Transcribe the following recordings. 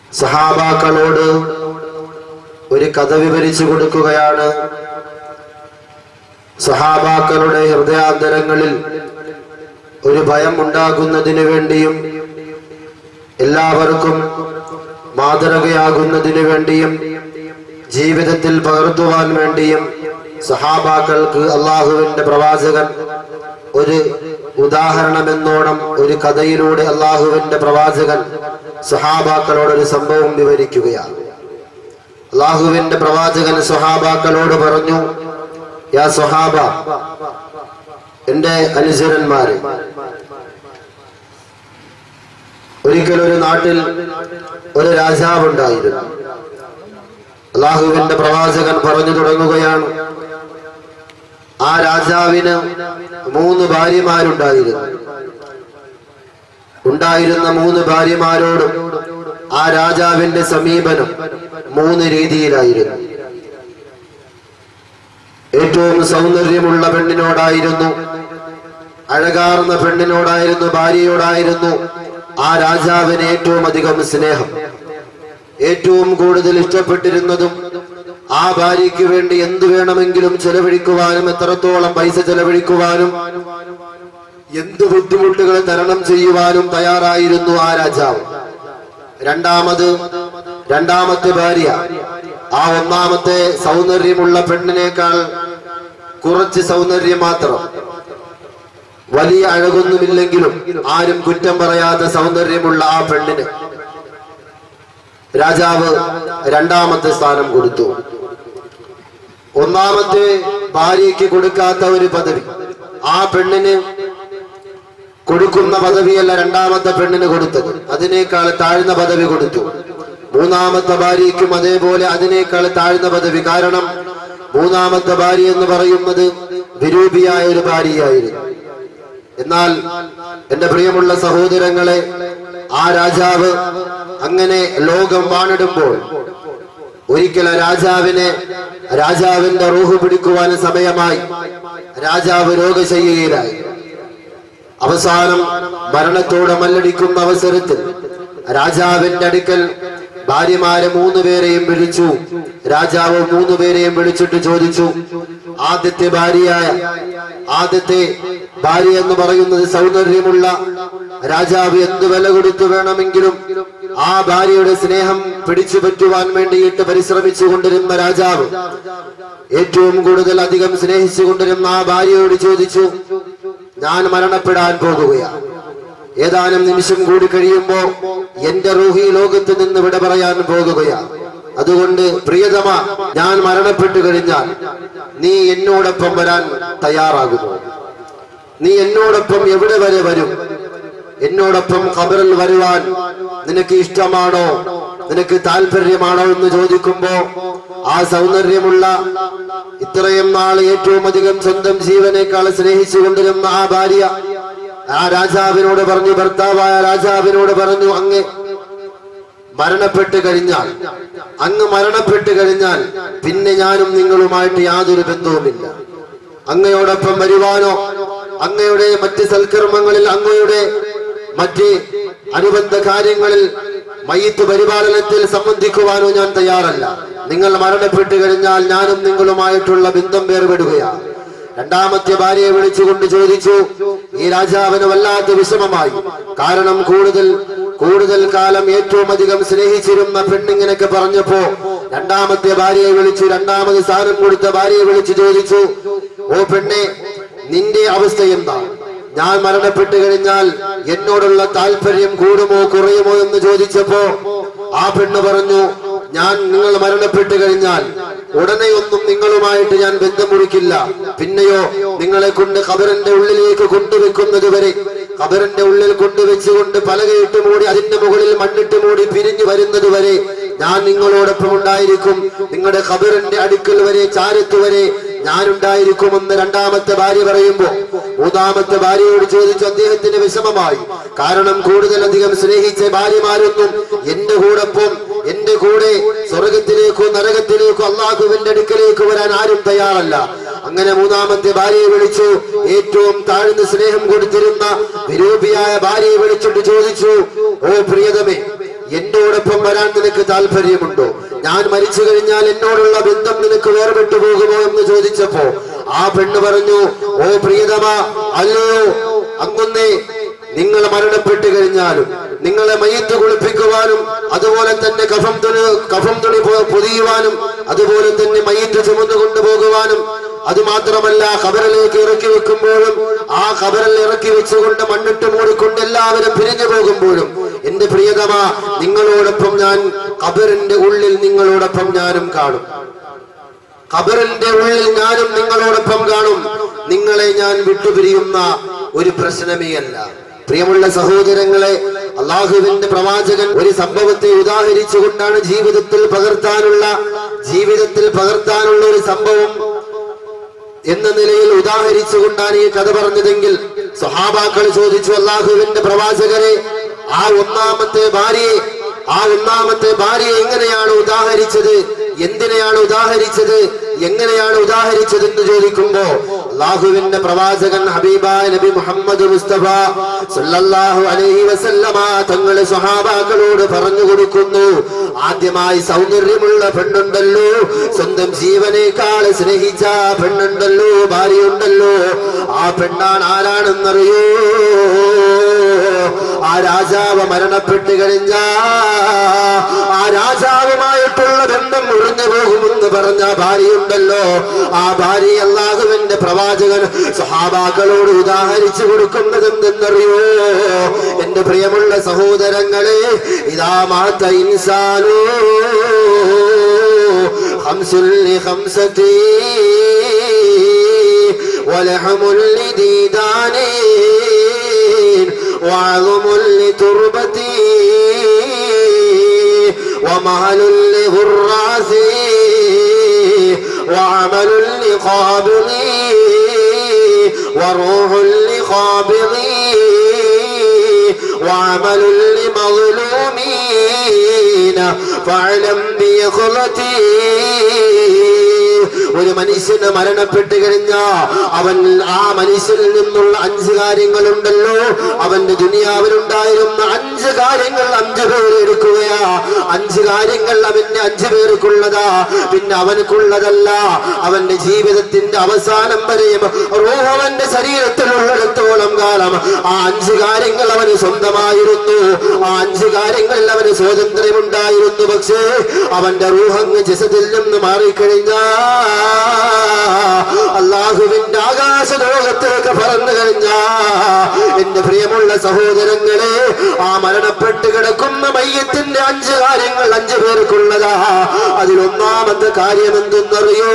സഹാബാക്കളോട് ഒരു കഥ വിവരിച്ചു കൊടുക്കുകയാണ് സഹാബാക്കളുടെ ഹൃദയാന്തരങ്ങളിൽ ഒരു ഭയം ഉണ്ടാകുന്നതിന് വേണ്ടിയും എല്ലാവർക്കും മാതൃകയാകുന്നതിന് വേണ്ടിയും ജീവിതത്തിൽ പകർത്തുവാൻ വേണ്ടിയും സഹാബാക്കൾക്ക് അള്ളാഹുവിന്റെ പ്രവാചകൻ ഒരു ഉദാഹരണമെന്നോണം ഒരു കഥയിലൂടെ അള്ളാഹുവിന്റെ പ്രവാചകൻ സഹാബാക്കളോട് ഒരു സംഭവം വിവരിക്കുകയാണ് അള്ളാഹുവിന്റെ പ്രവാചകൻ സ്വഹാബാക്കളോട് പറഞ്ഞു യാ സ്വഹാബ എന്റെ അനുചരന്മാര് ഒരിക്കൽ ഒരു നാട്ടിൽ ഒരു രാജാവുണ്ടായിരുന്നു അള്ളാഹുവിന്റെ പ്രവാചകൻ പറഞ്ഞു തുടങ്ങുകയാണ് ആ രാജാവിന് മൂന്ന് ഭാര്യമാരുണ്ടായിരുന്നു ഉണ്ടായിരുന്ന മൂന്ന് ഭാര്യമാരോടും ആ രാജാവിന്റെ സമീപനം മൂന്ന് രീതിയിലായിരുന്നു ഏറ്റവും സൗന്ദര്യമുള്ള പെണ്ണിനോടായിരുന്നു അഴകാർന്ന പെണ്ണിനോടായിരുന്നു ഭാര്യയോടായിരുന്നു ആ രാജാവിന് ഏറ്റവും അധികം സ്നേഹം ഏറ്റവും കൂടുതൽ ഇഷ്ടപ്പെട്ടിരുന്നതും ആ ഭാര്യയ്ക്ക് വേണ്ടി എന്തു വേണമെങ്കിലും ചെലവഴിക്കുവാനും എത്രത്തോളം പൈസ ചെലവഴിക്കുവാനും എന്ത് ബുദ്ധിമുട്ടുകൾ തരണം ചെയ്യുവാനും തയ്യാറായിരുന്നു ആ രാജാവ് രണ്ടാമത് രണ്ടാമത്തെ ഭാര്യ ആ ഒന്നാമത്തെ സൗന്ദര്യമുള്ള പെണ്ണിനേക്കാൾ കുറച്ച് സൗന്ദര്യം മാത്രം വലിയ അഴകൊന്നുമില്ലെങ്കിലും ആരും കുറ്റം പറയാത്ത സൗന്ദര്യമുള്ള ആ പെണ്ണിന് രാജാവ് രണ്ടാമത്തെ സ്ഥാനം കൊടുത്തു ഒന്നാമത്തെ ഭാര്യയ്ക്ക് കൊടുക്കാത്ത ഒരു പദവി ആ പെണ്ണിന് കൊടുക്കുന്ന പദവിയല്ല രണ്ടാമത്തെ പെണ്ണിന് കൊടുത്തത് അതിനേക്കാൾ താഴ്ന്ന പദവി കൊടുത്തു മൂന്നാമത്തെ ഭാര്യയ്ക്കും അതേപോലെ അതിനേക്കാൾ താഴ്ന്ന പദവി കാരണം മൂന്നാമത്തെ ഭാര്യ എന്ന് പറയുന്നത് വിരൂപിയായ ഒരു ഭാര്യയായിരുന്നു എന്നാൽ എന്റെ പ്രിയമുള്ള സഹോദരങ്ങളെ ആ രാജാവ് അങ്ങനെ ലോകം വാണിടുമ്പോൾ ഒരിക്കൽ ആ രാജാവിനെ രാജാവിന്റെ റൂഹ് പിടിക്കുവാൻ സമയമായി രാജാവ് രോഗശയ്യയിലായി അവസാനം മരണത്തോടെ മല്ലടിക്കുന്ന അവസരത്തിൽ രാജാവിന്റെ അടുക്കൽ ഭാര്യമാരെ മൂന്ന് പേരെയും വിളിച്ചു രാജാവ് മൂന്ന് പേരെയും വിളിച്ചിട്ട് ചോദിച്ചു ആദ്യത്തെ ഭാര്യയായ ആദ്യത്തെ ഭാര്യ എന്ന് പറയുന്നത് സൗന്ദര്യമുള്ള രാജാവ് എന്ത് വില കൊടുത്തു വേണമെങ്കിലും ആ ഭാര്യയുടെ സ്നേഹം പിടിച്ചു പറ്റുവാൻ വേണ്ടിയിട്ട് പരിശ്രമിച്ചു കൊണ്ടിരുന്ന രാജാവ് ഏറ്റവും കൂടുതൽ അധികം സ്നേഹിച്ചു കൊണ്ടിരുന്ന ആ ഭാര്യയോട് ചോദിച്ചു ഞാൻ മരണപ്പെടാൻ പോകുകയാണ് ഏതാനും നിമിഷം കൂടി കഴിയുമ്പോ എന്റെ റൂഹി ലോകത്ത് നിന്ന് വിട പറയാൻ പോകുകയാണ് അതുകൊണ്ട് പ്രിയതമ ഞാൻ മരണപ്പെട്ടു കഴിഞ്ഞാൽ നീ എന്നോടൊപ്പം വരാൻ തയ്യാറാകുമോ നീ എന്നോടൊപ്പം എവിടെ വരെ വരും എന്നോടൊപ്പം ഖബറിൽ വരുവാൻ നിനക്ക് ഇഷ്ടമാണോ നിനക്ക് താല്പര്യമാണോ എന്ന് ചോദിക്കുമ്പോ ആ സൗന്ദര്യമുള്ള ഇത്രയും നാൾ ഏറ്റവും അധികം സ്വന്തം ജീവനേക്കാൾ സ്നേഹിച്ചു കൊണ്ടിരുന്ന ആ ഭാര്യ ആ രാജാവിനോട് പറഞ്ഞു ഭർത്താവായ രാജാവിനോട് പറഞ്ഞു അങ്ങ് മരണപ്പെട്ട് കഴിഞ്ഞാൽ അങ്ങ് മരണപ്പെട്ട് കഴിഞ്ഞാൽ പിന്നെ ഞാനും നിങ്ങളുമായിട്ട് യാതൊരു ബന്ധവുമില്ല അങ്ങയോടൊപ്പം വരുവാനോ അങ്ങയുടെ മറ്റ് സൽക്കർമ്മങ്ങളിൽ അങ്ങയുടെ മറ്റ് അനുബന്ധ കാര്യങ്ങളിൽ മയ്യത്ത് പരിപാലനത്തിൽ സംബന്ധിക്കുവാനോ ഞാൻ തയ്യാറല്ല നിങ്ങൾ മരണപ്പെട്ട് കഴിഞ്ഞാൽ ഞാനും നിങ്ങളുമായിട്ടുള്ള ബന്ധം വേർപെടുകയാണ് രണ്ടാമത്തെ ഭാര്യയെ വിളിച്ചുകൊണ്ട് ചോദിച്ചു ഈ രാജാവിന് വല്ലാത്ത വിഷമമായി കാരണം കൂടുതൽ കൂടുതൽ കാലം ഏറ്റവും അധികം സ്നേഹിച്ചിരുന്ന പെണ്ണിങ്ങനൊക്കെ പറഞ്ഞപ്പോ രണ്ടാമത്തെ ഭാര്യയെ വിളിച്ചു രണ്ടാമത് സ്ഥാനം കൊടുത്ത ഭാര്യയെ വിളിച്ചു ചോദിച്ചു ഓ പെണ്ണെ നിന്റെ അവസ്ഥ എന്താ ഞാൻ മരണപ്പെട്ടു കഴിഞ്ഞാൽ എന്നോടുള്ള താല്പര്യം കൂടുമോ കുറയുമോ എന്ന് ചോദിച്ചപ്പോ ആ പെണ്ണ് പറഞ്ഞു ഞാൻ നിങ്ങൾ മരണപ്പെട്ടു കഴിഞ്ഞാൽ ഉടനെ ഒന്നും നിങ്ങളുമായിട്ട് ഞാൻ ബന്ധം മുറിക്കില്ല പിന്നെയോ നിങ്ങളെ കൊണ്ട് ഖബറിന്റെ ഉള്ളിലേക്ക് കൊണ്ടുവെക്കുന്നത് വരെ ഖബറിന്റെ ഉള്ളിൽ കൊണ്ടുവെച്ചുകൊണ്ട് പലകയിട്ട് മൂടി അതിന്റെ മുകളിൽ മണ്ണിട്ട് മൂടി പിരിഞ്ഞു വരുന്നത് വരെ ഞാൻ നിങ്ങളോടൊപ്പം ഉണ്ടായിരിക്കും നിങ്ങളുടെ ഖബറിന്റെ അടുക്കൽ വരെ ചാരത്ത് വരെ ഞാനുണ്ടായിരിക്കുമെന്ന് രണ്ടാമത്തെ ഭാര്യ പറയുമ്പോ മൂന്നാമത്തെ ഭാര്യയോട് ചോദിച്ചു അദ്ദേഹത്തിന് വിഷമമായി കാരണം കൂടുതലധികം സ്നേഹിച്ച ഭാര്യമാരൊന്നും എന്റെ കൂടൊപ്പം എന്റെ കൂടെ സ്വർഗത്തിലേക്കോ നരകത്തിലേക്കോ അള്ളാഹുവിന്റെ അടുക്കലേക്ക് വരാൻ ആരും തയ്യാറല്ല അങ്ങനെ മൂന്നാമത്തെ ഭാര്യയെ വിളിച്ചു ഏറ്റവും താഴ്ന്ന സ്നേഹം കൊടുത്തിരുന്ന വിരൂപിയായ ഭാര്യയെ വിളിച്ചിട്ട് ചോദിച്ചു ഓ പ്രിയതമേ എന്നോടൊപ്പം വരാൻ നിനക്ക് താല്പര്യമുണ്ടോ ഞാൻ മരിച്ചു കഴിഞ്ഞാൽ എന്നോടുള്ള ബന്ധം നിനക്ക് വേർപെട്ടു പോകുമോ എന്ന് ചോദിച്ചപ്പോ ആ പെണ്ണ് പറഞ്ഞു ഓ പ്രിയതമ അല്ലയോ അങ്ങൊന്നേ നിങ്ങൾ മരണപ്പെട്ടു കഴിഞ്ഞാലും നിങ്ങളെ മയ്യത്ത് കുളിപ്പിക്കുവാനും അതുപോലെ തന്നെ കഫം തുണി കഫം തുണി പൊ- പൊതിയുവാനും അതുപോലെ തന്നെ മയ്യത്ത് ചുമന്നു കൊണ്ടുപോകുവാനും അത് മാത്രമല്ല ഖബറിലേക്ക് ഇറക്കി വെക്കുമ്പോഴും ആ ഖബറിൽ ഇറക്കി വെച്ചുകൊണ്ട് മണ്ണിട്ട് മൂടിക്കൊണ്ട് എല്ലാവരും പിരിഞ്ഞു പോകുമ്പോഴും എന്റെ പ്രിയതമ നിങ്ങളോടൊപ്പം ഞാൻ ഖബറിന്റെ ഉള്ളിൽ നിങ്ങളോടൊപ്പം ഞാനും കാണും ഖബറിന്റെ ഉള്ളിൽ ഞാനും നിങ്ങളോടൊപ്പം കാണും നിങ്ങളെ ഞാൻ വിട്ടുപിരിയുന്ന ഒരു പ്രശ്നമേ അല്ല പ്രിയമുള്ള സഹോദരങ്ങളെ അള്ളാഹുവിന്റെ പ്രവാചകൻ ഒരു സംഭവത്തെ ഉദാഹരിച്ചുകൊണ്ടാണ് ജീവിതത്തിൽ പകർത്താനുള്ള ജീവിതത്തിൽ പകർത്താനുള്ള ഒരു സംഭവം എന്ന നിലയിൽ ഉദാഹരിച്ചുകൊണ്ടാണ് ഈ കഥ പറഞ്ഞതെങ്കിൽ സ്വഹാബാക്കൾ ചോദിച്ചു അള്ളാഹുവിന്റെ പ്രവാചകരെ ആ ഒന്നാമത്തെ ഭാര്യയെ ആ ഒന്നാമത്തെ ഭാര്യയെ എങ്ങനെയാണ് ഉദാഹരിച്ചത് എന്തിനെയാണ് ഉദാഹരിച്ചത് എങ്ങനെയാണ് ഉദാഹരിച്ചത് എന്ന് ചോദിക്കുമ്പോ അള്ളാഹുവിന്റെ പ്രവാചകൻ ഹബീബായ നബി മുഹമ്മദ് മുസ്തഫ സല്ലല്ലാഹു അലൈഹി വസല്ലമ തങ്ങളെ സ്വഹാബാക്കളോട് പറഞ്ഞു കൊടുക്കുന്നു ആദ്യമായി സൗന്ദര്യമുള്ള പെണ്ണുണ്ടല്ലോ സ്വന്തം ജീവനേക്കാൾ സ്നേഹിച്ച പെണ്ണുണ്ടല്ലോ ഭാര്യയുണ്ടല്ലോ ആ പെണ്ണാണ് ആരാണെന്നറിയോ ആ രാജാവ് മരണപ്പെട്ട് കഴിഞ്ഞ ആ രാജാവുമായിട്ടുള്ള ബന്ധം മുറിഞ്ഞു പോകുമെന്ന് പറഞ്ഞ ഭാര്യയുണ്ടല്ലോ ആ ഭാര്യ അള്ളാഹുവിന്റെ പ്രവാചകൻ സഹാബാക്കളോട് ഉദാഹരിച്ചു കൊടുക്കുന്നത് എന്തെന്നറിയോ എന്റെ പ്രിയമുള്ള സഹോദരങ്ങളെ ഇതാ മാത്ത ഇൻസാനോ خمس لخمسة ولحم لديدان وعظم لتربة ومهل لغراث وعمل لقابض وروح لقابض وعمل لمظلومين فاعلم بيخلتي ഒരു മനുഷ്യന് മരണപ്പെട്ട് കഴിഞ്ഞ അവൻ ആ മനുഷ്യനിൽ നിന്നുള്ള അഞ്ച് കാര്യങ്ങളുണ്ടല്ലോ അവന്റെ ദുനിയാവിലുണ്ടായിരുന്ന അഞ്ച് കാര്യങ്ങൾ അഞ്ചു പേർ എടുക്കുകയാ അഞ്ച് കാര്യങ്ങൾ അവന്റെ അഞ്ചു പേർക്കുള്ളതാ പിന്നെ അവനക്കുള്ളതല്ല അവന്റെ ജീവിതത്തിന്റെ അവസാനം വരെയും റൂഹ് അവന്റെ ശരീരത്തിലുള്ളിടത്തോളം കാലം ആ അഞ്ച് കാര്യങ്ങൾ അവന് സ്വന്തമായിരുന്നു ആ അഞ്ച് കാര്യങ്ങളിൽ അവന് സ്വാതന്ത്ര്യമുണ്ടായിരുന്നു പക്ഷേ അവന്റെ റൂഹങ്ങ് ജസദിൽ നിന്ന് മാറിക്കഴിഞ്ഞാ അള്ളാഹുവിന്റെ ആകാശ ലോകത്തേക്ക് പറന്നു കഴിഞ്ഞാ എന്റെ പ്രിയമുള്ള സഹോദരങ്ങളെ ആ മരണപ്പെട്ട് കിടക്കുന്ന മയ്യത്തിന്റെ അഞ്ച് കാര്യങ്ങൾ അഞ്ചു പേർക്കുള്ളതാ അതിലൊന്നാമത്തെ കാര്യം എന്തെന്നറിയോ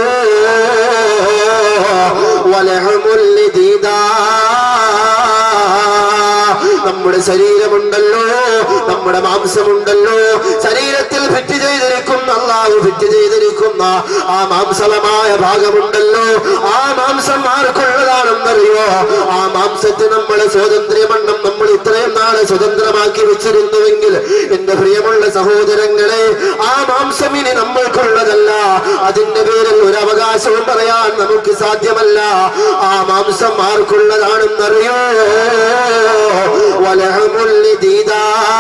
വലഹമുല്ലിദീദാ നമ്മുടെ ശരീരമുണ്ടല്ലോ നമ്മുടെ മാംസമുണ്ടല്ലോ ശരീരത്തിൽ ഫിറ്റ് ചെയ്തിരിക്കുന്ന അള്ളാഹു ഫിറ്റ് ചെയ്തിരിക്കുന്ന ആ മാംസളമായ ഭാഗമുണ്ടല്ലോ ആ മാംസം ആർക്കുള്ളതാണെന്നറിയോ ആ മാംസത്തിന് നമ്മളെ സ്വാതന്ത്ര്യമെണ്ണം നമ്മൾ ഇത്രയും നാളെ സ്വതന്ത്രമാക്കി വെച്ചിരുന്നുവെങ്കിൽ എന്റെ പ്രിയമുള്ള സഹോദരങ്ങളെ ആ മാംസം ഇനി നമ്മൾക്കുള്ളതല്ല അതിന്റെ പേരിൽ ഒരു അവകാശവും പറയാൻ നമുക്ക് സാധ്യമല്ല ആ മാംസം ആർക്കുള്ളതാണെന്നറിയോ വലഹമുല്ലി ദീദാ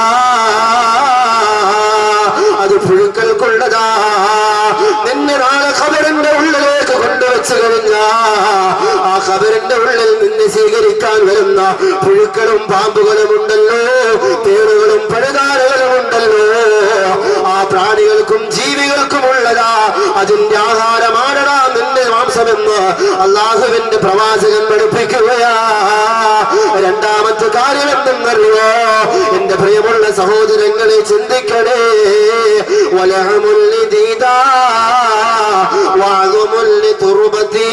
അത് പുഴുക്കൾക്കുള്ളതാ നിന്നെ നാളെ ഖബറിന്റെ ഉള്ളിലേക്ക് കൊണ്ടുവച്ചു കഴിഞ്ഞ ആ ഖബറിന്റെ ഉള്ളിൽ നിന്നെ സ്വീകരിക്കാൻ വരുന്ന പുഴുക്കളും പാമ്പുകളും ഉണ്ടല്ലോ തേടുകളും പഴുതാരകളും ഉണ്ടല്ലോ ആ പ്രാണികൾക്കും ജീവികൾക്കും ഉള്ളതാ അതിന്റെ ആഹാരമാണടാ നിന്റെ മാംസമെന്ന് അള്ളാഹുവിന്റെ പ്രവാചകൻ പഠിപ്പിക്കുകയാ രണ്ടാമത്തെ കാര്യം എന്തെന്നറിയോ എന്റെ പ്രിയമുള്ള സഹോദരങ്ങളെ ചിന്തിക്കണേ വലഹമുല്ലി ദീദാ വാതുമുല്ലി തുറുബത്തീ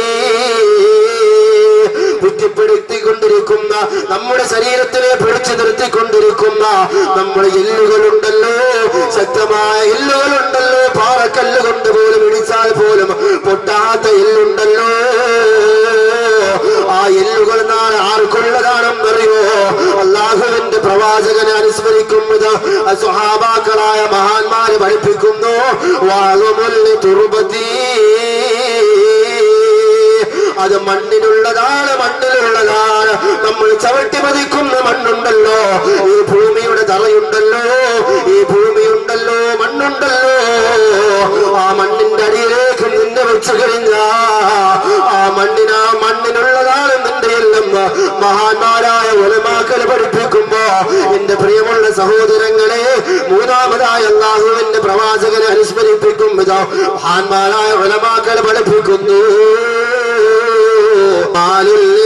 ബുദ്ധിപ്പെടുത്തിക്കൊണ്ടിരിക്കുന്ന നമ്മുടെ ശരീരത്തിനെ പിടിച്ചു നിർത്തിക്കൊണ്ടിരിക്കുന്ന നമ്മുടെ എല്ലുകളുണ്ടല്ലോ ശക്തമായ എല്ലുകളുണ്ടല്ലോ പാറക്കല്ല് കൊണ്ട് പോലും ഇടിച്ചാൽ പോലും പൊട്ടാത്ത എല്ലുണ്ടല്ലോ ആ എല്ലുകൾ നാളെ ആർക്കുള്ളതാണെന്നറിയോ അള്ളാഹുവിന്റെ പ്രവാചകനെ അനുസ്മരിക്കുന്നത് സ്വഹാബാക്കളായ മഹാന്മാര് പഠിപ്പിക്കുന്നു വാളുമുല്ലി തുറുപതീ അത് മണ്ണിനുള്ളതാണ് മണ്ണിലുള്ളതാണ് നമ്മൾ ചവിട്ടി മതിക്കുന്ന മണ്ണുണ്ടല്ലോ ഈ ഭൂമിയുടെ തറയുണ്ടല്ലോ ഈ ഭൂമിയുണ്ടല്ലോ മണ്ണുണ്ടല്ലോ ആ മണ്ണിന്റെ അടിയിലേക്ക് നിന്നെ വെച്ചു കഴിഞ്ഞ ആ മണ്ണിന് ആ മണ്ണിനുള്ളതാണ് നിന്റെ എല്ലാം മഹാന്മാരായ ഒലമാക്കൽ പഠിപ്പിക്കുമ്പോ എന്റെ പ്രിയമുള്ള സഹോദരങ്ങളെ മൂന്നാമതായ അള്ളാഹുവിന്റെ പ്രവാചകനെ അനുസ്മരിപ്പിക്കും വിധം മഹാന്മാരായ ഒലമാക്കൽ പഠിപ്പിക്കുന്നു മാലുല്ലി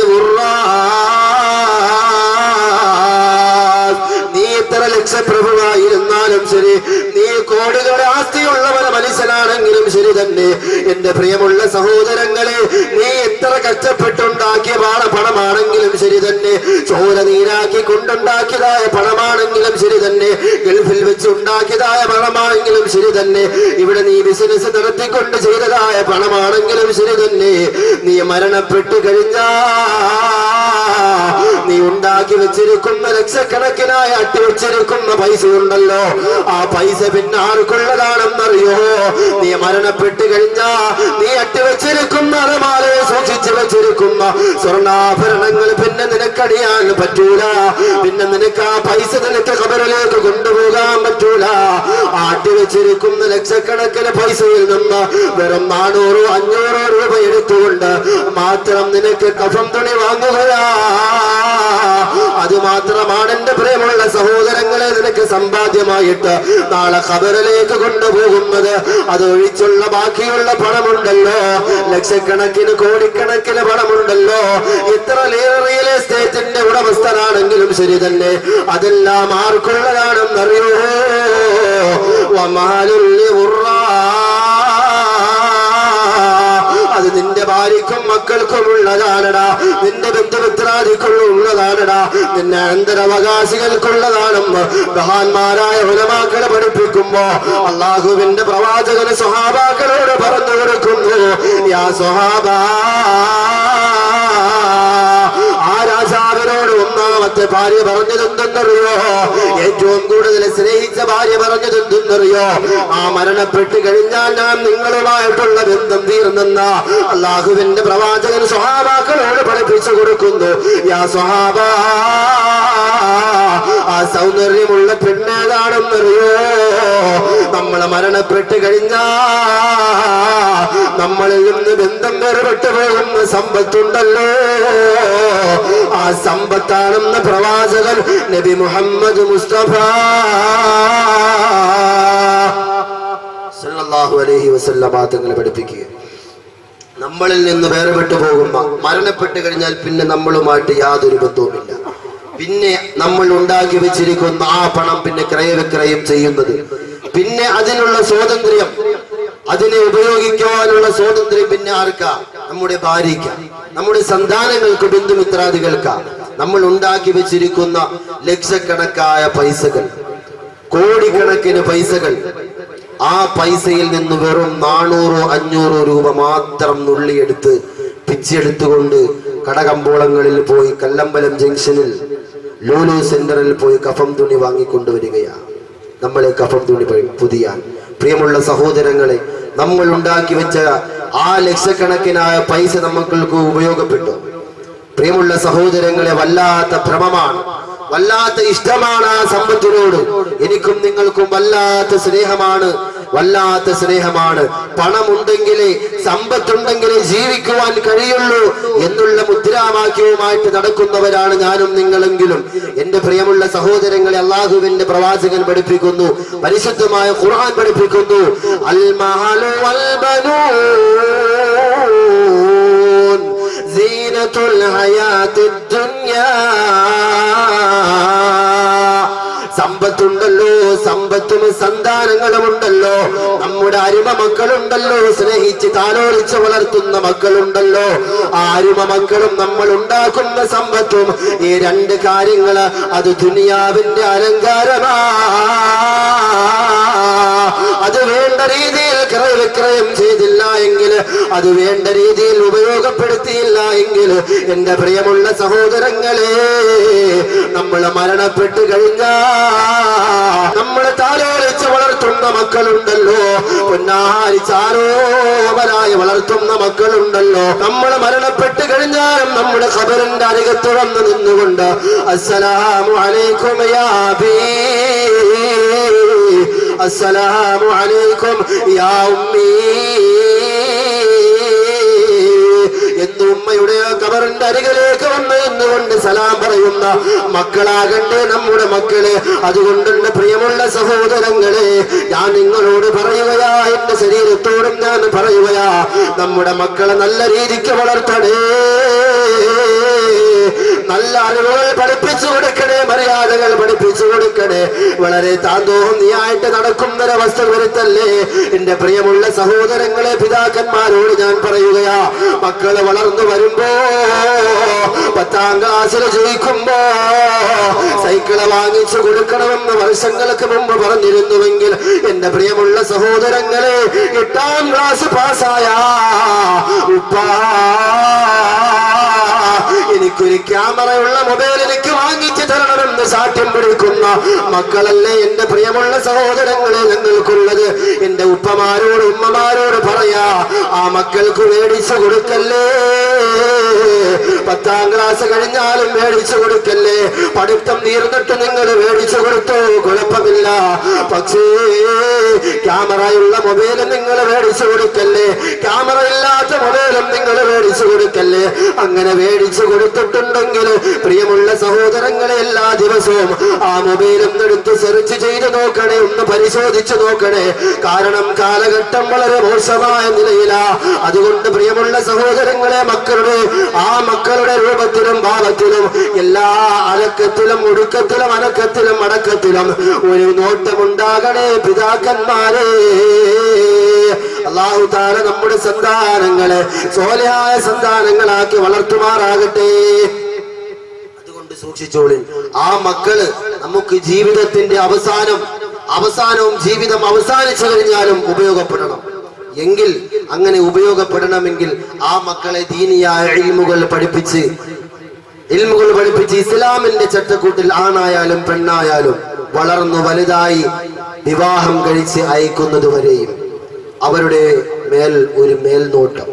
ഉറാസ്. നീ എത്ര ലക്ഷപ്രഭുവായിരുന്നാലും ശരി നീ കോടികളുടെ ആസ്തിയുള്ളവരെ മനുഷ്യനാണെങ്കിലും ശരി തന്നെ എന്റെ പ്രിയമുള്ള സഹോദരങ്ങളെ നീ എത്ര കഷ്ടപ്പെട്ടുണ്ടാക്കിയ പാട പണമാണെങ്കിലും ശരി തന്നെ ചോര നീരാക്കി കൊണ്ടുണ്ടാക്കിയതായ പണമാണെങ്കിലും ശരി തന്നെ ഗൾഫിൽ വെച്ച് ഉണ്ടാക്കിയതായ പണമാണെങ്കിലും ശരി തന്നെ ഇവിടെ നീ ബിസിനസ് നടത്തിക്കൊണ്ട് ചെയ്തതായ പണമാണെങ്കിലും ശരി തന്നെ നീ മരണപ്പെട്ടു കഴിഞ്ഞാ നീ ഉണ്ടാക്കി വെച്ചിരിക്കുന്ന ലക്ഷക്കണക്കിനായ അട്ടി വെച്ചിരിക്കുന്ന പൈസ ഉണ്ടല്ലോ ആ പൈസ പിന്നെ ആർക്കുള്ളതാണെന്നറിയോ നീ മരണപ്പെട്ട് കഴിഞ്ഞാ നീ അട്ടി വെച്ചിരിക്കുന്ന അലമാലയെ സൂക്ഷിച്ചു വെച്ചിരിക്കുന്ന സ്വർണ്ണാഭരണങ്ങൾ പിന്നെ നിനക്കടിയാൻ പറ്റൂല പിന്നെ നിനക്ക് ആ പൈസ നിനക്ക് കബറിലേക്ക് കൊണ്ടുപോകാൻ പറ്റൂല ആട്ടി വെച്ചിരിക്കുന്ന ലക്ഷക്കണക്കിന് പൈസയിൽ നിന്ന് വെറും നാനൂറോ അഞ്ഞൂറോ രൂപ എടുത്തുകൊണ്ട് മാത്രം നിനക്ക് കഫം തുണി വാങ്ങുകയാ അത് മാത്രമാണ് എന്റെ പ്രിയമുള്ള സഹോദരങ്ങളെ നിനക്ക് സമ്പാദ്യമായിട്ട് നാളെ ഖബറിലേക്ക് കൊണ്ടുപോകുന്നത് അത് ഒഴിച്ചുള്ള ബാക്കിയുള്ള പണമുണ്ടല്ലോ ലക്ഷക്കണക്കിന് കോടിക്കണക്കിന് പണമുണ്ടല്ലോ എത്ര റിയൽ എസ്റ്റേറ്റിന്റെ ഉടമസ്ഥനാണെങ്കിലും ശരി തന്നെ അതെല്ലാം ആർക്കുള്ളതാണെന്നറിയോ വമാലുല്ലി ഉറാ അത് നിന്റെ ഭാര്യക്കും മക്കൾക്കും ഉള്ളതാണടാ നിന്റെ ബന്ധുമിത്രാദിക്കുള്ളതാണടാ നിന്റെ അനന്തരാവകാശികൾക്കുള്ളതാണെന്ന് മഹാന്മാരായ ഉലമാക്കളെ പഠിപ്പിക്കുമ്പോ അള്ളാഹുവിന്റെ പ്രവാചകന് സ്വഹാബാക്കളോട് പറഞ്ഞു കൊടുക്കുന്നു യാ സ്വഹാബാ ആ രാജാവിനോട് ഒന്നാമത്തെ ഭാര്യ പറഞ്ഞതെന്തെന്നറിയോ ഏറ്റവും കൂടുതൽ സ്നേഹിച്ച ഭാര്യ പറഞ്ഞതെന്തെന്നറിയോ ആ മരണപ്പെട്ട് കഴിഞ്ഞാൽ ഞാൻ നിങ്ങളുമായിട്ടുള്ള ബന്ധം തീർന്നെന്ന അള്ളാഹുവിന്റെ പ്രവാചകൻ സ്വഹാബാക്കളോട് പഠിപ്പിച്ചു കൊടുക്കുന്നു യാ സ്വഹാബ ആ സൗന്ദര്യമുള്ള പെണ്ണേതാണെന്നറിയോ നമ്മൾ മരണപ്പെട്ട് കഴിഞ്ഞാ നമ്മളിൽ നിന്ന് ബന്ധം വേർപെട്ടു പോകുന്ന സമ്പത്തുണ്ടല്ലോ ആ സമ്പത്താണെന്ന് പ്രവാചകൻ നബി മുഹമ്മദ് മുസ്തഫ സല്ലല്ലാഹു അലൈഹി വസല്ലമ തങ്ങളെ പഠിപ്പിക്കുക നമ്മളിൽ നിന്ന് വേർപെട്ടു പോകുമ്പോ മരണപ്പെട്ട് കഴിഞ്ഞാൽ പിന്നെ നമ്മളുമായിട്ട് യാതൊരു ബന്ധവുമില്ല പിന്നെ നമ്മൾ ഉണ്ടാക്കി വെച്ചിരിക്കുന്ന ആ പണം പിന്നെ ക്രയവിക്രയം ചെയ്യുന്നത് പിന്നെ അതിനുള്ള സ്വാതന്ത്ര്യം അതിനെ ഉപയോഗിക്കുവാനുള്ള സ്വാതന്ത്ര്യം പിന്നെ ആർക്കാ നമ്മുടെ ഭാര്യയ്ക്ക നമ്മുടെ സന്താനങ്ങൾക്ക് ബന്ധുമിത്രാദികൾക്കാ നമ്മൾ ഉണ്ടാക്കി വെച്ചിരിക്കുന്ന ലക്ഷക്കണക്കായ പൈസകൾ കോടിക്കണക്കിന് പൈസകൾ ആ പൈസയിൽ നിന്ന് വെറും നാനൂറോ അഞ്ഞൂറോ രൂപ മാത്രം നുള്ളിയെടുത്ത് പിച്ചെടുത്തുകൊണ്ട് കടകമ്പോളങ്ങളിൽ പോയി കല്ലമ്പലം ജംഗ്ഷനിൽ ലൂലു സെന്ററിൽ പോയി കഫം തുണി വാങ്ങിക്കൊണ്ടുവരികയാണ് നമ്മളെ കഫം തുണി പഴി- പുതിയാൻ പ്രിയമുള്ള സഹോദരങ്ങളെ നമ്മൾ ഉണ്ടാക്കി വെച്ച ആ ലക്ഷക്കണക്കിനായ പൈസ നമ്മൾക്ക് ഉപയോഗപ്പെട്ടു പ്രിയമുള്ള സഹോദരങ്ങളെ വല്ലാത്ത ഭ്രമമാണ് വല്ലാത്ത ഇഷ്ടമാണ് ആ സമ്പത്തിനോട് എനിക്കും നിങ്ങൾക്കും വല്ലാത്ത സ്നേഹമാണ് വല്ലാത്ത സ്നേഹമാണ് പണമുണ്ടെങ്കിലേ സമ്പത്തുണ്ടെങ്കിലേ ജീവിക്കുവാൻ കഴിയുള്ളൂ എന്നുള്ള മുദ്രാവാക്യവുമായിട്ട് നടക്കുന്നവരാണ് ഞാനും നിങ്ങളെങ്കിലും എന്റെ പ്രിയമുള്ള സഹോദരങ്ങളെ അള്ളാഹുവിന്റെ പ്രവാചകൻ പഠിപ്പിക്കുന്നു പരിശുദ്ധമായ ഖുർആൻ പഠിപ്പിക്കുന്നു അൽ മഹലു വൽ ബനൂൻ സീനത്തുൽ ഹയാത്തിദ് ദുനിയാ സമ്പത്തുണ്ടല്ലോ സമ്പത്തും സന്താനങ്ങളുമുണ്ടല്ലോ നമ്മുടെ അരുമ മക്കളുണ്ടല്ലോ സ്നേഹിച്ച് താലോലിച്ച് വളർത്തുന്ന മക്കളുണ്ടല്ലോ ആ അരുമ മക്കളും നമ്മൾ ഉണ്ടാക്കുന്ന സമ്പത്തും ഈ രണ്ട് കാര്യങ്ങള് അത് ദുനിയാവിന്റെ അലങ്കാരമാ അത് വേണ്ട രീതിയിൽ ക്രയവിക്രയം ചെയ്തില്ല എങ്കിൽ അത് വേണ്ട രീതിയിൽ ഉപയോഗപ്പെടുത്തിയില്ല എങ്കിൽ എന്റെ പ്രിയമുള്ള സഹോദരങ്ങളെ നമ്മൾ മരണപ്പെട്ടു കഴിഞ്ഞാ നമ്മൾ താലോലിച്ച് വളർത്തുന്ന വളർത്തുന്ന മക്കളുണ്ടല്ലോ പൊന്നാരി ചാരോമരായി വളർത്തുന്ന മക്കളുണ്ടല്ലോ നമ്മൾ മരണപ്പെട്ട് കഴിഞ്ഞാലും നമ്മുടെ ഖബറിന്റെ അരികത്ത് വന്ന് നിന്നുകൊണ്ട് അസ്സലാമു അലൈക്കും യാ അബീ അസ്സലാമു അലൈക്കും യാ ഉമ്മീ എന്ന് ഉമ്മയുടെ കബറിന്റെ അരികിലേക്ക് വന്ന് എന്നുകൊണ്ട് സലാം പറയുന്ന മക്കളാകണ്ടേ നമ്മുടെ മക്കള് അതുകൊണ്ട് എന്റെ പ്രിയമുള്ള സഹോദരങ്ങളെ ഞാൻ നിങ്ങളോട് പറയുകയാ എന്റെ ശരീരത്തോടും ഞാൻ പറയുകയാ നമ്മുടെ മക്കളെ നല്ല രീതിക്ക് വളർത്തണേ നല്ല അറിവുകൾ പഠിപ്പിച്ചു കൊടുക്കണേ മര്യാദകൾ പഠിപ്പിച്ചു കൊടുക്കണേ വളരെ താന്തോന്നിയായിട്ട് നടക്കുന്നൊരവസ്ഥ വരുത്തല്ലേ എന്റെ പ്രിയമുള്ള സഹോദരങ്ങളെ പിതാക്കന്മാരോട് ഞാൻ പറയുകയാ മക്കള് വളർന്നു വരുമ്പോ പത്താം ക്ലാസ്സിൽ ജയിക്കുമ്പോ സൈക്കിള് വാങ്ങിച്ചു കൊടുക്കണമെന്ന് വർഷങ്ങൾക്ക് മുമ്പ് പറഞ്ഞിരുന്നുവെങ്കിൽ എന്റെ പ്രിയമുള്ള സഹോദരങ്ങളെ എട്ടാം ക്ലാസ് പാസ്സായ ഉപ്പാ എനിക്കൊരു ക്യാമറയുള്ള മൊബൈൽ എനിക്ക് വാങ്ങിച്ചു തരണമെന്ന് സാക്ഷ്യം പിടിക്കുന്ന മക്കളല്ലേ എന്റെ പ്രിയമുള്ള സഹോദരങ്ങളെ ഞങ്ങൾക്കുള്ളത് എന്റെ ഉപ്പമാരോട് ഉമ്മമാരോട് പറയാ ആ മക്കൾക്ക് മേടിച്ചു കൊടുക്കല്ലേ പത്താം ക്ലാസ് കഴിഞ്ഞാലും മേടിച്ചു കൊടുക്കല്ലേ പഠിത്തം തീർന്നിട്ട് നിങ്ങൾ മേടിച്ചു കൊടുത്തോ കുഴപ്പമില്ല പക്ഷേ ക്യാമറയുള്ള മൊബൈൽ നിങ്ങൾ മേടിച്ചു കൊടുക്കല്ലേ ക്യാമറ ഇല്ലാത്ത മൊബൈലും നിങ്ങൾ മേടിച്ചു കൊടുക്കല്ലേ അങ്ങനെ മേടിച്ചു കൊടുത്തിട്ടുണ്ടെങ്കിൽ പ്രിയമുള്ള സഹോദരങ്ങളെ എല്ലാ ദിവസവും ആ മൊബൈലും എടുത്ത് സെർച്ച് ചെയ്ത് നോക്കണേ ഒന്ന് പരിശോധിച്ചു നോക്കണേ കാരണം കാലഘട്ടം വളരെ മോശമായ നിലയിലാ അതുകൊണ്ട് പ്രിയമുള്ള സഹോദരങ്ങളെ മക്കളുടെ ആ മക്കളുടെ രൂപത്തിലും ഭാവത്തിലും എല്ലാ അലക്കത്തിലും ഒടുക്കത്തിലും അനക്കത്തിലും അടക്കത്തിലും ഒരു നോട്ടമുണ്ടാകണേ പിതാക്കന്മാരെ അള്ളാഹു താല നമ്മുടെ സന്താനങ്ങളെ സോലയായ സന്താനങ്ങളാക്കി വളർത്തുമാറാകട്ടെ അതുകൊണ്ട് സൂക്ഷിച്ചോളി ആ മക്കള് നമുക്ക് ജീവിതത്തിന്റെ അവസാനം അവസാനവും ജീവിതം അവസാനിച്ചു കഴിഞ്ഞാലും ഉപയോഗപ്പെടണം എങ്കിൽ അങ്ങനെ ഉപയോഗപ്പെടണമെങ്കിൽ ആ മക്കളെ ദീനിയായ ഇൽമുകൾ പഠിപ്പിച്ച് ഇൽമുകൾ പഠിപ്പിച്ച് ഇസ്ലാമിന്റെ ചട്ടക്കൂട്ടിൽ ആണായാലും പെണ്ണായാലും വളർന്നു വലുതായി വിവാഹം കഴിച്ച് അയക്കുന്നത് വരെയും അവരുടെ മേൽ ഒരു മേൽനോട്ടം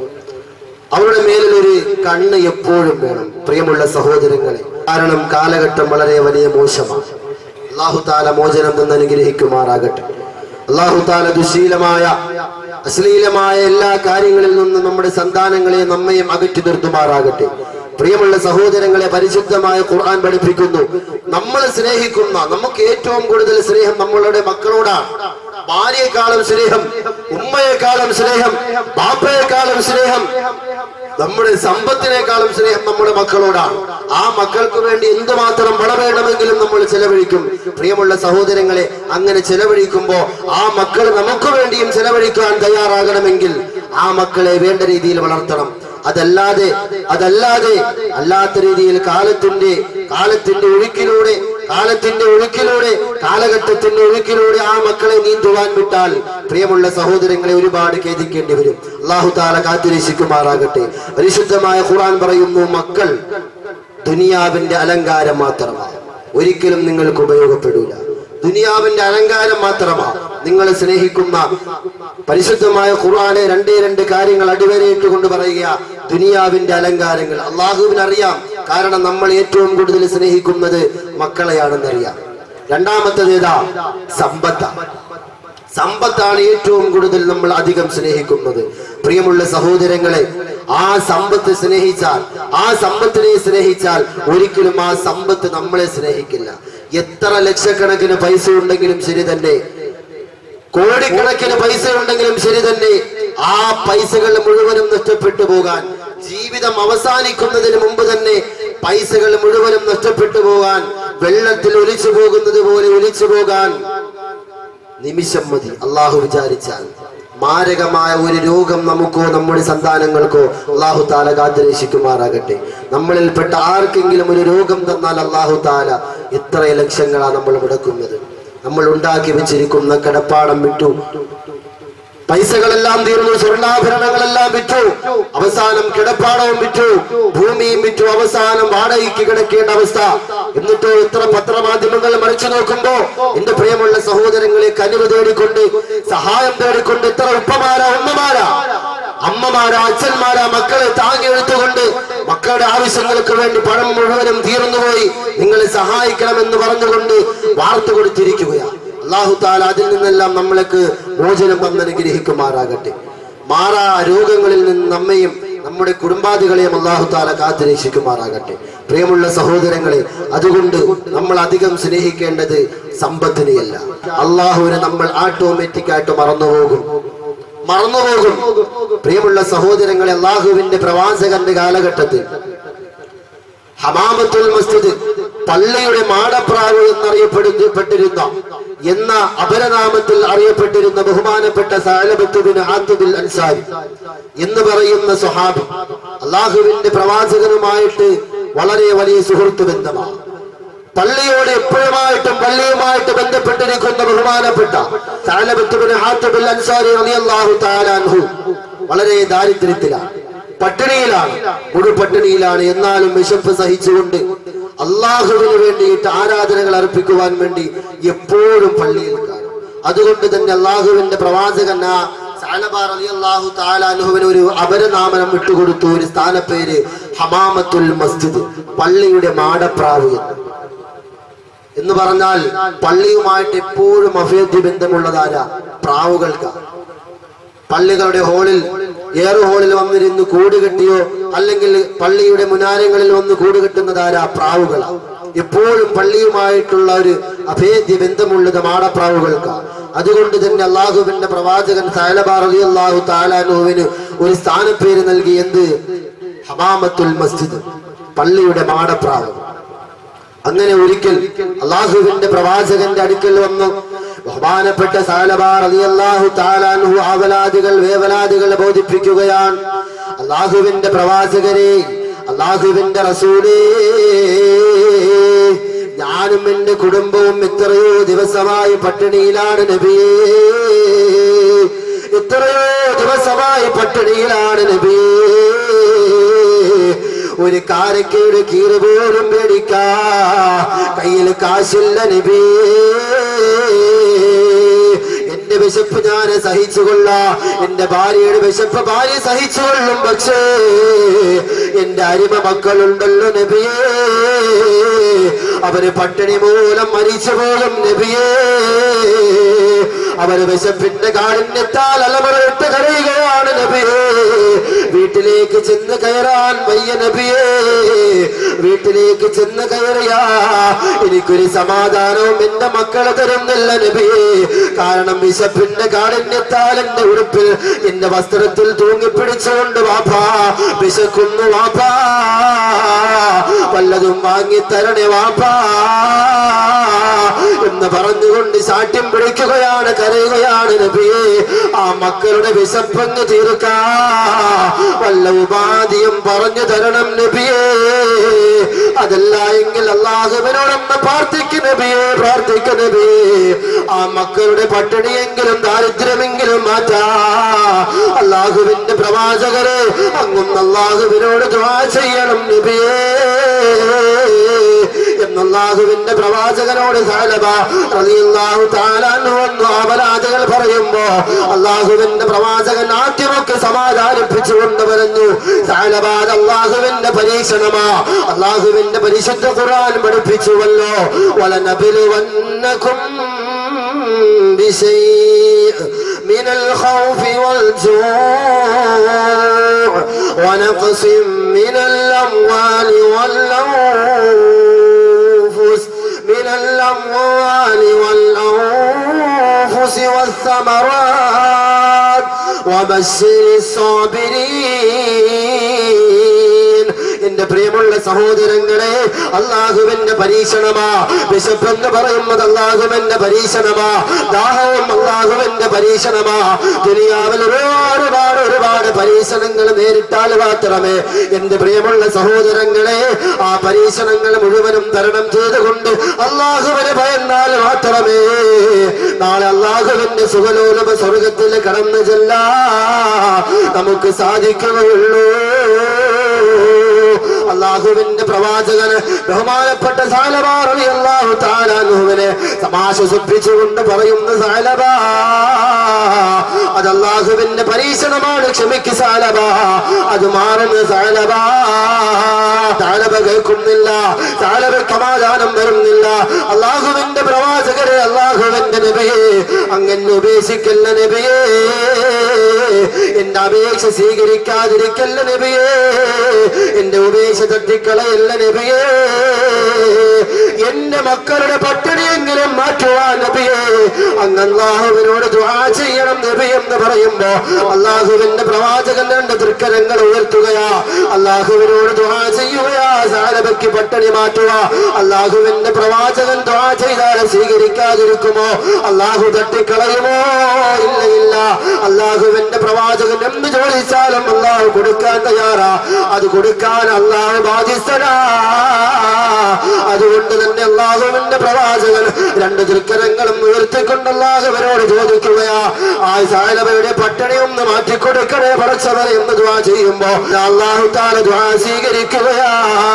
അവരുടെ മേലിൽ ഒരു കണ്ണ് എപ്പോഴും വേണം പ്രിയമുള്ള സഹോദരങ്ങളെ കാരണം കാലഘട്ടം വളരെ വലിയ മോശമാണ് അള്ളാഹു താല മോചനം നിന്ന് അനുഗ്രഹിക്കുമാറാകട്ടെ അള്ളാഹു താല ദുശീലമായ അശ്ലീലമായ എല്ലാ കാര്യങ്ങളിൽ നിന്നും നമ്മുടെ സന്താനങ്ങളെ നമ്മയും അകറ്റി നിർത്തുമാറാകട്ടെ പ്രിയമുള്ള സഹോദരങ്ങളെ പരിശുദ്ധമായ ഖുർആൻ പഠിപ്പിക്കുന്നു നമ്മൾ സ്നേഹിക്കുന്ന നമുക്ക് ഏറ്റവും കൂടുതൽ സ്നേഹം നമ്മളുടെ മക്കളോടാണ് ഭാര്യയെക്കാളും സ്നേഹം ഉമ്മയെക്കാളും സ്നേഹം ബാപ്പയെക്കാളും സ്നേഹം നമ്മുടെ സമ്പത്തിനേക്കാളും സ്നേഹം നമ്മുടെ മക്കളോടാണ് ആ മക്കൾക്ക് വേണ്ടി എന്തുമാത്രം പണം വേണമെങ്കിലും നമ്മൾ ചെലവഴിക്കും പ്രിയമുള്ള സഹോദരങ്ങളെ അങ്ങനെ ചെലവഴിക്കുമ്പോ ആ മക്കൾ നമുക്ക് വേണ്ടിയും ചെലവഴിക്കാൻ തയ്യാറാകണമെങ്കിൽ ആ മക്കളെ വേണ്ട രീതിയിൽ വളർത്തണം അതല്ലാതെ അതല്ലാതെ അല്ലാത്ത രീതിയിൽ കാലത്തിന്റെ കാലത്തിന്റെ ഒഴുക്കിലൂടെ കാലത്തിന്റെ ഒഴുക്കിലൂടെ കാലഘട്ടത്തിന്റെ ഒഴുക്കിലൂടെ ആ മക്കളെ നീന്തുവാൻ വിട്ടാൽ പ്രിയമുള്ള സഹോദരങ്ങളെ ഒരുപാട് ഖേദിക്കേണ്ടി വരും അള്ളാഹു താല കാത്തുരക്ഷിക്കുമാറാകട്ടെ പരിശുദ്ധമായ ഖുർആൻ പറയുന്നു മക്കൾ ദുനിയാവിന്റെ അലങ്കാരം മാത്രമാണ് ഒരിക്കലും നിങ്ങൾക്ക് ഉപയോഗപ്പെടൂല ദുനിയാവിന്റെ അലങ്കാരം മാത്രമാണ് നിങ്ങൾ സ്നേഹിക്കുന്ന പരിശുദ്ധമായ ഖുർആനെ രണ്ടേ രണ്ട് കാര്യങ്ങൾ അടിവരയിട്ട് കൊണ്ട് പറയുക ദുനിയാവിന്റെ അലങ്കാരങ്ങൾ അള്ളാഹുവിനറിയാം കാരണം നമ്മൾ ഏറ്റവും കൂടുതൽ സ്നേഹിക്കുന്നത് മക്കളെയാണെന്നറിയാം രണ്ടാമത്തത് ഏതാ സമ്പത്താണ് സമ്പത്താണ് ഏറ്റവും കൂടുതൽ നമ്മൾ അധികം സ്നേഹിക്കുന്നത് പ്രിയമുള്ള സഹോദരങ്ങളെ ആ സമ്പത്ത് സ്നേഹിച്ചാൽ ആ സമ്പത്തിനെ സ്നേഹിച്ചാൽ ഒരിക്കലും ആ സമ്പത്ത് നമ്മളെ സ്നേഹിക്കില്ല എത്ര ലക്ഷക്കണക്കിന് പൈസ ഉണ്ടെങ്കിലും ശരി തന്നെ കോടിക്കണക്കിന് പൈസ ഉണ്ടെങ്കിലും ശരി തന്നെ ആ പൈസകൾ മുഴുവനും നഷ്ടപ്പെട്ടു പോകാൻ ജീവിതം അവസാനിക്കുന്നതിന് മുമ്പ് തന്നെ പൈസകൾ മുഴുവനും നഷ്ടപ്പെട്ടു പോകാൻ വെള്ളത്തിൽ ഒലിച്ചു പോകുന്നത് പോലെ ഒലിച്ചു പോകാൻ നിമിഷം മതി അള്ളാഹു വിചാരിച്ചാൽ മാരകമായ ഒരു രോഗം നമുക്കോ നമ്മുടെ സന്താനങ്ങൾക്കോ അള്ളാഹു താല കാത്തുരക്ഷിക്കുമാറാകട്ടെ നമ്മളിൽപ്പെട്ട ആർക്കെങ്കിലും ഒരു രോഗം തന്നാൽ അള്ളാഹു താല എത്ര ലക്ഷങ്ങളാണ് നമ്മൾ മുടക്കുന്നത് നമ്മൾ ഉണ്ടാക്കി വെച്ചിരിക്കുന്ന കടപ്പാടം വിട്ടു പൈസകളെല്ലാം തീർന്നു സ്വർണ്ണാഭരണങ്ങളെല്ലാം വിറ്റു അവസാനം കിടപ്പാടവും വിറ്റു ഭൂമിയും വിറ്റു അവസാനം വാടകയ്ക്ക് കിടക്കേണ്ട അവസ്ഥ എന്നിട്ടോ ഇത്ര പത്രമാധ്യമങ്ങൾ മറിച്ചു നോക്കുമ്പോ എന്റെ പ്രിയമുള്ള സഹോദരങ്ങളെ കനിവ് തേടിക്കൊണ്ട് സഹായം തേടിക്കൊണ്ട് ഇത്ര ഉപ്പമാരാ ഉമ്മമാരാ അമ്മമാരാ അച്ഛന്മാരാ മക്കളെ താങ്ങി എടുത്തുകൊണ്ട് മക്കളുടെ ആവശ്യങ്ങൾക്ക് വേണ്ടി പണം മുഴുവനും തീർന്നുപോയി നിങ്ങളെ സഹായിക്കണമെന്ന് പറഞ്ഞുകൊണ്ട് വാർത്ത കൊടുത്തിരിക്കുകയാണ് അള്ളാഹു താല അതിൽ നിന്നെല്ലാം നമ്മൾക്ക് മോചനം തന്ന് അനുഗ്രഹിക്കുമാറാകട്ടെ മാറാ രോഗങ്ങളിൽ നിന്ന് നമ്മയും നമ്മുടെ കുടുംബാദികളെയും അള്ളാഹു താല കാത്തുരക്ഷിക്കുമാറാകട്ടെ പ്രിയമുള്ള സഹോദരങ്ങളെ അതുകൊണ്ട് നമ്മൾ അധികം സ്നേഹിക്കേണ്ടത് സമ്പത്തിനെയല്ല അള്ളാഹുവിനെ നമ്മൾ ഓട്ടോമാറ്റിക് ആയിട്ട് മറന്നുപോകും മറന്നുപോകും പ്രിയമുള്ള സഹോദരങ്ങളെ അള്ളാഹുവിന്റെ പ്രവാചകന്റെ കാലഘട്ടത്തിൽ ഹമാമത്തുൽ മസ്ജിദ് പള്ളിയുടെ മാടപ്രാവ് എന്നറിയപ്പെടുന്ന എന്ന അപരനാമത്തിൽ അറിയപ്പെട്ടിരുന്ന ബഹുമാനപ്പെട്ട സാലബത്തുബിന് ആത്തുബിൽ അൻസാരി എന്ന് പറയുന്ന സ്വഹാബി അള്ളാഹുവിന്റെ പ്രവാചകനുമായിട്ട് വളരെ വലിയ സുഹൃത്ത് ബന്ധമാണ് പള്ളിയോട് എപ്പോഴുമായിട്ടും പള്ളിയുമായിട്ട് ബന്ധപ്പെട്ടിരിക്കുന്ന ബഹുമാനപ്പെട്ട സാലബത്തുബിന് ആത്തുബിൽ അൻസാരി റളിയല്ലാഹു തആല അൻഹു വളരെ ദാരിദ്ര്യത്തിലാണ് പട്ടിണിയിലാണ് മുഴു പട്ടിണിയിലാണ് എന്നാലും വിശപ്പ് സഹിച്ചുകൊണ്ട് അള്ളാഹുവിന് വേണ്ടിയിട്ട് ആരാധനകൾ അർപ്പിക്കുവാൻ വേണ്ടി എപ്പോഴും പള്ളിയിൽ കാണും അതുകൊണ്ട് തന്നെ അള്ളാഹുവിന്റെ പ്രവാചകൻ ആ സാലബാർ അലി അള്ളാഹു താലാനുഹുവിന് ഒരു അപരനാമനം വിട്ടുകൊടുത്തു ഒരു സ്ഥാനപ്പേര് ഹമാമത്തുൽ മസ്ജിദ് പള്ളിയുടെ മാടപ്രാവ് എന്ന് എന്ന് പറഞ്ഞാൽ പള്ളിയുമായിട്ട് എപ്പോഴും അഭേദ്യ ബന്ധമുള്ളതാരാ പ്രാവുകൾക്ക് പള്ളികളുടെ ഹോളിൽ ഏറ് ഹോളിൽ വന്നിരുന്ന് കൂട് കെട്ടിയോ അല്ലെങ്കിൽ പള്ളിയുടെ മുനാരങ്ങളിൽ വന്ന് കൂട് കെട്ടുന്നതാരാ പ്രാവുകളാ എപ്പോഴും പള്ളിയുമായിട്ടുള്ള ഒരു അഭേദ്യ ബന്ധമുള്ളത് മാടപ്രാവുകൾക്ക് അതുകൊണ്ട് തന്നെ അള്ളാഹുവിന്റെ പ്രവാചകൻ സാലബാർ അലി അള്ളാഹു താലാനുവിന് ഒരു സ്ഥാനപ്പേര് നൽകി എന്ത് ഹമാമത്തുൽ മസ്ജിദ് പള്ളിയുടെ മാടപ്രാവ് അങ്ങനെ ഒരിക്കൽ അള്ളാഹുവിന്റെ പ്രവാചകന്റെ അടുക്കൽ വന്നു ബഹുമാനപ്പെട്ട സാലബാർ അലിയല്ലാഹു താലാൻഹു ആവലാദികൾ വേവലാദികൾ ബോധിപ്പിക്കുകയാണ് അള്ളാഹുവിന്റെ പ്രവാചകരെ അള്ളാഹുവിന്റെ റസൂലേ ഞാനും എന്റെ കുടുംബവും എത്രയോ ദിവസമായി പട്ടിണിയിലാണ് നബിയേ എത്രയോ ദിവസമായി പട്ടിണിയിലാണ് നബിയേ ഒരു കാരക്കയുടെ കീറ് പോലും പേടിക്കാ കയ്യിൽ കാശില്ല നബി എന്റെ വിശപ്പ് ഞാൻ സഹിച്ചുകൊള്ളാം എന്റെ ഭാര്യയുടെ വിശപ്പ് ഭാര്യ സഹിച്ചുകൊള്ളും പക്ഷേ എന്റെ അരിമ മക്കളുണ്ടല്ലോ നബിയേ അവര് പട്ടിണി മൂലം മരിച്ചു പോലും നബിയേ അവര് വിശപ്പിന്റെ കാഠിന്യത്താൽ അലമുറയിട്ട് കരയുകയാണ് നബിയേ വീട്ടിലേക്ക് ചെന്ന് കയറാൻ വയ്യ നബിയേ വീട്ടിലേക്ക് ചെന്ന് കയറിയാ എനിക്കൊരു സമാധാനവും എന്റെ മക്കളെ തരുന്നില്ല നബിയേ കാരണം വിശപ്പിന്റെ കാഠിന്യത്താൽ എന്റെ ഉടുപ്പിൽ എന്റെ വസ്ത്രത്തിൽ തൂങ്ങിപ്പിടിച്ചുകൊണ്ട് വാപ്പാ വിശക്കുന്നു വാപ്പാ വല്ലതും വാങ്ങിത്തരണേ വാപ്പാ എന്ന് പറഞ്ഞുകൊണ്ട് ശാഠ്യം പിടിക്കുകയാണ് കരയുകയാണ് നബിയെ ആ മക്കളുടെ വിശപ്പങ്ങ് തീർക്കാ വല്ല ഉപാധിയും പറഞ്ഞു തരണം നബിയേ അതല്ല എങ്കിൽ അള്ളാഹുവിനോടൊന്ന് പ്രാർത്ഥിക്കും നബിയെ പ്രാർത്ഥിക്കും നബിയേ ആ മക്കളുടെ പട്ടിണിയെങ്കിലും ദാരിദ്ര്യമെങ്കിലും മാറ്റാ അള്ളാഹുവിന്റെ പ്രവാചകരെ അങ്ങും അള്ളാഹുവിനോട് ദ്വാ ചെയ്യണം നബിയേ എന്നല്ലാഹുവിന്റെ പ്രവാചകനോട് സാലബ റളിയല്ലാഹു തആല അൻഹു വന്നു അപരാധകൾ പറയുമ്പോ അള്ളാഹുവിന്റെ പ്രവാചകൻ ആദ്യമൊക്കെ സമാധാനിപ്പിച്ചുകൊണ്ട് പറഞ്ഞു സാലബ അത് അള്ളാഹുവിന്റെ പരീക്ഷണമാ അള്ളാഹുവിന്റെ പരിശുദ്ധ ഖുർആൻ പഠിപ്പിച്ചുവല്ലോ വലനബിലുവന്നകും بشيء من الخوف والجوع ونقص من الأموال والأنفس من الأموال والأنفس والثمرات وبشر الصابرين എന്റെ പ്രിയമുള്ള സഹോദരങ്ങളെ അള്ളാഹുവിന്റെ പരീക്ഷണമാ വിശപ്പെന്ന് പറയുന്നത് അള്ളാഹുവിന്റെ പരീക്ഷണമാ ദാഹവും അള്ളാഹുവിന്റെ പരീക്ഷണമാ ദുനിയാവിൽ ഒരുപാട് ഒരുപാട് ഒരുപാട് പരീക്ഷണങ്ങൾ നേരിട്ടാൽ മാത്രമേ എന്റെ പ്രിയമുള്ള സഹോദരങ്ങളെ ആ പരീക്ഷണങ്ങൾ മുഴുവനും തരണം ചെയ്തുകൊണ്ട് അള്ളാഹുവിനെ ഭയന്നാൽ മാത്രമേ നാളെ അള്ളാഹുവിന്റെ സുഖലോലഭ സ്വർഗത്തിൽ കടന്നു ചെല്ലാ നമുക്ക് സാധിക്കുകയുള്ളൂ അള്ളാഹുവിന്റെ പ്രവാചകന് ബഹുമാനപ്പെട്ട സാലബാറലി അള്ളാഹു താലാനുവിനെ സമാശ്വസിപ്പിച്ചുകൊണ്ട് പറയുന്ന സാലബ അത് അള്ളാഹുവിന്റെ പരീക്ഷണമാണ് ക്ഷമിക്ക് സാലബ അത് മാറുന്ന സാലബ താലബ കേൾക്കുന്നില്ല താലബ സമാധാനം വരുന്നില്ല അള്ളാഹുവിന്റെ പ്രവാചകരെ അള്ളാഹുവിന്റെ നബിയെ അങ്ങനെ ഉപേക്ഷിക്കല്ല നബിയേ എന്റെ അപേക്ഷ സ്വീകരിക്കാതിരിക്കല്ല നബിയേ എന്റെ ഉപേക്ഷ തട്ടിക്കളയല്ല നബിയേ എന്റെ മക്കളുടെ പട്ടിണിയെങ്കിലും മാറ്റുവാൻ നബിയേ അങ്ങ് അള്ളാഹുവിനോട് ദുആ ചെയ്യണം നബി എന്ന് പറയുമ്പോ അള്ളാഹുവിന്റെ പ്രവാചകൻ രണ്ട് തൃക്കരങ്ങൾ ഉയർത്തുകയാ അള്ളാഹുവിനോട് ദുആ ചെയ്യുകയാ സാലബയ്ക്ക് പട്ടിണി മാറ്റുക അള്ളാഹുവിന്റെ പ്രവാചകൻ ദുആ ചെയ്താൽ സ്വീകരിക്കാതിരിക്കുമോ അള്ളാഹു തട്ടിക്കളയുമോ ഇല്ല ഇല്ല അള്ളാഹുവിന്റെ പ്രവാചകൻ എന്ത് ചോദിച്ചാലും അള്ളാഹു കൊടുക്കാൻ തയ്യാറാ അത് കൊടുക്കാൻ അള്ളാഹു ബാധ്യസ്ഥനാ അതുകൊണ്ട് തന്നെ അള്ളാഹുവിന്റെ പ്രവാചകൻ രണ്ട് തൃക്കരങ്ങളും ഉയർത്തിക്കൊണ്ട് അള്ളാഹുവിനോട് ചോദിക്കുകയാ ആ സാലബയുടെ പട്ടിണി ഒന്ന് മാറ്റിക്കൊടുക്കണേ പടച്ചവരെ എന്ന് ദ്വാ ചെയ്യുമ്പോ അള്ളാഹു താല ദ്വാ സ്വീകരിക്കുകയാ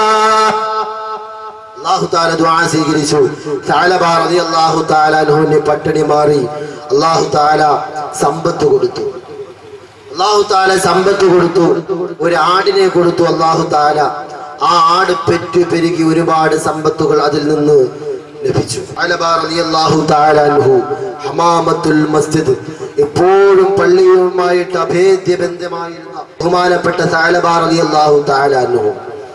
അള്ളാഹു താല ദ്വാ സ്വീകരിച്ചു സാലബ റളിയല്ലാഹു താല അൻഹുവിന്റെ പട്ടിണി മാറി അള്ളാഹു താല സമ്പത്ത് കൊടുത്തു അള്ളാഹു താല സമ്പത്ത് കൊടുത്തു ഒരു ആടിനെ കൊടുത്തു അള്ളാഹു താല ആ ആട് പെറ്റു പെരുകി ഒരുപാട് സമ്പത്തുകൾ അതിൽ നിന്ന് ലഭിച്ചു സാലബ റളിയല്ലാഹു താല അൻഹു ഹമാമത്തുൽ മസ്ജിദ് എപ്പോഴും പള്ളിയുമായിട്ട് അഭേദ്യ ബന്ധമായിരുന്ന ബഹുമാനപ്പെട്ട സാലബ റളിയല്ലാഹു താല അൻഹു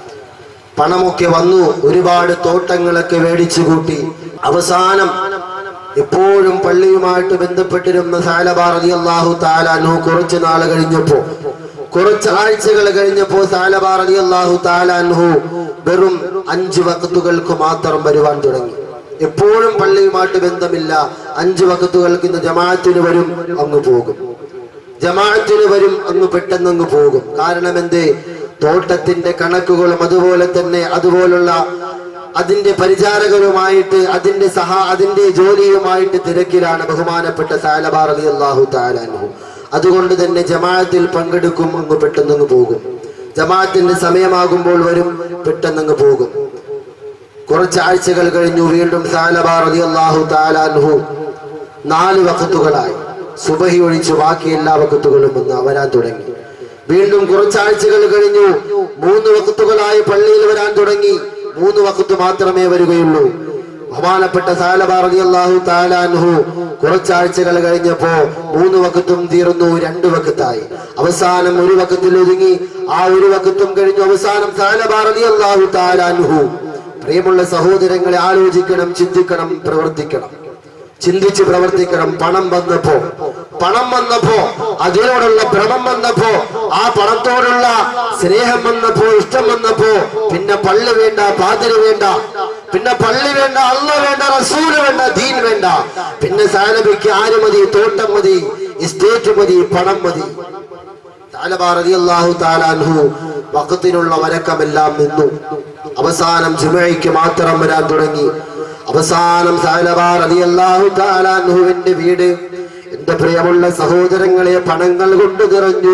പണമൊക്കെ വന്നു ഒരുപാട് തോട്ടങ്ങളൊക്കെ മേടിച്ചു കൂട്ടി അവസാനം എപ്പോഴും പള്ളിയുമായിട്ട് ബന്ധപ്പെട്ടിരുന്ന സാലബാറതി അള്ളാഹു താലാനു കുറച്ചു നാൾ കഴിഞ്ഞപ്പോ കുറച്ച് ആഴ്ചകൾ കഴിഞ്ഞപ്പോ സാലബാറതി അള്ളാഹു താലാൻഹു വെറും അഞ്ചു വക്കത്തുകൾക്ക് മാത്രം വരുവാൻ തുടങ്ങി എപ്പോഴും പള്ളിയുമായിട്ട് ബന്ധമില്ല അഞ്ചു വക്കത്തുകൾക്ക് ഇന്ന് ജമാഅത്തിന് വരും അങ്ങ് പോകും ജമാഅത്തിന് വരും അങ്ങ് പെട്ടെന്ന് അങ്ങ് പോകും കാരണം എന്തേ തോട്ടത്തിന്റെ കണക്കുകളും അതുപോലെ തന്നെ അതുപോലുള്ള അതിന്റെ പരിചാരകരുമായിട്ട് അതിന്റെ സഹ അതിന്റെ ജോലിയുമായിട്ട് തിരക്കിലാണ് ബഹുമാനപ്പെട്ട സാലബാർ അലി അള്ളാഹു താലാൻഹു അതുകൊണ്ട് തന്നെ ജമാഅത്തിൽ പങ്കെടുക്കും അങ്ങ് പെട്ടെന്നങ്ങ് പോകും ജമാഅത്തിന്റെ സമയമാകുമ്പോൾ വരും പെട്ടെന്നങ്ങ് പോകും കുറച്ച് ആഴ്ചകൾ കഴിഞ്ഞു വീണ്ടും സാലബാർ അലി അള്ളാഹു താലാൻഹു നാല് വക്കത്തുകളായി സുബഹി ഒഴിച്ച് ബാക്കി എല്ലാ വക്കത്തുകളും വന്ന് വരാൻ തുടങ്ങി വീണ്ടും കുറച്ചാഴ്ചകൾ കഴിഞ്ഞു മൂന്ന് വക്കത്തുകളായി പള്ളിയിൽ വരാൻ തുടങ്ങി മൂന്ന് വക്കത്ത് മാത്രമേ വരികയുള്ളൂ ബഹുമാനപ്പെട്ട സാലബാറതി അള്ളാഹു താലാൻഹു കുറച്ചാഴ്ചകൾ കഴിഞ്ഞപ്പോ മൂന്ന് വക്കത്തും തീർന്നു രണ്ട് വക്കത്തായി അവസാനം ഒരു വക്കത്തിൽ ഒതുങ്ങി ആ ഒരു വക്കത്തും കഴിഞ്ഞു അവസാനം സാലബാറതി അള്ളാഹു താലാൻഹു പ്രിയമുള്ള സഹോദരങ്ങളെ ആലോചിക്കണം ചിന്തിക്കണം പ്രവർത്തിക്കണം ചിന്തിച്ച് പ്രവർത്തിക്കണം പണം വന്നപ്പോ പണം വന്നപ്പോ അതിനോടുള്ള ഭ്രമം വന്നപ്പോ ആ പണത്തോടുള്ള സ്നേഹം വന്നപ്പോ ഇഷ്ടം വന്നപ്പോ പിന്നെ പള്ളി വേണ്ട പാതിരി വേണ്ട പിന്നെ പള്ളി വേണ്ട അള്ള വേണ്ട റസൂല് വേണ്ട ദീൻ വേണ്ട പിന്നെ സാലബിക്ക് ആര് മതി തോട്ടം മതി എസ്റ്റേറ്റ് മതി പണം മതി അള്ളാഹു താലാൻഹു വക്കത്തിനുള്ള വരക്കമെല്ലാം നിന്നു അവസാനം ജുമയ്ക്ക് മാത്രം വരാൻ തുടങ്ങി അവസാനം സാലബാർ അലി അള്ളാഹു താലാൻഹുവിന്റെ വീട് എന്റെ പ്രിയമുള്ള സഹോദരങ്ങളെ പണങ്ങൾ കൊണ്ട് നിറഞ്ഞു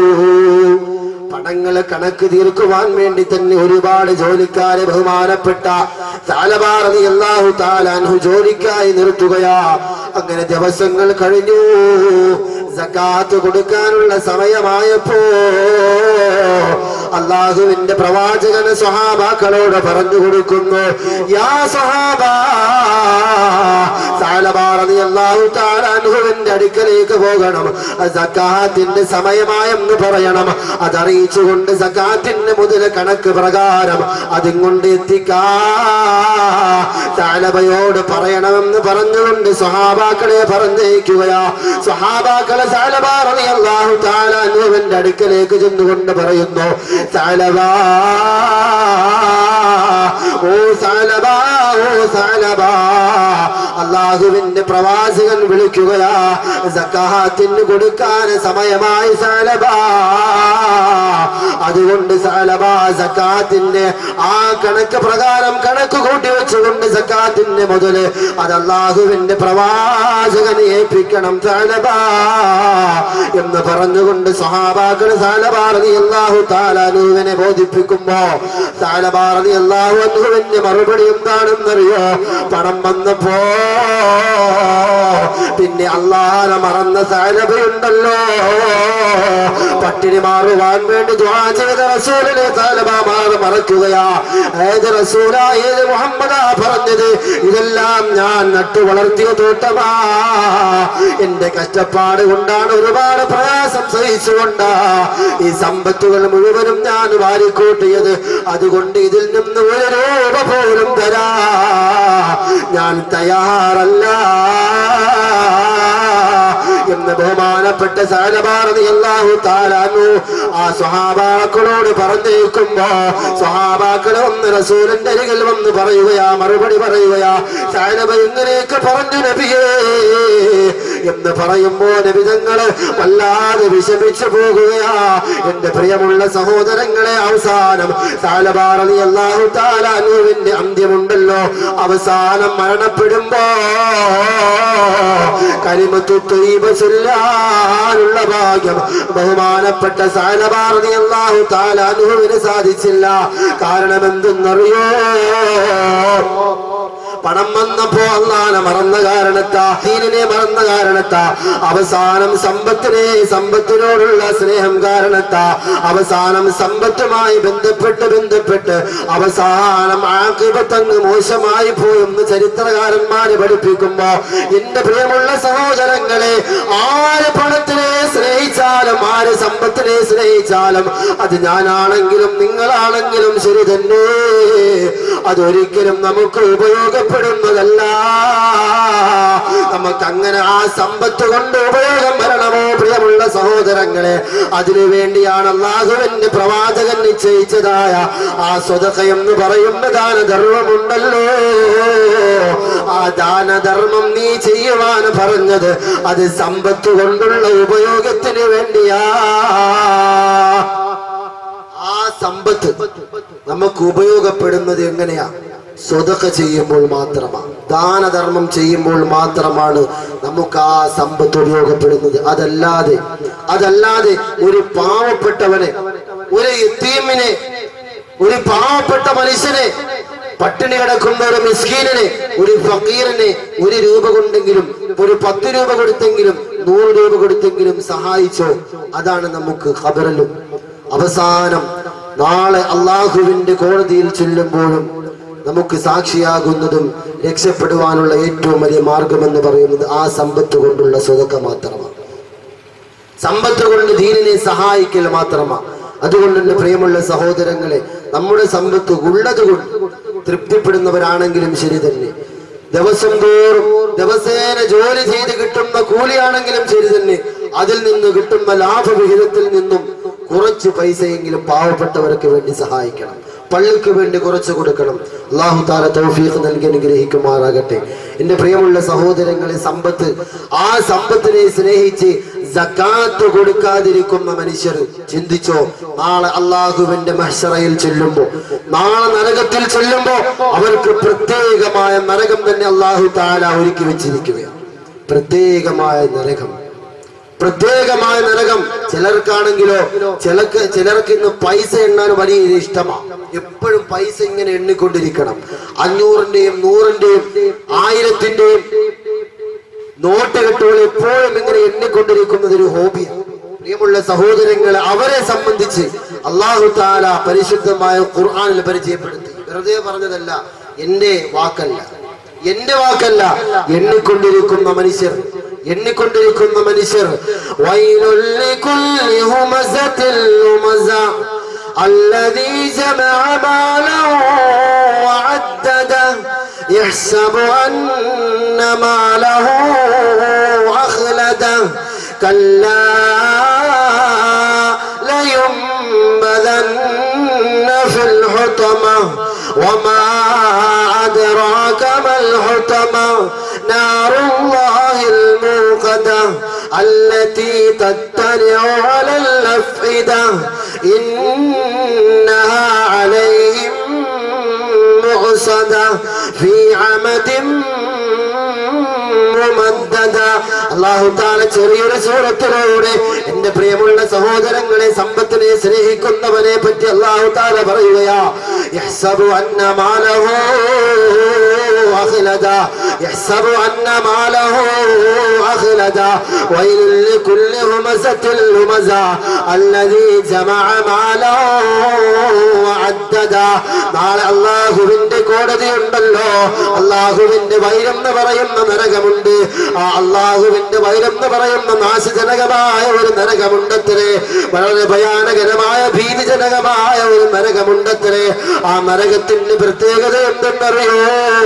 പണങ്ങളെ കണക്ക് തീർക്കുവാൻ വേണ്ടി തന്നെ ഒരുപാട് ജോലിക്കാരെ ബഹുമാനപ്പെട്ട സാലബാർ അലി അള്ളാഹു താലാൻഹു ജോലിക്കായി നിർത്തുകയാ അങ്ങനെ ദിവസങ്ങൾ കഴിഞ്ഞു സക്കാത്ത് കൊടുക്കാനുള്ള സമയമായപ്പോ അള്ളാഹുവിന്റെ പ്രവാചകന് സ്വഹാബാക്കളോട് പറഞ്ഞു കൊടുക്കുന്നു യാ സ്വഹാബ അള്ളാഹു താലാനുഹുവിന്റെ അടുക്കലേക്ക് പോകണം സക്കാത്തിന്റെ സമയമായെന്ന് പറയണം അതറിയിച്ചുകൊണ്ട് സക്കാത്തിന്റെ മുതൽ കണക്ക് പ്രകാരം അതും കൊണ്ട് എത്തിക്കാ താലബയോട് പറയണമെന്ന് പറഞ്ഞുകൊണ്ട് സ്വഹാബാക്കളെ പറഞ്ഞേക്കുകയാ സ്വഹാബാക്കളെ സാലബാറണി അള്ളാഹു താലാനുവിന്റെ അടുക്കലേക്ക് ചെന്നുകൊണ്ട് പറയുന്നു സാലബാ ഓ സാലബാ ഓ സാലബാ അള്ളാഹു അള്ളാഹുവിന്റെ പ്രവാചകൻ വിളിക്കുകയാ സക്കാത്തിന് കൊടുക്കാൻ സമയമായി സാലബ അതുകൊണ്ട് സാലബ സക്കാത്തിന്റെ ആ കണക്ക് പ്രകാരം കണക്ക് കൂട്ടി വെച്ചുകൊണ്ട് സക്കാത്തിന്റെ മുതല് അത് അള്ളാഹുവിന്റെ പ്രവാചകനെ ഏൽപ്പിക്കണം സാലബ എന്ന് പറഞ്ഞുകൊണ്ട് സഹാബാക്കൾ സാലബാറതി അള്ളാഹു താലാനുവിനെ ബോധിപ്പിക്കുമ്പോ സാലബാറതി അള്ളാഹു അനുവിന്റെ മറുപടി എന്താണെന്നറിയോ പണം വന്നപ്പോ പിന്നെ അള്ളാഹനെ മറന്ന സാലബയുണ്ടല്ലോ പട്ടിണി മാറുവാൻ വേണ്ടി ദ്വാ ചെയ്ത റസൂലിനെ സാലബ മാറി മറക്കുകയാ ഏത് റസൂല ഏത് മുഹമ്മദാ പറഞ്ഞത് ഇതെല്ലാം ഞാൻ നട്ടു വളർത്തിയ തോട്ടമാ എന്റെ കഷ്ടപ്പാട് കൊണ്ടാണ് ഒരുപാട് പ്രയാസം സഹിച്ചുകൊണ്ടാ ഈ സമ്പത്തുകൾ മുഴുവനും ഞാൻ വാരിക്കൂട്ടിയത് അതുകൊണ്ട് ഇതിൽ നിന്ന് ഒരു രൂപ പോലും തരാ ഞാൻ തയ്യാറല്ല എന്ന് ബഹുമാനപ്പെട്ട സാലഭാരതി അല്ലാഹു താലാനു ആ സ്വഹാബാക്കളോട് പറഞ്ഞേക്കുമ്പോ സ്വഹാബാക്കൾ ഒന്ന് റസൂലിന്റെ അരികിൽ വന്ന് പറയുകയാ മറുപടി പറയുകയാ സാലബ ഇങ്ങനെയൊക്കെ പറഞ്ഞു നബിയേ എന്ന് പറയുമ്പോ നബിതങ്ങള് വല്ലാതെ വിഷമിച്ചു പോകുകയാ എന്റെ പ്രിയമുള്ള സഹോദരങ്ങളെ അവസാനം സാലഭാരതി അല്ലാഹു താലാനുവിന്റെ അന്ത്യമുണ്ടല്ലോ അവസാനം മരണപ്പെടുമ്പോ കരിമത്തു ത്വയ്യിബ ചൊല്ലാനുള്ള ഭാഗ്യം ബഹുമാനപ്പെട്ട സാലഭാരതി അല്ലാഹു താലാനുവിന് സാധിച്ചില്ല കാരണം എന്തെന്നറിയോ പണം വന്നപ്പോ അള്ളാനെ മറന്ന കാരണത്താ ദീനിനെ മറന്ന കാരണത്താ അവസാനം സമ്പത്തിനെ സമ്പത്തിനോടുള്ള സ്നേഹം കാരണത്താ അവസാനം സമ്പത്തുമായി ബന്ധപ്പെട്ട് ബന്ധപ്പെട്ട് അവസാനം ആക്കിപത്തങ്ങ് മോശമായി പോയെന്ന് ചരിത്രകാരന്മാര് പഠിപ്പിക്കുമ്പോ എന്റെ പ്രിയമുള്ള സഹോദരങ്ങളെ ആര് പണത്തിനെ സ്നേഹിച്ചാലും ആര് സമ്പത്തിനെ സ്നേഹിച്ചാലും അത് ഞാനാണെങ്കിലും നിങ്ങളാണെങ്കിലും ശരി തന്നെ അതൊരിക്കലും നമുക്ക് ഉപയോഗപ്പെടുന്നതല്ല നമുക്ക് അങ്ങനെ ആ സമ്പത്ത് കൊണ്ട് ഉപയോഗം വരണമോ പ്രിയമുള്ള സഹോദരങ്ങളെ അതിനു വേണ്ടിയാണ് അള്ളാഹുവിന്റെ പ്രവാചകൻ നിശ്ചയിച്ചതായ ആ സ്വതക എന്ന് പറയുന്ന ദാനധർമ്മമുണ്ടല്ലോ ആ ദാനധർമ്മം നീ ചെയ്യുവാൻ പറഞ്ഞത് അത് സമ്പത്ത് കൊണ്ടുള്ള ഉപയോഗത്തിന് വേണ്ടിയാ ആ സമ്പത്ത് നമുക്ക് ഉപയോഗപ്പെടുന്നത് എങ്ങനെയാ സ്വതക്ക ചെയ്യുമ്പോൾ മാത്രമാണ് ദാനധർമ്മം ചെയ്യുമ്പോൾ മാത്രമാണ് നമുക്ക് ആ സമ്പത്ത് ഉപയോഗപ്പെടുന്നത് അതല്ലാതെ അതല്ലാതെ ഒരു പാവപ്പെട്ടവനെ ഒരു യത്തീമിനെ ഒരു പാവപ്പെട്ട മനുഷ്യനെ പട്ടിണി കിടക്കുന്ന ഒരു മിസ്കീനെ ഒരു ഫക്കീറിനെ ഒരു രൂപ കൊണ്ടെങ്കിലും ഒരു പത്ത് രൂപ കൊടുത്തെങ്കിലും നൂറ് രൂപ കൊടുത്തെങ്കിലും സഹായിച്ചോ അതാണ് നമുക്ക് ഖബറിലും അവസാനം നാളെ അള്ളാഹുവിന്റെ കോടതിയിൽ ചെല്ലുമ്പോഴും നമുക്ക് സാക്ഷിയാകുന്നതും രക്ഷപ്പെടുവാനുള്ള ഏറ്റവും വലിയ മാർഗമെന്ന് പറയുന്നത് ആ സമ്പത്ത് കൊണ്ടുള്ള സ്വതക്ക മാത്രമാണ് സമ്പത്ത് കൊണ്ട് ദീനിനെ സഹായിക്കൽ മാത്രമാണ് അതുകൊണ്ട് തന്നെ പ്രിയമുള്ള സഹോദരങ്ങളെ നമ്മുടെ സമ്പത്ത് ഉള്ളത് കൊണ്ട് തൃപ്തിപ്പെടുന്നവരാണെങ്കിലും ശരി തന്നെ ദിവസം തോറും ദിവസേന ജോലി ചെയ്ത് കിട്ടുന്ന കൂലിയാണെങ്കിലും ശരി തന്നെ അതിൽ നിന്ന് കിട്ടുന്ന ലാഭവിഹിതത്തിൽ നിന്നും കുറച്ച് പൈസയെങ്കിലും പാവപ്പെട്ടവർക്ക് വേണ്ടി സഹായിക്കണം പള്ളിക്ക് വേണ്ടി കുറച്ച് കൊടുക്കണം അള്ളാഹു താല തൗഫീഖ് നൽകി അനുഗ്രഹിക്കുമാറാകട്ടെ എന്റെ പ്രിയമുള്ള സഹോദരങ്ങളെ സമ്പത്ത് ആ സമ്പത്തിനെ സ്നേഹിച്ച് സക്കാത്ത് കൊടുക്കാതിരിക്കുന്ന മനുഷ്യർ ചിന്തിച്ചോ നാളെ അള്ളാഹുവിന്റെ മഹ്ഷറയിൽ ചെല്ലുമ്പോ നാളെ നരകത്തിൽ ചെല്ലുമ്പോ അവർക്ക് പ്രത്യേകമായ നരകം തന്നെ അള്ളാഹു താല ഒരുക്കി വെച്ചിരിക്കുകയാണ് പ്രത്യേകമായ നരകം പ്രത്യേകമായ നരകം ചിലർക്കാണെങ്കിലോ ചിലക്ക് ചിലർക്ക് ഇന്ന് പൈസ എണ്ണാൻ വലിയ ഇഷ്ടമാണ് എപ്പോഴും പൈസ ഇങ്ങനെ എണ്ണിക്കൊണ്ടിരിക്കണം അഞ്ഞൂറിന്റെയും നൂറിന്റെയും ആയിരത്തിന്റെയും നോട്ട് കെട്ടുകൾ എപ്പോഴും ഇങ്ങനെ എണ്ണിക്കൊണ്ടിരിക്കുന്നത് ഒരു ഹോബിയാണ് പ്രിയമുള്ള സഹോദരങ്ങളെ അവരെ സംബന്ധിച്ച് അള്ളാഹു താല പരിശുദ്ധമായ ഖുർആാനിൽ പരിചയപ്പെടുത്തി വെറുതെ പറഞ്ഞതല്ല എന്റെ വാക്കല്ല എന്റെ വാക്കല്ല എണ്ണിക്കൊണ്ടിരിക്കുന്ന മനുഷ്യർ എണ്ണിക്കൊണ്ടിരിക്കുന്ന മനുഷ്യർ വൈലുല്ലി കുല്ലി ഹുമസത്തിൽ ലുമസ الذي جمع ماله وعدده يحسب أن ماله أخلده كلا لينبذن في الحطمة وما أدراك ما الحطمة نار التي تطلع على الأفئدة إنها عليهم مؤصدة في عمد മുമദ്ദദ. അല്ലാഹു താല ചെറിയൊരു സൂറത്തിലൂടെ എന്റെ പ്രിയമുള്ള സഹോദരങ്ങളെ സമ്പത്തിനെ സ്നേഹിക്കുന്നവനെ പറ്റി അല്ലാഹു താല പറയുകയാ യഹ്സബു അന്ന മാലഹു അഖ്ലദ യഹ്സബു അന്ന മാലഹു അഖ്ലദ വൈലുൽ ലികുല്ലി ഹുമസത്തിൽ ലുമസ അല്ലദീ ജമഅ മാലഹു വഅദ്ദദ നാളെ അല്ലാഹുവിന്റെ കോടതി ഉണ്ടല്ലോ അല്ലാഹുവിന്റെ വൈരം എന്ന് പറയുന്ന നരകമുണ്ട് ആ അള്ളാഹുവിന്റെ വൈരം എന്ന് പറയുന്ന നാശജനകമായ ഒരു നരകമുണ്ടത്രേ വളരെ ഭയാനകരമായ ഭീതിജനകമായ ഒരു നരകമുണ്ടത്രേ ആ നരകത്തിന്റെ പ്രത്യേകത എന്തെന്നറിയോ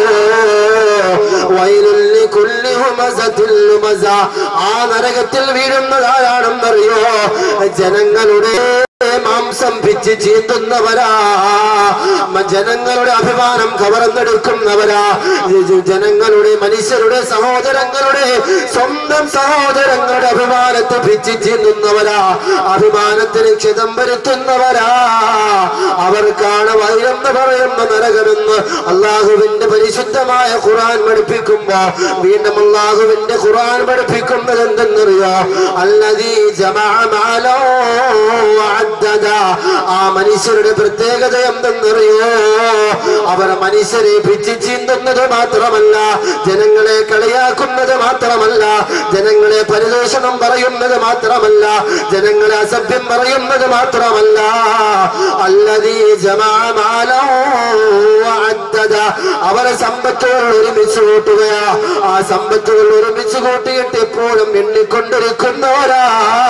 വൈലുല്ലി കുല്ലി ഹുമസത്തിൽ ലുമസ. ആ നരകത്തിൽ വീഴുന്നതാരാണെന്നറിയോ ജനങ്ങളുടെ മാംസം പിച്ച് ചീന്തുന്നവരാ മ- ജനങ്ങളുടെ അഭിമാനം കവർന്നെടുക്കുന്നവരാ ജ- ജനങ്ങളുടെ മനുഷ്യരുടെ സഹോദരങ്ങളുടെ സ്വന്തം സഹോദരങ്ങളുടെ അഭിമാനത്തെ പിച്ച് ചീന്തുന്നവരാ അഭിമാനത്തിന് ക്ഷതം വരുത്തുന്നവരാ അവർക്കാണ് വൈരം എന്ന് പറയുന്ന നരകമെന്ന് അള്ളാഹുവിന്റെ പരിശുദ്ധമായ ഖുർആൻ പഠിപ്പിക്കുമ്പോ വീണ്ടും അള്ളാഹുവിന്റെ ഖുർആൻ പഠിപ്പിക്കുന്നത് എന്തെന്നറിയോ അല്ലതീ ജമഅ മാലോ വഅദ്ദദ. ആ മനുഷ്യരുടെ പ്രത്യേകത എന്തെന്നറിയോ അവർ മനുഷ്യരെ പിച്ചു ചീന്തുന്നത് മാത്രമല്ല ജനങ്ങളെ കളിയാക്കുന്നത് മാത്രമല്ല ജനങ്ങളെ പരിദോഷണം പറയുന്നത് മാത്രമല്ല ജനങ്ങളെ അസഭ്യം പറയുന്നത് മാത്രമല്ല അല്ലതീ ജമഅ മാലോ വഅദ്ദദ. അവരെ സമ്പത്തുകൾ ഒരുമിച്ച് കൂട്ടുകയാ ആ സമ്പത്തുകൾ ഒരുമിച്ച് കൂട്ടിയിട്ട് എപ്പോഴും എണ്ണിക്കൊണ്ടിരിക്കുന്നവരാ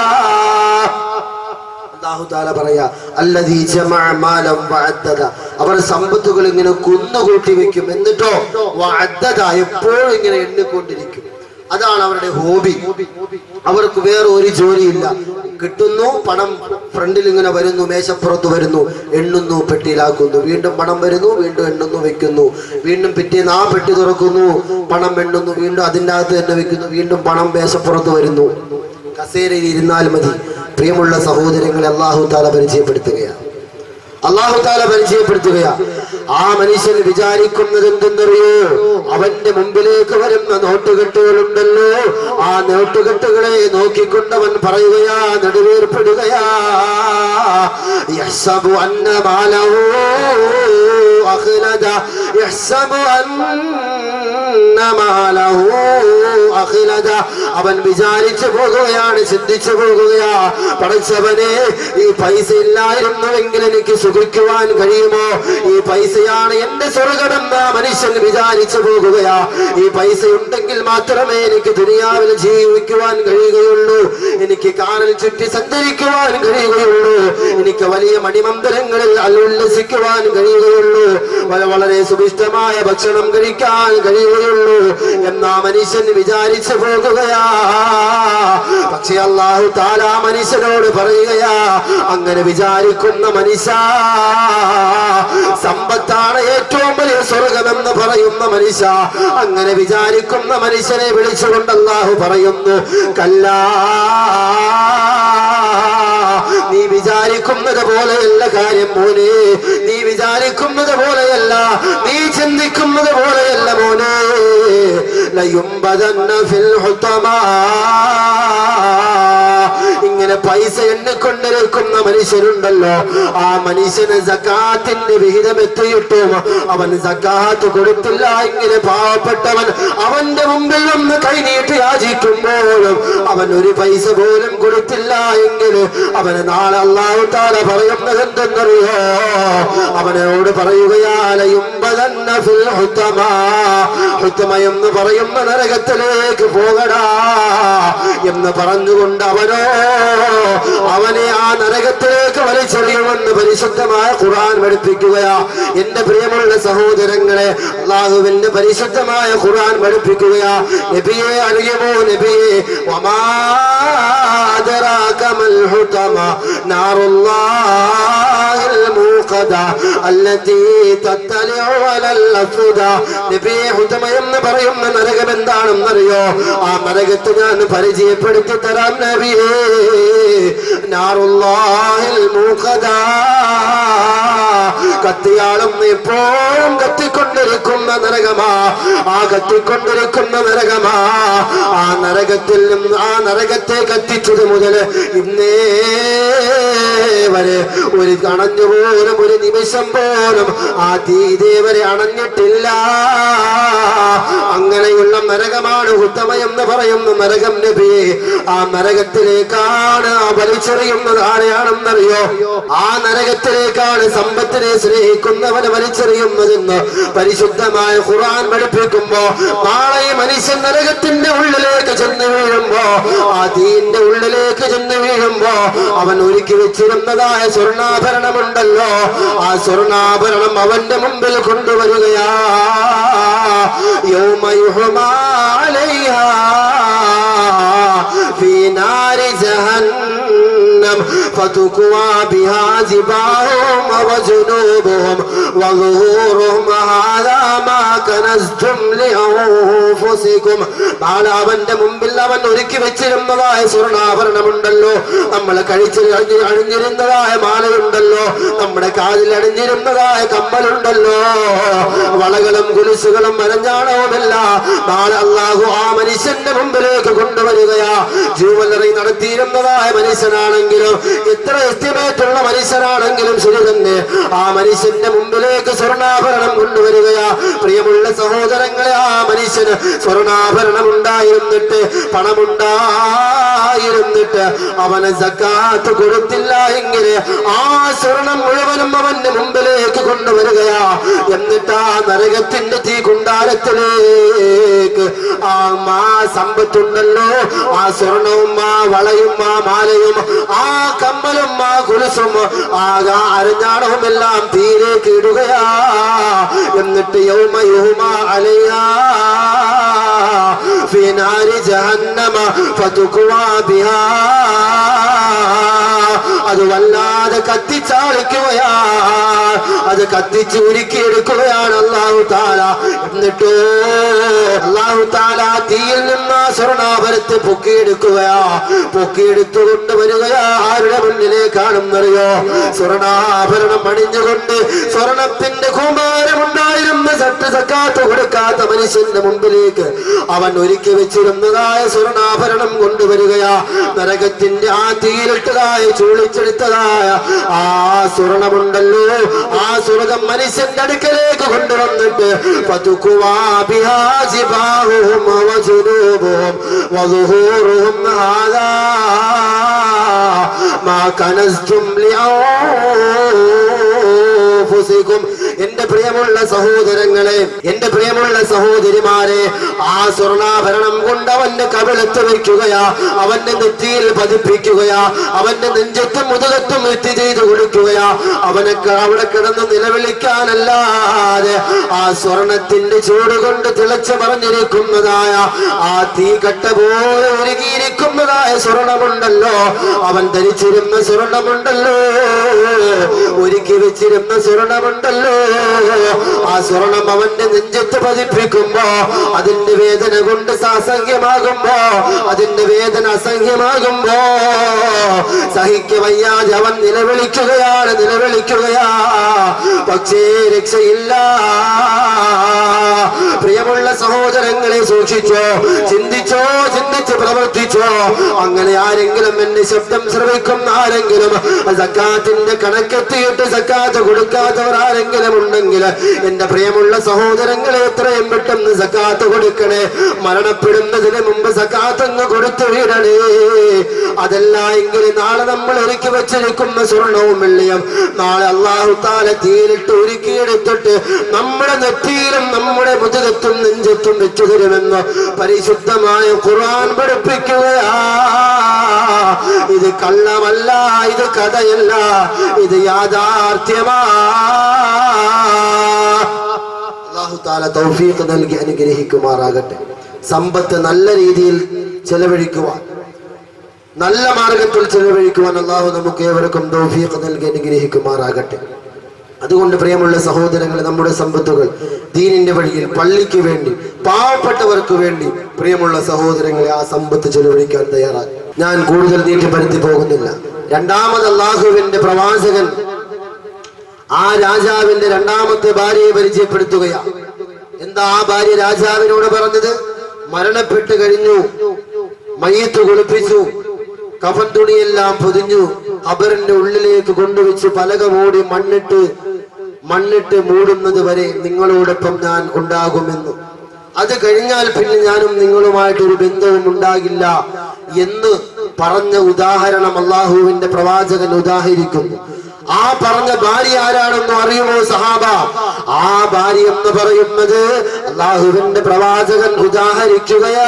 അല്ലാഹു താല പറയാ അല്ലദീ ജമഅ മാലം വഅദ്ദദ അവർ സമ്പത്തുകൾ ഇങ്ങനെ കുന്നുകൂട്ടി വെക്കും എന്നിട്ടോ വഅദ്ദദ എപ്പോഴും ഇങ്ങനെ എണ്ണിക്കൊണ്ടിരിക്കും അതാണ് അവരുടെ ഹോബി അവർക്ക് വേറെ ഒരു ജോലിയില്ല കിട്ടുന്നു പണം ഫ്രണ്ടിൽ ഇങ്ങനെ വരുന്നു മേശപ്പുറത്ത് വരുന്നു എണ്ണുന്നു പെട്ടിയിലാക്കുന്നു വീണ്ടും പണം വരുന്നു വീണ്ടും എണ്ണുന്നു വെക്കുന്നു വീണ്ടും പിറ്റേന്ന് ആ പെട്ടി തുറക്കുന്നു പണം എണ്ണുന്നു വീണ്ടും അതിൻ്റെ അകത്ത് തന്നെ വെക്കുന്നു വീണ്ടും പണം മേശപ്പുറത്ത് വരുന്നു കസേരയിൽ ഇരുന്നാൽ മതി പ്രിയമുള്ള സഹോദരങ്ങളെ അള്ളാഹു താല പരിചയപ്പെടുത്തുകയാണ് അള്ളാഹു താല പരിചയപ്പെടുത്തുകയാ ആ മനുഷ്യൻ വിചാരിക്കുന്നത് എന്തെന്നറിയോ അവന്റെ മുമ്പിലേക്ക് വരുന്ന നോട്ടുകെട്ടുകളുണ്ടല്ലോ ആ നോട്ടുകെട്ടുകളെ നോക്കിക്കൊണ്ടവൻ പറയുകയാ നെടുവേർപ്പെടുകയാ യഹ്സബു അന്ന മാലഹു അഖ്ലദ യഹ്സബു അന്ന മാലഹു അഖ്ലദ അവൻ വിചാരിച്ചു പോകുകയാണ് ചിന്തിച്ചു പോകുകയാ പഠിച്ചവനെ ഈ പൈസ ഇല്ലായിരുന്നുവെങ്കിൽ എനിക്ക് സുഖിക്കുവാൻ കഴിയുമോ ഈ പൈസയാണ് എന്റെ സ്വർഗമെന്ന് ആ മനുഷ്യൻ വിചാരിച്ചു പോകുകയാ ഈ പൈസ ഉണ്ടെങ്കിൽ മാത്രമേ എനിക്ക് ദുനിയാവിൽ ജീവിക്കുവാൻ കഴിയുകയുള്ളൂ എനിക്ക് കാറിൽ ചുറ്റി സഞ്ചരിക്കുവാൻ കഴിയുകയുള്ളൂ എനിക്ക് വലിയ മണിമന്ദിരങ്ങളിൽ ഉല്ലസിക്കുവാൻ കഴിയുകയുള്ളൂ വല- വളരെ സുഭിഷ്ടമായ ഭക്ഷണം കഴിക്കാൻ കഴിയുകയുള്ളൂ എന്നാ മനുഷ്യൻ വിചാരിച്ചു പോകുകയാ പക്ഷെ അള്ളാഹു താലാ മനുഷ്യനോട് പറയുകയാ അങ്ങനെ വിചാരിക്കുന്ന മനുഷ്യ സമ്പത്താണ് ഏറ്റവും വലിയ സ്വർഗമെന്ന് പറയുന്ന മനുഷ്യ അങ്ങനെ വിചാരിക്കുന്ന മനുഷ്യനെ വിളിച്ചുകൊണ്ട് അള്ളാഹു പറയുന്നു കല്ലാ നീ വിചാരിക്കുന്നത് പോലെയല്ല കാര്യം മോനെ നീ വിചാരിക്കുന്നത് പോലെയല്ല നീ ചിന്തിക്കുന്നത് പോലെയല്ല മോനെ ലയുംബദന്ന ഫിൽ ഹുത്തമാ ഇങ്ങനെ പൈസ എണ്ണിക്കൊണ്ടിരിക്കുന്ന മനുഷ്യരുണ്ടല്ലോ ആ മനുഷ്യന് സക്കാത്തിന്റെ വിഹിതം എത്തിയിട്ടും അവൻ സക്കാത്ത് കൊടുത്തില്ല ഇങ്ങനെ പാവപ്പെട്ടവൻ അവന്റെ മുമ്പിൽ ഒന്ന് കൈനീട്ടി യാചിക്കുമ്പോഴും അവൻ ഒരു പൈസ പോലും കൊടുത്തില്ല എങ്കിൽ അവന് നാളെ അള്ളാഹു താല പറയുന്നത് എന്തെന്നറിയോ അവനോട് പറയുകയാലയും എന്ന് പറയുന്ന നരകത്തിലേക്ക് പോകടാ എന്ന് പറഞ്ഞുകൊണ്ട് അവനോ അവനെ ആ നരകത്തിലേക്ക് വലിച്ചെറിയുമെന്ന് പരിശുദ്ധമായ ഖുർആൻ പഠിപ്പിക്കുകയാ എന്റെ പ്രിയമുള്ള സഹോദരങ്ങളെ അള്ളാഹുവിന്റെ പരിശുദ്ധമായ ഖുർആൻ പഠിപ്പിക്കുകയാ നബിയെ അറിയുമോ നബിയെ വമാ അദ്റാക മൽ ഹുതമ നാറുല്ലാഹിൽ മൂഖദ അല്ലതീ തത്തലിഉ അലൽ അഫ്ദ നബിയെ ഹുതമ എന്ന് പറയുന്ന നരകം എന്താണെന്നറിയോ ആ നരകത്തെ ഞാൻ പരിചയപ്പെടുത്തി തരാം നബിയേ നാറുല്ലാഹിൽ മൂഖദാ കത്തിയാളും എപ്പോഴും കത്തിക്കൊണ്ടിരിക്കുന്ന നരകമാ ആ കത്തിക്കൊണ്ടിരിക്കുന്ന നരകമാ ആ നരകത്തിൽ നിന്ന് ആ നരകത്തെ കത്തിച്ചത് മുതൽ ഇന്നേ വരെ ഒരു അണഞ്ഞു പോലും ഒരു നിമിഷം പോലും ആ തീ ഇതേവരെ അണഞ്ഞിട്ടില്ല അങ്ങനെയുള്ള നരകമാണ് ഉത്തമ എന്ന് പറയുന്ന നരകം നബി ആ നരകത്തിലേക്കാണ് ആ വലിച്ചെറിയുന്നത് ആരെയാണെന്നറിയോ ആ നരകത്തിലേക്കാണ് സമ്പത്തിനെ സ്നേഹിക്കുന്നവനെ വലിച്ചെറിയുന്നതെന്ന് പരിശുദ്ധമായ ഖുർആൻ പഠിപ്പിക്കുമ്പോ നാളെ ഈ മനുഷ്യൻ നരകത്തിന്റെ ഉള്ളിലേക്ക് ചെന്ന് വീഴുമ്പോ ആ തീന്റെ ഉള്ളിലേക്ക് ചെന്ന് വീഴുമ്പോ അവൻ ഒരുക്കി വെച്ചിരുന്നതായ സ്വർണ്ണാഭരണമുണ്ടല്ലോ ആ സ്വർണ്ണാഭരണം അവന്റെ മുമ്പിൽ കൊണ്ടുവരികയാ യൗമയുഹമാലയ്യാ في نار جهنم فتكوى بها جباههم وجنوبهم وظهورهم هذا ما كنزتم لأنفسكم നാളെ അവന്റെ മുമ്പിൽ അവൻ ഒരുക്കി വെച്ചിരുന്നതായ സ്വർണ്ണാഭരണമുണ്ടല്ലോ നമ്മൾ കഴിച്ച് അണിഞ്ഞ് അണിഞ്ഞിരുന്നതായ മാലയുണ്ടല്ലോ നമ്മുടെ കാതിൽ അണിഞ്ഞിരുന്നതായ കമ്മലുണ്ടല്ലോ വളകളും കുലുസുകളും മരഞ്ഞാണവുമല്ല നാളെ അള്ളാഹു ആ മനുഷ്യന്റെ മുമ്പിലേക്ക് കൊണ്ടുവരികയാ ജൂവലറി നടത്തിയിരുന്നതായ മനുഷ്യനാണെങ്കിലും എത്ര എസ്റ്റിമേറ്റ് ഉള്ള മനുഷ്യനാണെങ്കിലും ശരി തന്നെ ആ മനുഷ്യന്റെ മുമ്പിലേക്ക് സ്വർണ്ണാഭരണം കൊണ്ടുവരികയാ പ്രിയമുള്ള സഹോദരങ്ങളെ ആ മനുഷ്യന് സ്വർണ്ണാഭരണം ഉണ്ടായിരുന്നിട്ട് പണമുണ്ടായിരുന്നിട്ട് അവന് സക്കാത്ത് കൊടുത്തില്ല എങ്കിൽ ആ സ്വർണം മുഴുവനും അവന്റെ മുമ്പിലേക്ക് കൊണ്ടുവരികയാ എന്നിട്ട് ആ നരകത്തിന്റെ തീ കുണ്ടാരത്തിലേക്ക് ആ മാ സമ്പത്തുണ്ടല്ലോ ആ സ്വർണവും ആ വളയും ആ മാലയും ആ കമ്മലും ആ കുലുസും ആ അരഞ്ഞാണവും എല്ലാം തീയിലേക്ക് ഇടുകയാ എന്നിട്ട് യൗമ യൗമ അലയാ في نار جهنم فتكوى بها അത് വല്ലാതെ കത്തിച്ചാളിക്കുകയാ അത് കത്തിച്ച് ഉരുക്കിയെടുക്കുകയാണ് അള്ളാഹു താല എന്നിട്ടോ അള്ളാഹു താല തീയിൽ നിന്ന് ആ സ്വർണ്ണാഭരത്തെ പൊക്കിയെടുക്കുകയാ പൊക്കിയെടുത്തുകൊണ്ട് വരികയാ ആരുടെ മുന്നിലേക്കാണെന്നറിയോ സ്വർണ്ണാഭരണം അണിഞ്ഞുകൊണ്ട് സ്വർണത്തിന്റെ കൂമാരമുണ്ടായിരുന്ന സട്ട് സക്കാത്ത് കൊടുക്കാത്ത മനുഷ്യന്റെ മുമ്പിലേക്ക് അവൻ ഒരുക്കി വെച്ചിരുന്നതായ സ്വർണ്ണാഭരണം കൊണ്ടുവരികയാ നരകത്തിന്റെ ആ തീയിലിട്ടതായ ചൂളിച്ചെടുത്തതായ ആ സ്വർണമുണ്ടല്ലോ ആ സ്വർഗം മനുഷ്യന്റെ അടുക്കലേക്ക് കൊണ്ടുവന്നിട്ട് ഫതുക്കുവാ ബിഹാ ജിബാഹുഹും വജുനൂബുഹും വദുഹൂറുഹും ഹാദാ മാ കനസ്തും ലിഅൻഫുസികും എന്റെ പ്രിയമുള്ള സഹോദരങ്ങളെ എന്റെ പ്രിയമുള്ള സഹോദരിമാരെ ആ സ്വർണ്ണാഭരണം കൊണ്ട് അവന്റെ കവിളത്ത് വയ്ക്കുകയാ അവന്റെ നെറ്റിയിൽ പതിപ്പിക്കുകയാ അവന്റെ നെഞ്ചത്തും മുതുകത്തും എത്തി ചെയ്തു കൊടുക്കുകയാ അവനൊക്കെ അവിടെ കിടന്ന് നിലവിളിക്കാനല്ലാതെ ആ സ്വർണത്തിന്റെ ചൂട് കൊണ്ട് തിളച്ചു പറഞ്ഞിരിക്കുന്നതായ ആ തീ കട്ട പോലെ ഒരുകിയിരിക്കുന്നതായ സ്വർണമുണ്ടല്ലോ അവൻ ധരിച്ചിരുന്ന സ്വർണമുണ്ടല്ലോ ഒരുക്കി വെച്ചിരുന്ന സ്വർണമുണ്ടല്ലോ ആ സ്വർണം അവന്റെ നെഞ്ചത്ത് പതിപ്പിക്കുമ്പോ അതിന്റെ വേദന കൊണ്ട് അസംഖ്യമാകുമ്പോ അതിന്റെ വേദന അസംഖ്യമാകുമ്പോ സഹിക്ക വയ്യാതെ അവൻ നിലവിളിക്കുകയാണ് നിലവിളിക്കുകയാ പക്ഷേ രക്ഷയില്ല പ്രിയമുള്ള സഹോദരങ്ങളെ സൂക്ഷിച്ചോ ചിന്തിച്ചോ ചിന്തിച്ച് പ്രവർത്തിച്ചോ അങ്ങനെ ആരെങ്കിലും എന്റെ ശബ്ദം ശ്രവിക്കുന്ന ആരെങ്കിലും സക്കാത്തിന്റെ കണക്കെത്തിയിട്ട് സക്കാത്ത് കൊടുക്കാത്തവർ ആരെങ്കിലും ഉണ്ടെങ്കിൽ എന്റെ പ്രിയമുള്ള സഹോദരങ്ങളെ എത്രയും പെട്ടെന്ന് സക്കാത്ത് കൊടുക്കണേ മരണപ്പെടുന്നതിന് മുമ്പ് സക്കാത്ത് അങ്ങ് കൊടുത്തു വിടണേ അതല്ല എങ്കിൽ നാളെ നമ്മൾ ഒരുക്കി വെച്ചിരിക്കുന്ന സ്വർണവും വെള്ളിയും നാളെ അള്ളാഹു താല തീരിട്ട് ഒരുക്കിയെടുത്തിട്ട് നമ്മുടെ നെറ്റിയിലും നമ്മുടെ മുതുകത്തും നെഞ്ചത്തും വെച്ചു തരുമെന്ന് പരിശുദ്ധമായ ഖുർആൻ പഠിപ്പിക്കുകയാ ഇത് കള്ളമല്ല ഇത് കഥയല്ല ഇത് യാഥാർത്ഥ്യമാ അള്ളാഹു താല തൗഫീഖ് നൽകി അനുഗ്രഹിക്കുമാറാകട്ടെ സമ്പത്ത് നല്ല രീതിയിൽ ചെലവഴിക്കുവാൻ നല്ല മാർഗത്തിൽ ചെലവഴിക്കുവാൻ അള്ളാഹു നമുക്ക് ഏവർക്കും തൗഫീഖ് നൽകി അനുഗ്രഹിക്കുമാറാകട്ടെ അതുകൊണ്ട് പ്രിയമുള്ള സഹോദരങ്ങളെ നമ്മുടെ സമ്പത്തുകൾ ദീനിന്റെ വഴിയിൽ പള്ളിക്ക് വേണ്ടി പാവപ്പെട്ടവർക്ക് വേണ്ടി പ്രിയമുള്ള സഹോദരങ്ങളെ ആ സമ്പത്ത് ചെലവഴിക്കാൻ തയ്യാറാക്കി ഞാൻ കൂടുതൽ നീട്ടിപ്പരുത്തി പോകുന്നില്ല രണ്ടാമത് അള്ളാഹുവിന്റെ പ്രവാചകൻ ആ രാജാവിന്റെ രണ്ടാമത്തെ ഭാര്യയെ പരിചയപ്പെടുത്തുകയാണ് എന്താ ആ ഭാര്യ രാജാവിനോട് പറഞ്ഞത് മരണപ്പെട്ട് കഴിഞ്ഞു മയ്യത്ത് കുളിപ്പിച്ചു കഫൻ തുണിയെല്ലാം പൊതിഞ്ഞു ഖബറിന്റെ ഉള്ളിലേക്ക് കൊണ്ടുവച്ച് പലക മൂടി മണ്ണിട്ട് മണ്ണിട്ട് മൂടുന്നത് വരെ നിങ്ങളോടൊപ്പം ഞാൻ ഉണ്ടാകുമെന്ന് അത് കഴിഞ്ഞാൽ പിന്നെ ഞാനും നിങ്ങളുമായിട്ടൊരു ബന്ധവും ഉണ്ടാകില്ല എന്ന് പറഞ്ഞ ഉദാഹരണം അള്ളാഹുവിന്റെ പ്രവാചകൻ ഉദാഹരിക്കുന്നു ആ പറഞ്ഞ ഭാര്യ ആരാണെന്ന് അറിയുമോ സഹാബ ആ ഭാര്യ എന്ന് പറയുന്നത് അള്ളാഹുവിന്റെ പ്രവാചകൻ ഉദാഹരിക്കുകയാ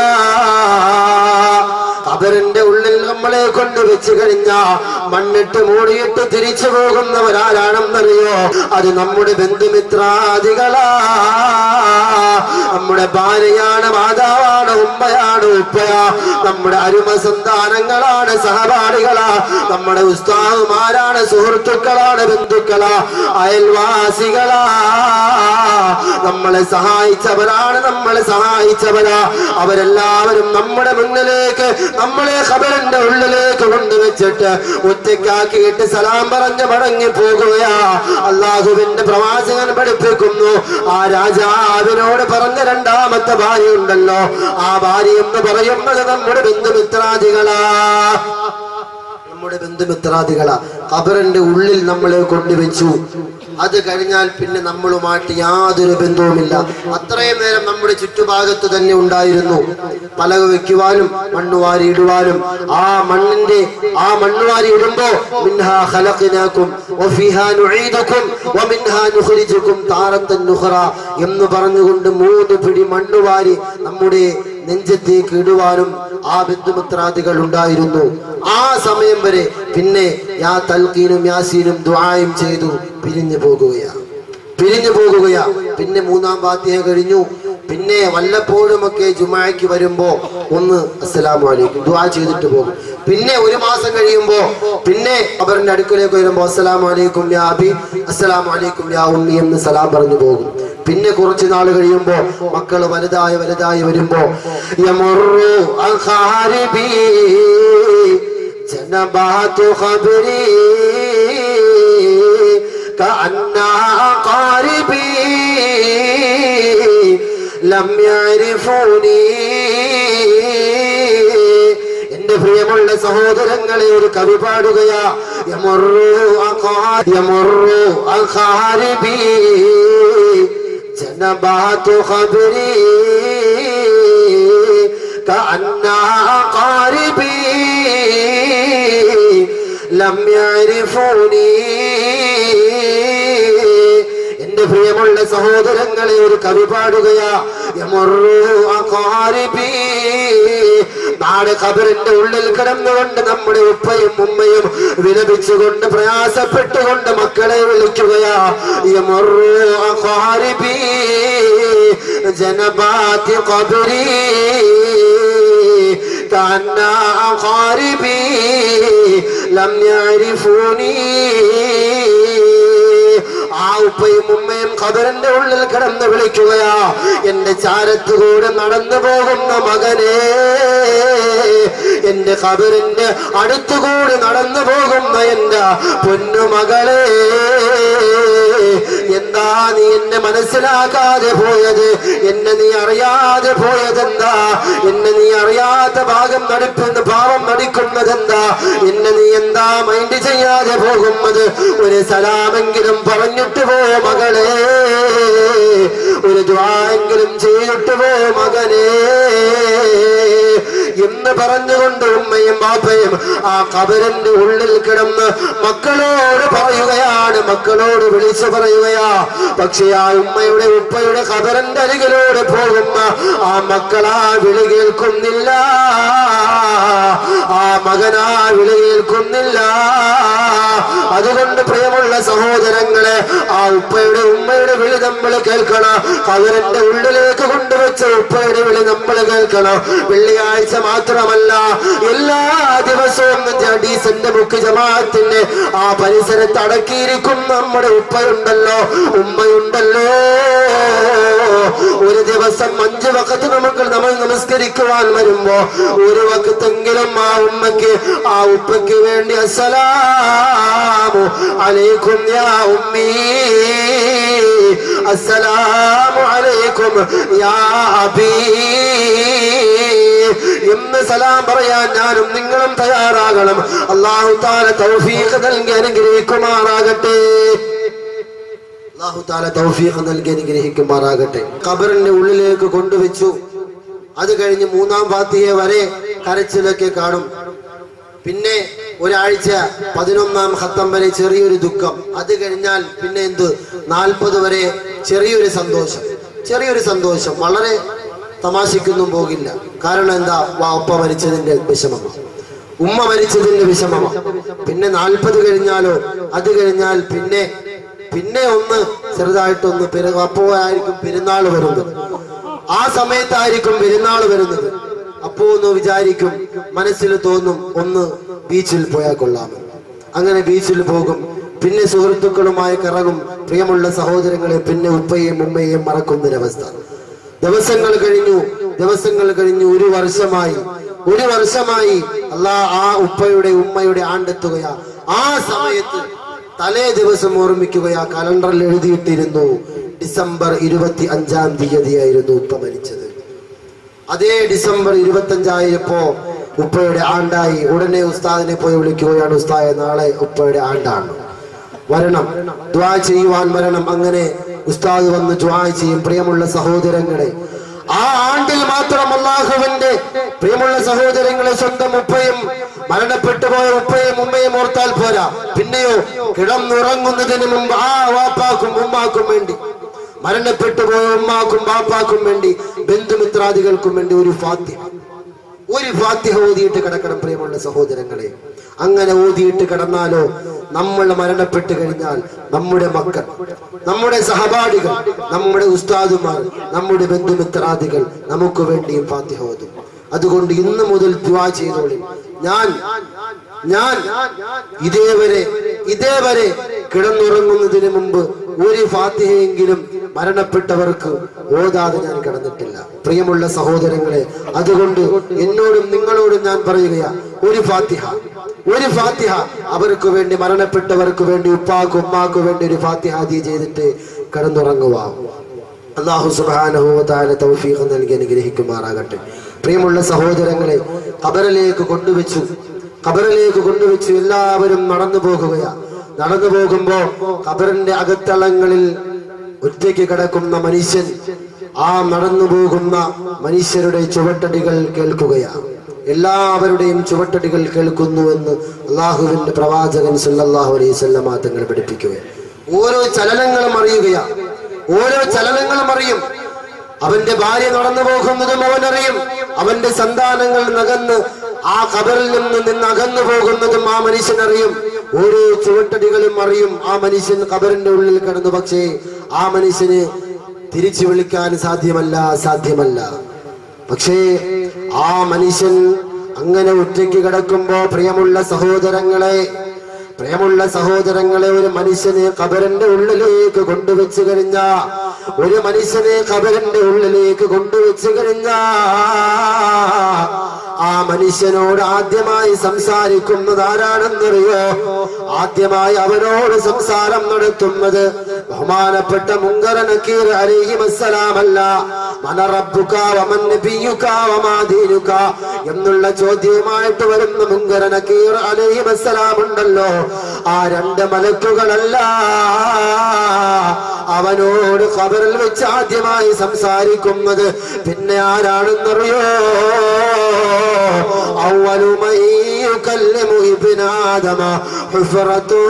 കബറിന്റെ ഉള്ളിൽ നമ്മളെ കൊണ്ട് വെച്ച് കഴിഞ്ഞ മണ്ണിട്ട് മൂടിയിട്ട് തിരിച്ചു പോകുന്നവരാരാണെന്നറിയോ അത് നമ്മുടെ ബന്ധുമിത്രാദികളാ നമ്മുടെ ഭാര്യയാണ് മാതാവാണ് ഉമ്മയാണ് ഉപ്പയാ നമ്മുടെ അരുമ സന്താനങ്ങളാണ് സഹപാഠികളാ നമ്മുടെ ഉസ്താഹുമാരാണ് സുഹൃത്തുക്കളാണ് ബന്ധുക്കളാ അയൽവാസികളാ നമ്മളെ സഹായിച്ചവരാണ് നമ്മളെ സഹായിച്ചവരാ അവരെല്ലാവരും നമ്മുടെ മുന്നിലേക്ക് നമ്മളെ ഖബറിന്റെ ഉള്ളിലേക്ക് കൊണ്ടുവച്ചിട്ട് ഒറ്റയ്ക്കാക്കിയിട്ട് സലാം പറഞ്ഞ് മടങ്ങി പോകുകയാ അള്ളാഹുവിന്റെ പ്രവാചകൻ പഠിപ്പിക്കുന്നു ആ രാജാവിനോട് പറഞ്ഞ രണ്ടാമത്തെ ഭാര്യ ഉണ്ടല്ലോ ആ ഭാര്യ എന്ന് പറയുന്നത് നമ്മുടെ ബന്ധുമിത്രാദികളാ നമ്മുടെ ബന്ധുമിത്രാദികളാ ഖബറിന്റെ ഉള്ളിൽ നമ്മളെ കൊണ്ടുവച്ചു അത് കഴിഞ്ഞാൽ പിന്നെ നമ്മളുമായിട്ട് യാതൊരു ബന്ധവുമില്ല അത്രയും നേരം നമ്മുടെ ചുറ്റുഭാഗത്ത് തന്നെ ഉണ്ടായിരുന്നു പലക വെക്കുവാനും മണ്ണുവാരി ഇടുവാനും ആ മണ്ണിന്റെ ആ മണ്ണുവാരി ഇടുമ്പോ മിൻഹാ ഖലഖനാകും വഫീഹാ നുഈദുകും വമിൻഹാ നുഖ്രിജുകും താറത്തൻ നുഖറ എന്ന് പറഞ്ഞുകൊണ്ട് മൂന്ന് പിടി മണ്ണുവാരി നമ്മുടെ നെഞ്ചത്തേക്ക് ഇടുവാനും ആ ബന്ധുമിത്രാദികൾ ഉണ്ടായിരുന്നു ആ സമയം വരെ പിന്നെ യാ തൽക്കീനും യാസീനും ദുആയും ചെയ്തു പിരിഞ്ഞു പോകുകയാ പിരിഞ്ഞു പോകുകയാ പിന്നെ മൂന്നാം വാദ്യ കഴിഞ്ഞു പിന്നെ വല്ലപ്പോഴുമൊക്കെ ജുമായ്ക്ക് വരുമ്പോ ഒന്ന് അസ്സലാമു അലൈക്കും ദുആ ചെയ്തിട്ട് പോകും പിന്നെ ഒരു മാസം കഴിയുമ്പോ പിന്നെ അവരുടെ അടുക്കലേക്ക് വരുമ്പോ അസ്സലാമു അലൈക്കും യാ അബി അസ്സലാമു അലൈക്കും യാ ഉമ്മി എന്ന് സലാം പറഞ്ഞു പോകും പിന്നെ കുറച്ച് നാൾ കഴിയുമ്പോ മക്കള് വലുതായി വലുതായി വരുമ്പോ യമുറു അഖാരിബി ജനബാതു ഖബരി كأنها قاربي لم يعرفوني എന്റെ പ്രിയമുള്ള സഹോദരങ്ങളെ ഒരു കവി പാടുകയാ യമറു അഖാ- യമറു അഖാരിബി ജനബാതു ഖബരി كأنها قاربي لم يعرفوني എന്റെ പ്രിയമുള്ള സഹോദരങ്ങളെ ഒരു കവി പാടുകയാ യമറു അഖാരിബി നാട് ഖബറിന്റെ ഉള്ളിൽ കിടന്നുകൊണ്ട് നമ്മുടെ ഉപ്പയും ഉമ്മയും വിലപിച്ചുകൊണ്ട് പ്രയാസപ്പെട്ടുകൊണ്ട് മക്കളെ വിളിക്കുകയാ യമറു അഖാരിബി ജനബാത്തി ഖബരി كأن أقاربي لم يعرفوني ആ ഉപ്പയും ഉമ്മയും ഖബറിന്റെ ഉള്ളിൽ കിടന്ന് വിളിക്കുകയാ എന്റെ ചാരത്തുകൂടെ നടന്നു പോകുന്ന മകനെ എന്റെ ഖബറിന്റെ അടുത്തുകൂടി നടന്നു പോകുന്ന എന്റെ പൊന്നുമകളെ എന്താ നീ എന്നെ മനസ്സിലാക്കാതെ പോയത് എന്നെ നീ അറിയാതെ പോയതെന്താ എന്നെ നീ അറിയാത്ത ഭാഗം നടിക്കുന്ന ഭാവം നടിക്കുന്നതെന്താ എന്നെ നീ എന്താ മൈൻഡ് ചെയ്യാതെ പോകുന്നത് ഒരു സലാമെങ്കിലും പറഞ്ഞിട്ട് പോ മകളെ ഒരു ദ്വായെങ്കിലും ചെയ്തിട്ട് പോ മകനെ എന്ന് പറഞ്ഞുകൊണ്ട് ഉമ്മയും ബാപ്പയും ആ കബറിന്റെ ഉള്ളിൽ കിടന്ന് മക്കളോട് പറയുകയാണ് മക്കളോട് വിളിച്ചു പറയുകയാ പക്ഷെ ആ ഉമ്മയുടെ ഉപ്പയുടെ കബറിന്റെ അരികിലൂടെ പോകുന്ന ആ മക്കളാ വിളി കേൾക്കുന്നില്ല ആ മകനാ വിളി കേൾക്കുന്നില്ല അതുകൊണ്ട് പ്രിയമുള്ള സഹോദരങ്ങളെ ആ ഉപ്പയുടെ ഉമ്മയുടെ വിളി നമ്മൾ കേൾക്കണം കബറിന്റെ ഉള്ളിലേക്ക് കൊണ്ടുവച്ച ഉപ്പയുടെ വിളി നമ്മൾ കേൾക്കണം വെള്ളിയാഴ്ച മാത്രമല്ല എല്ലാ ദിവസവും ഡീസന്റ് മുക്ക് ജമാഅത്തിന്റെ ആ പരിസരത്ത് അടക്കിയിരിക്കും നമ്മുടെ ഉപ്പയുണ്ടല്ലോ ഉമ്മയുണ്ടല്ലോ ഒരു ദിവസം അഞ്ച് വക്കത്ത് നമുക്ക് നമ്മൾ നമസ്കരിക്കുവാൻ വരുമ്പോ ഒരു വക്കത്തെങ്കിലും ആ ഉമ്മയ്ക്ക് ആ ഉപ്പയ്ക്ക് വേണ്ടി അസ്സലാമു അലൈക്കും യാ ഉമ്മീ അസ്സലാമു അലൈക്കും യാ അബീ എന്ന് സലാം പറയാൻ ഞാനും നിങ്ങളും തയ്യാറാകണം അള്ളാഹു താല തൗഫീഖ് നൽകി അനുഗ്രഹിക്കുമാറാകട്ടെ അള്ളാഹു താല തൗഫീഖ് നൽകി അനുഗ്രഹിക്കുമാറാകട്ടെ ഖബറിന്റെ ഉള്ളിലേക്ക് കൊണ്ടുവച്ചു അത് കഴിഞ്ഞ് മൂന്നാം ഫാത്തിഹ വരെ കരച്ചിലൊക്കെ കാണും പിന്നെ ഒരാഴ്ച പതിനൊന്നാം ഖത്തം വരെ ചെറിയൊരു ദുഃഖം അത് കഴിഞ്ഞാൽ പിന്നെ എന്ത് നാൽപ്പത് വരെ ചെറിയൊരു സന്തോഷം ചെറിയൊരു സന്തോഷം വളരെ തമാശക്കൊന്നും പോകില്ല കാരണം എന്താ വാപ്പ മരിച്ചതിന്റെ വിഷമമാണ് ഉമ്മ മരിച്ചതിന്റെ വിഷമമാണ് പിന്നെ നാൽപ്പത് കഴിഞ്ഞാലോ അത് കഴിഞ്ഞാൽ പിന്നെ പിന്നെ ഒന്ന് ചെറുതായിട്ടൊന്ന് പെരു അപ്പോ ആയിരിക്കും പെരുന്നാൾ വരുന്നത് ആ സമയത്തായിരിക്കും പെരുന്നാൾ വരുന്നത് അപ്പോ ഒന്ന് വിചാരിക്കും മനസ്സിൽ തോന്നും ഒന്ന് ബീച്ചിൽ പോയാൽ കൊള്ളാമെന്ന് അങ്ങനെ ബീച്ചിൽ പോകും പിന്നെ സുഹൃത്തുക്കളുമായി കറങ്ങും പ്രിയമുള്ള സഹോദരങ്ങളെ പിന്നെ ഉപ്പയെയും ഉമ്മയെയും മറക്കുന്നൊരവസ്ഥ ദിവസങ്ങൾ കഴിഞ്ഞു ദിവസങ്ങൾ കഴിഞ്ഞു ഒരു വർഷമായി ഒരു വർഷമായി അല്ലാ ആ ഉപ്പയുടെ ഉമ്മയുടെ ആണ്ടെത്തുകയാ ആ സമയത്ത് തലേ ദിവസം ഓർമ്മിക്കുകയാ കലണ്ടറിൽ എഴുതിയിട്ടിരുന്നു ഡിസംബർ ഇരുപത്തി അഞ്ചാം തീയതിയായിരുന്നു ഉപ്പ മരിച്ചത് അതേ ഡിസംബർ ഇരുപത്തി അഞ്ചായപ്പോ ഉപ്പയുടെ ആണ്ടായി ഉടനെ ഉസ്താദിനെ പോയി വിളിക്കുകയാണ് ഉസ്താദ് നാളെ ഉപ്പയുടെ ആണ്ടാണ് വരണം ദ്വാ ചെയ്യുവാൻ വരണം അങ്ങനെ ഉസ്താദ് വന്ന് ദ്വാ ചെയ്യും പ്രിയമുള്ള സഹോദരങ്ങളെ ആ ആണ്ടിൽ മാത്രം അള്ളാഹുവിന്റെ പ്രിയമുള്ള സഹോദരങ്ങളെ സ്വന്തം ഉപ്പയും മരണപ്പെട്ടു പോയ ഉപ്പയും ഉമ്മയും ഓർത്താൽ പോരാ പിന്നെയോ കിടന്നുറങ്ങുന്നതിന് മുമ്പ് ആ വാപ്പാക്കും ഉമ്മാക്കും വേണ്ടി മരണപ്പെട്ടു പോയ ഉമ്മാക്കും ബാപ്പാക്കും വേണ്ടി ബന്ധുമിത്രാദികൾക്കും വേണ്ടി ഒരു ഫാത്തിഹ ഒരു ഫാത്തിഹ ഓതിയിട്ട് കിടക്കണം പ്രിയമുള്ള സഹോദരങ്ങളെ അങ്ങനെ ഓതിയിട്ട് കിടന്നാലോ നമ്മൾ മരണപ്പെട്ടു കഴിഞ്ഞാൽ നമ്മുടെ മക്കൾ നമ്മുടെ സഹപാഠികൾ നമ്മുടെ ഉസ്താദുമാർ നമ്മുടെ ബന്ധുമിത്രാദികൾ നമുക്ക് വേണ്ടിയും ഫാത്തിഹ ഓതും അതുകൊണ്ട് ഇന്ന് മുതൽ ദ്വാ ചെയ്തോളി ഞാൻ ഞാൻ ഇതേവരെ ഇതേവരെ കിടന്നുറങ്ങുന്നതിന് മുമ്പ് ഒരു ഫാത്തിഹയെങ്കിലും മരണപ്പെട്ടവർക്ക് ഓതാതെ ഞാൻ കിടന്നിട്ടില്ല പ്രിയമുള്ള സഹോദരങ്ങളെ അതുകൊണ്ട് എന്നോടും നിങ്ങളോടും ഞാൻ പറയുകയാ ഒരു ഫാത്തിഹ ഒരു ഫാത്തിഹ അവർക്ക് വേണ്ടി മരണപ്പെട്ടവർക്ക് വേണ്ടി ഉപ്പാക്കും ഉമ്മാക്കും വേണ്ടി ഒരു ഫാത്തിഹ ആദ്യം ചെയ്തിട്ട് കിടന്നുറങ്ങുക അള്ളാഹു സുബാനഹു താല തൗഫീഖ് നൽകി അനുഗ്രഹിക്കുമാറാകട്ടെ പ്രിയമുള്ള സഹോദരങ്ങളെ ഖബറിലേക്ക് കൊണ്ടുവച്ചു ഖബറിലേക്ക് കൊണ്ടുവച്ചു എല്ലാവരും നടന്നു പോകുകയാ നടന്നു പോകുമ്പോ ഖബറിന്റെ അകത്തളങ്ങളിൽ ഒറ്റയ്ക്ക് കിടക്കുന്ന മനുഷ്യൻ ആ നടന്നു പോകുന്ന മനുഷ്യരുടെ ചുവട്ടടികൾ കേൾക്കുകയാണ് എല്ലാവരുടെയും ചുവട്ടടികൾ കേൾക്കുന്നുവെന്ന് അള്ളാഹുവിന്റെ പ്രവാചകൻ സല്ലല്ലാഹു അലൈഹി വസല്ലമ തങ്ങൾ പഠിപ്പിക്കുകയാണ് ഓരോ ചലനങ്ങളും അറിയുകയാ ഓരോ ചലനങ്ങളും അറിയും അവന്റെ ഭാര്യ നടന്നു പോകുന്നതും അവനറിയും അവന്റെ സന്താനങ്ങൾ നകന്ന് ആ കബറിൽ നിന്ന് നിന്ന് അകന്നു പോകുന്നതും ആ മനുഷ്യനറിയും ഓരോ ചുവട്ടടികളും അറിയും ആ മനുഷ്യൻ കബറിന്റെ ഉള്ളിൽ കിടന്നു പക്ഷേ ആ മനുഷ്യന് തിരിച്ചു വിളിക്കാൻ സാധ്യമല്ല സാധ്യമല്ല പക്ഷേ ആ മനുഷ്യൻ അങ്ങനെ ഒറ്റയ്ക്ക് കിടക്കുമ്പോ പ്രിയമുള്ള സഹോദരങ്ങളെ പ്രിയമുള്ള സഹോദരങ്ങളെ ഒരു മനുഷ്യനെ കബറിന്റെ ഉള്ളിലേക്ക് കൊണ്ടുവച്ചു കഴിഞ്ഞ ഒരു മനുഷ്യനെ കബറിന്റെ ഉള്ളിലേക്ക് കൊണ്ടുവച്ചു കഴിഞ്ഞ ആ മനുഷ്യനോട് ആദ്യമായി സംസാരിക്കുന്നത് ആരാണെന്നറിയോ ആദ്യമായി അവനോട് സംസാരം നടത്തുന്നത് ബഹുമാനപ്പെട്ട മുങ്കര നക്കീർ അലൈഹി അല്ല മനറബുക വമൻ നബിയുക വമാ ദീനുക എന്നുള്ള ചോദ്യവുമായിട്ട് വരുന്ന മുങ്കര നക്കീർ അലൈഹി അസ്സലാം ഉണ്ടല്ലോ ആ രണ്ട് മലക്കുകളല്ല അവനോട് ഖബറിൽ വെച്ച് ആദ്യമായി സംസാരിക്കുന്നത് പിന്നെ ആരാണെന്നറിയോ أول من يكلم ابن آدم حفرته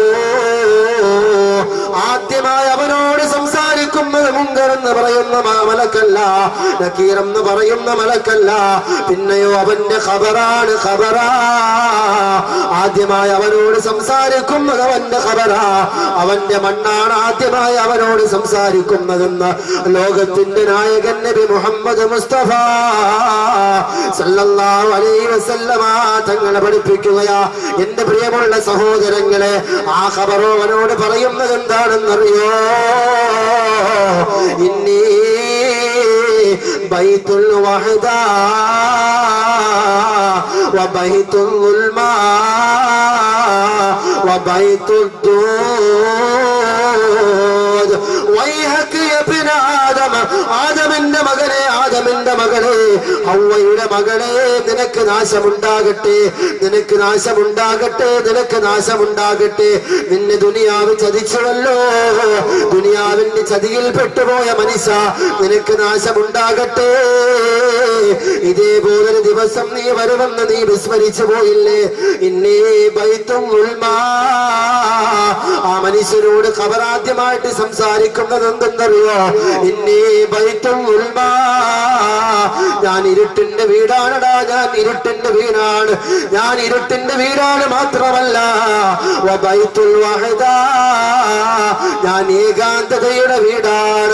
ആദ്യമായി അവനോട് സംസാരിക്കുന്നത് മുങ്കർ എന്ന് പറയുന്ന മ- മലക്കല്ല നക്കീർ എന്ന് പറയുന്ന മലക്കല്ല പിന്നെയോ അവന്റെ ഖബറാണ് ഖബറാ ആദ്യമായി അവനോട് സംസാരിക്കുന്നത് അവന്റെ ഖബറാ അവന്റെ മണ്ണാണ് ആദ്യമായി അവനോട് സംസാരിക്കുന്നതെന്ന് ലോകത്തിന്റെ നായകൻ നബി മുഹമ്മദ് മുസ്തഫ സല്ലല്ലാഹു അലൈഹി വസല്ലമ തങ്ങളെ പഠിപ്പിക്കുകയാ എന്റെ പ്രിയമുള്ള സഹോദരങ്ങളെ ആ ഖബറോ അവനോട് പറയുന്നത് എന്താണെന്നറിയോ ഇന്നീ ബൈത്തുൽ വഹദാ وبيت الظلماء وبيت الدود ويهك يا ابن آدم ആദമിന്റെ മകനെ ആദമിന്റെ മകളെ ഹൗവയുടെ മകളെ നിനക്ക് നാശമുണ്ടാകട്ടെ നിനക്ക് നാശമുണ്ടാകട്ടെ നിനക്ക് നാശമുണ്ടാകട്ടെ നിന്നെ ദുനിയാവ് ചതിച്ചുവല്ലോ ദുനിയാവിന്റെ ചതിയിൽ പെട്ടുപോയ മനുഷ്യ നിനക്ക് നാശമുണ്ടാകട്ടെ ഇതേപോലൊരു ദിവസം നീ വരുമെന്ന് നീ വിസ്മരിച്ചു പോയില്ലേ ഇന്നേ ബൈത്തും ഉൾമാ ആ മനുഷ്യനോട് ഖബറാദ്യമായിട്ട് സംസാരിക്കുന്നത് എന്തെന്നറിയോ ഇന്നേ ബൈത്തും ഉൾമാ ഞാൻ ഇരുട്ടിന്റെ വീടാണടാ ഞാൻ ഇരുട്ടിന്റെ വീടാണ് ഞാൻ ഇരുട്ടിന്റെ വീടാണ് മാത്രമല്ല വബൈത്തുൽ വഹദാ ഞാൻ ഏകാന്തതയുടെ വീടാണ്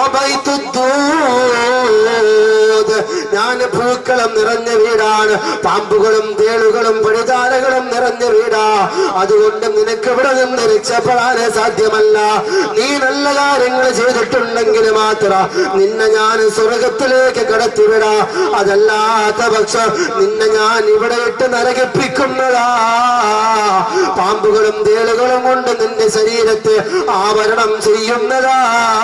വബൈത്തുദ്ദൂദ് ഞാൻ പൂക്കളം നിറഞ്ഞ വീടാണ് പാമ്പുകളും തേളുകളും പഴുതാരകളും നിറഞ്ഞ വീടാ അതുകൊണ്ട് നിനക്ക് ഇവിടെ നിന്ന് രക്ഷപ്പെടാൻ സാധ്യമല്ല നീ നല്ല കാര്യങ്ങൾ ചെയ്തിട്ടുണ്ടെങ്കിൽ മാത്രം നിന്നെ ഞാൻ സ്വർഗത്തിലേക്ക് കടത്തിവിടാ അതല്ലാത്ത പക്ഷം നിന്നെ ഞാൻ ഇവിടെ ഇട്ട് നരകിപ്പിക്കുന്നതാ പാമ്പുകളും തേളുകളും കൊണ്ട് നിന്റെ ശരീരത്തെ ആവരണം ചെയ്യുന്നതാ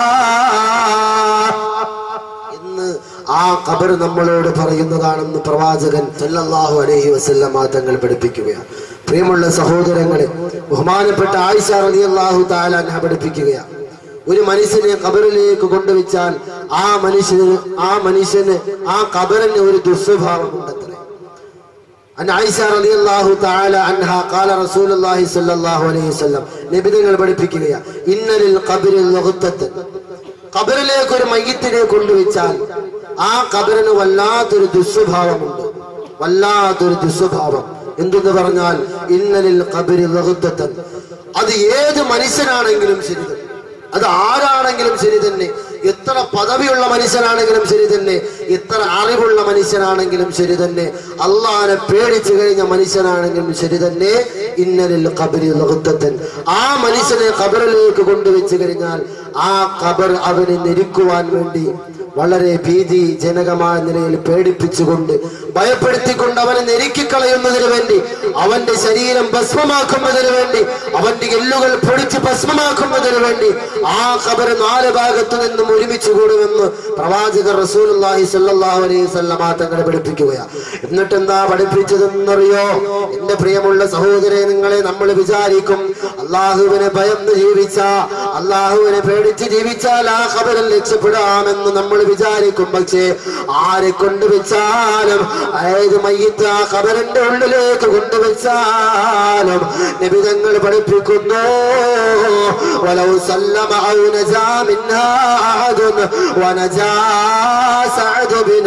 എന്ന് ആ ഖബർ നമ്മളോട് പറയുന്നതാണെന്ന് പ്രവാചകൻ സല്ലല്ലാഹു അലൈഹി വസല്ലമ തങ്ങൾ പഠിപ്പിക്കുകയാണ് പ്രിയമുള്ള സഹോദരങ്ങളെ ബഹുമാനപ്പെട്ട ആയിഷ റളിയല്ലാഹു തആല അൻഹ പഠിപ്പിക്കുകയാണ് ഒരു മനുഷ്യനെ ഖബറിലേക്ക് കൊണ്ടുവച്ചാൽ ആ മനുഷ്യന് ആ മനുഷ്യന് ആ ഖബറിന് ഒരു ദുസ്വഭാവം ഉണ്ടത്രേ عن عائشة رضي الله تعالى عنها قال رسول الله صلى الله عليه وسلم നബി നിങ്ങൾ പഠിപ്പിക്കുകയാ ഇന്നലിൽ ഖബറിൽ ലഗത്തത്തൻ ഖബറിലേക്ക് ഒരു മയ്യത്തിനെ കൊണ്ടുവച്ചാൽ ആ ഖബറിന് വല്ലാത്തൊരു ദുസ്വഭാവമുണ്ട് വല്ലാത്തൊരു ദുസ്വഭാവം എന്തെന്ന് പറഞ്ഞാൽ ഇന്നലിൽ ഖബറിൽ ലഗത്തത്തൻ അത് ഏത് മനുഷ്യനാണെങ്കിലും ശരി തന്നെ അത് ആരാണെങ്കിലും ശരി തന്നെ എത്ര പദവിയുള്ള മനുഷ്യനാണെങ്കിലും ശരി തന്നെ എത്ര അറിവുള്ള മനുഷ്യനാണെങ്കിലും ശരി തന്നെ അള്ളാനെ പേടിച്ചു കഴിഞ്ഞ മനുഷ്യനാണെങ്കിലും ശരി തന്നെ ഇന്നലിൽ ഖബരി ലഹുത്തൻ ആ മനുഷ്യനെ ഖബറിലേക്ക് കൊണ്ടുവച്ച് കഴിഞ്ഞാൽ ആ ഖബർ അവനെ ഞെരുക്കുവാൻ വേണ്ടി വളരെ ഭീതി ജനകമായ നിലയിൽ പേടിപ്പിച്ചുകൊണ്ട് ഭയപ്പെടുത്തിക്കൊണ്ട് അവനെ ഞെരുക്കിക്കളയുന്നതിന് വേണ്ടി അവന്റെ ശരീരം ഭസ്മമാക്കുന്നതിന് വേണ്ടി അവന്റെ എല്ലുകൾ പൊടിച്ച് ഭസ്മമാക്കുന്നതിന് വേണ്ടി ആ ഖബർ നാല് ഭാഗത്തു നിന്നും ഒരുമിച്ച് കൂടുമെന്ന് പ്രവാചകർ റസൂലുള്ളാഹി സ്വല്ലല്ലാഹു അലൈഹി വസല്ലമ തങ്ങളെ പഠിപ്പിക്കുകയാ എന്നിട്ട് എന്താ പഠിപ്പിച്ചതെന്നറിയോ എന്റെ പ്രിയമുള്ള സഹോദരെ നിങ്ങളെ നമ്മൾ വിചാരിക്കും അള്ളാഹുവിനെ ഭയന്ന് ജീവിച്ച അള്ളാഹുവിനെ പേടിച്ച് ജീവിച്ചാൽ ആ ഖബറിൽ രക്ഷപ്പെടാമെന്ന് നമ്മൾ വിചാരിക്കും പക്ഷേ ആരെ കൊണ്ടുവച്ചാലും ഏത് മയ്യത്ത് ആ ഖബറിന്റെ ഉള്ളിലേക്ക് കൊണ്ടുവച്ചാലും നിബിതങ്ങൾ പഠിപ്പിക്കുന്നു ولو سلم أو نجا منها أحد ونجا سعد بن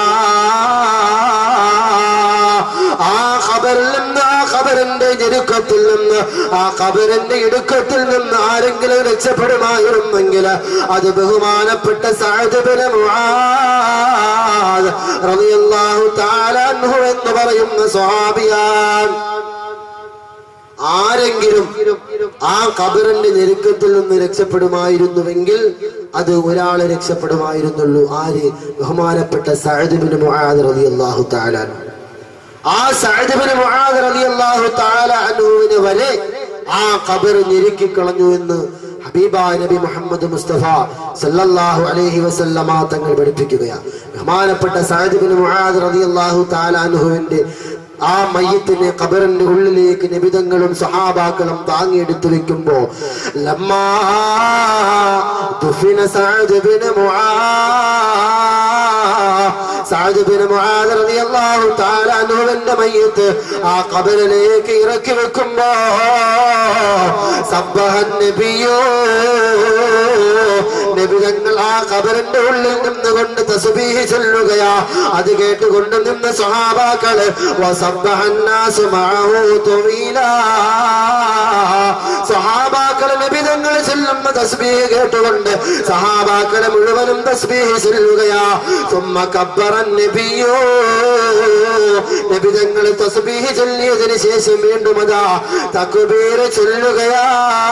معاذ ആ ഖബറിൽ നിന്ന് ആ ഖബറിന്റെ ഞെരുക്കത്തിൽ നിന്ന് ആ ഖബറിന്റെ ഇടുക്കത്തിൽ നിന്ന് ആരെങ്കിലും രക്ഷപ്പെടുമായിരുന്നെങ്കിൽ അത് ബഹുമാനപ്പെട്ട സഅദ് ബിൻ മുആദ് റളിയല്ലാഹു തആല അൻഹു എന്ന് പറയുന്ന സ്വഹാബിയാൻ ആരെങ്കിലും ആ ഖബറിന്റെ ഞെരുക്കത്തിൽ നിന്ന് രക്ഷപ്പെടുമായിരുന്നുവെങ്കിൽ അത് ഒരാളെ രക്ഷപ്പെടുമായിരുന്നുള്ളൂ ആര് ബഹുമാനപ്പെട്ട സഅദ് ബിൻ മുആദ് റളിയല്ലാഹു തആല അൻഹു. ആ സഅദ് ബിൻ മുആദ് റളിയല്ലാഹു തആല അൻഹുവിനെ വരെ ആ ഖബർ ഞെരുക്കി കളഞ്ഞു എന്ന് ഹബീബായ നബി മുഹമ്മദ് മുസ്തഫ സല്ലല്ലാഹു അലൈഹി വസല്ലമ തങ്ങൾ പഠിപ്പിക്കുകയാണ് ബഹുമാനപ്പെട്ട സഅദ് ബിൻ മുആദ് റളിയല്ലാഹു തആല അൻഹുവിന്റെ ആ മയ്യത്തിനെ ഖബറിന്റെ ഉള്ളിലേക്ക് നിബിതങ്ങളും സഹാബാക്കളും താങ്ങിയെടുത്തു വെക്കുമ്പോ ലമ്മാ ദുഫിന Saad bin Muadh Saad bin Muadh റളിയല്ലാഹു തആല അൻഹുവിന്റെ മയ്യത്ത് ആ ഖബറിലേക്ക് ഇറക്കി വെക്കുമ്പോ സബ്ബഹ നബിയോ നബിതങ്ങൾ ആ ഖബറിന്റെ ഉള്ളിൽ നിന്നുകൊണ്ട് തസ്ബീഹ് ചൊല്ലുകയാ അത് കേട്ടുകൊണ്ട് നിന്ന് സ്വഹാബാക്കള് വസബ്ബഹന്നാസു മഅഹു തുവീലാ സഹാബാക്കള് നബിതങ്ങൾ ചെല്ലുന്ന തസ്ബീഹ് കേട്ടുകൊണ്ട് സഹാബാക്കളെ മുഴുവനും തസ്ബീഹ് ചെല്ലുകയാ തുമ്മ കബ്ബറൻ നബിയോ നബിതങ്ങൾ തസ്ബീഹ് ചൊല്ലിയതിന് ശേഷം വീണ്ടും അതാ തക്ബീർ ചൊല്ലുകയാ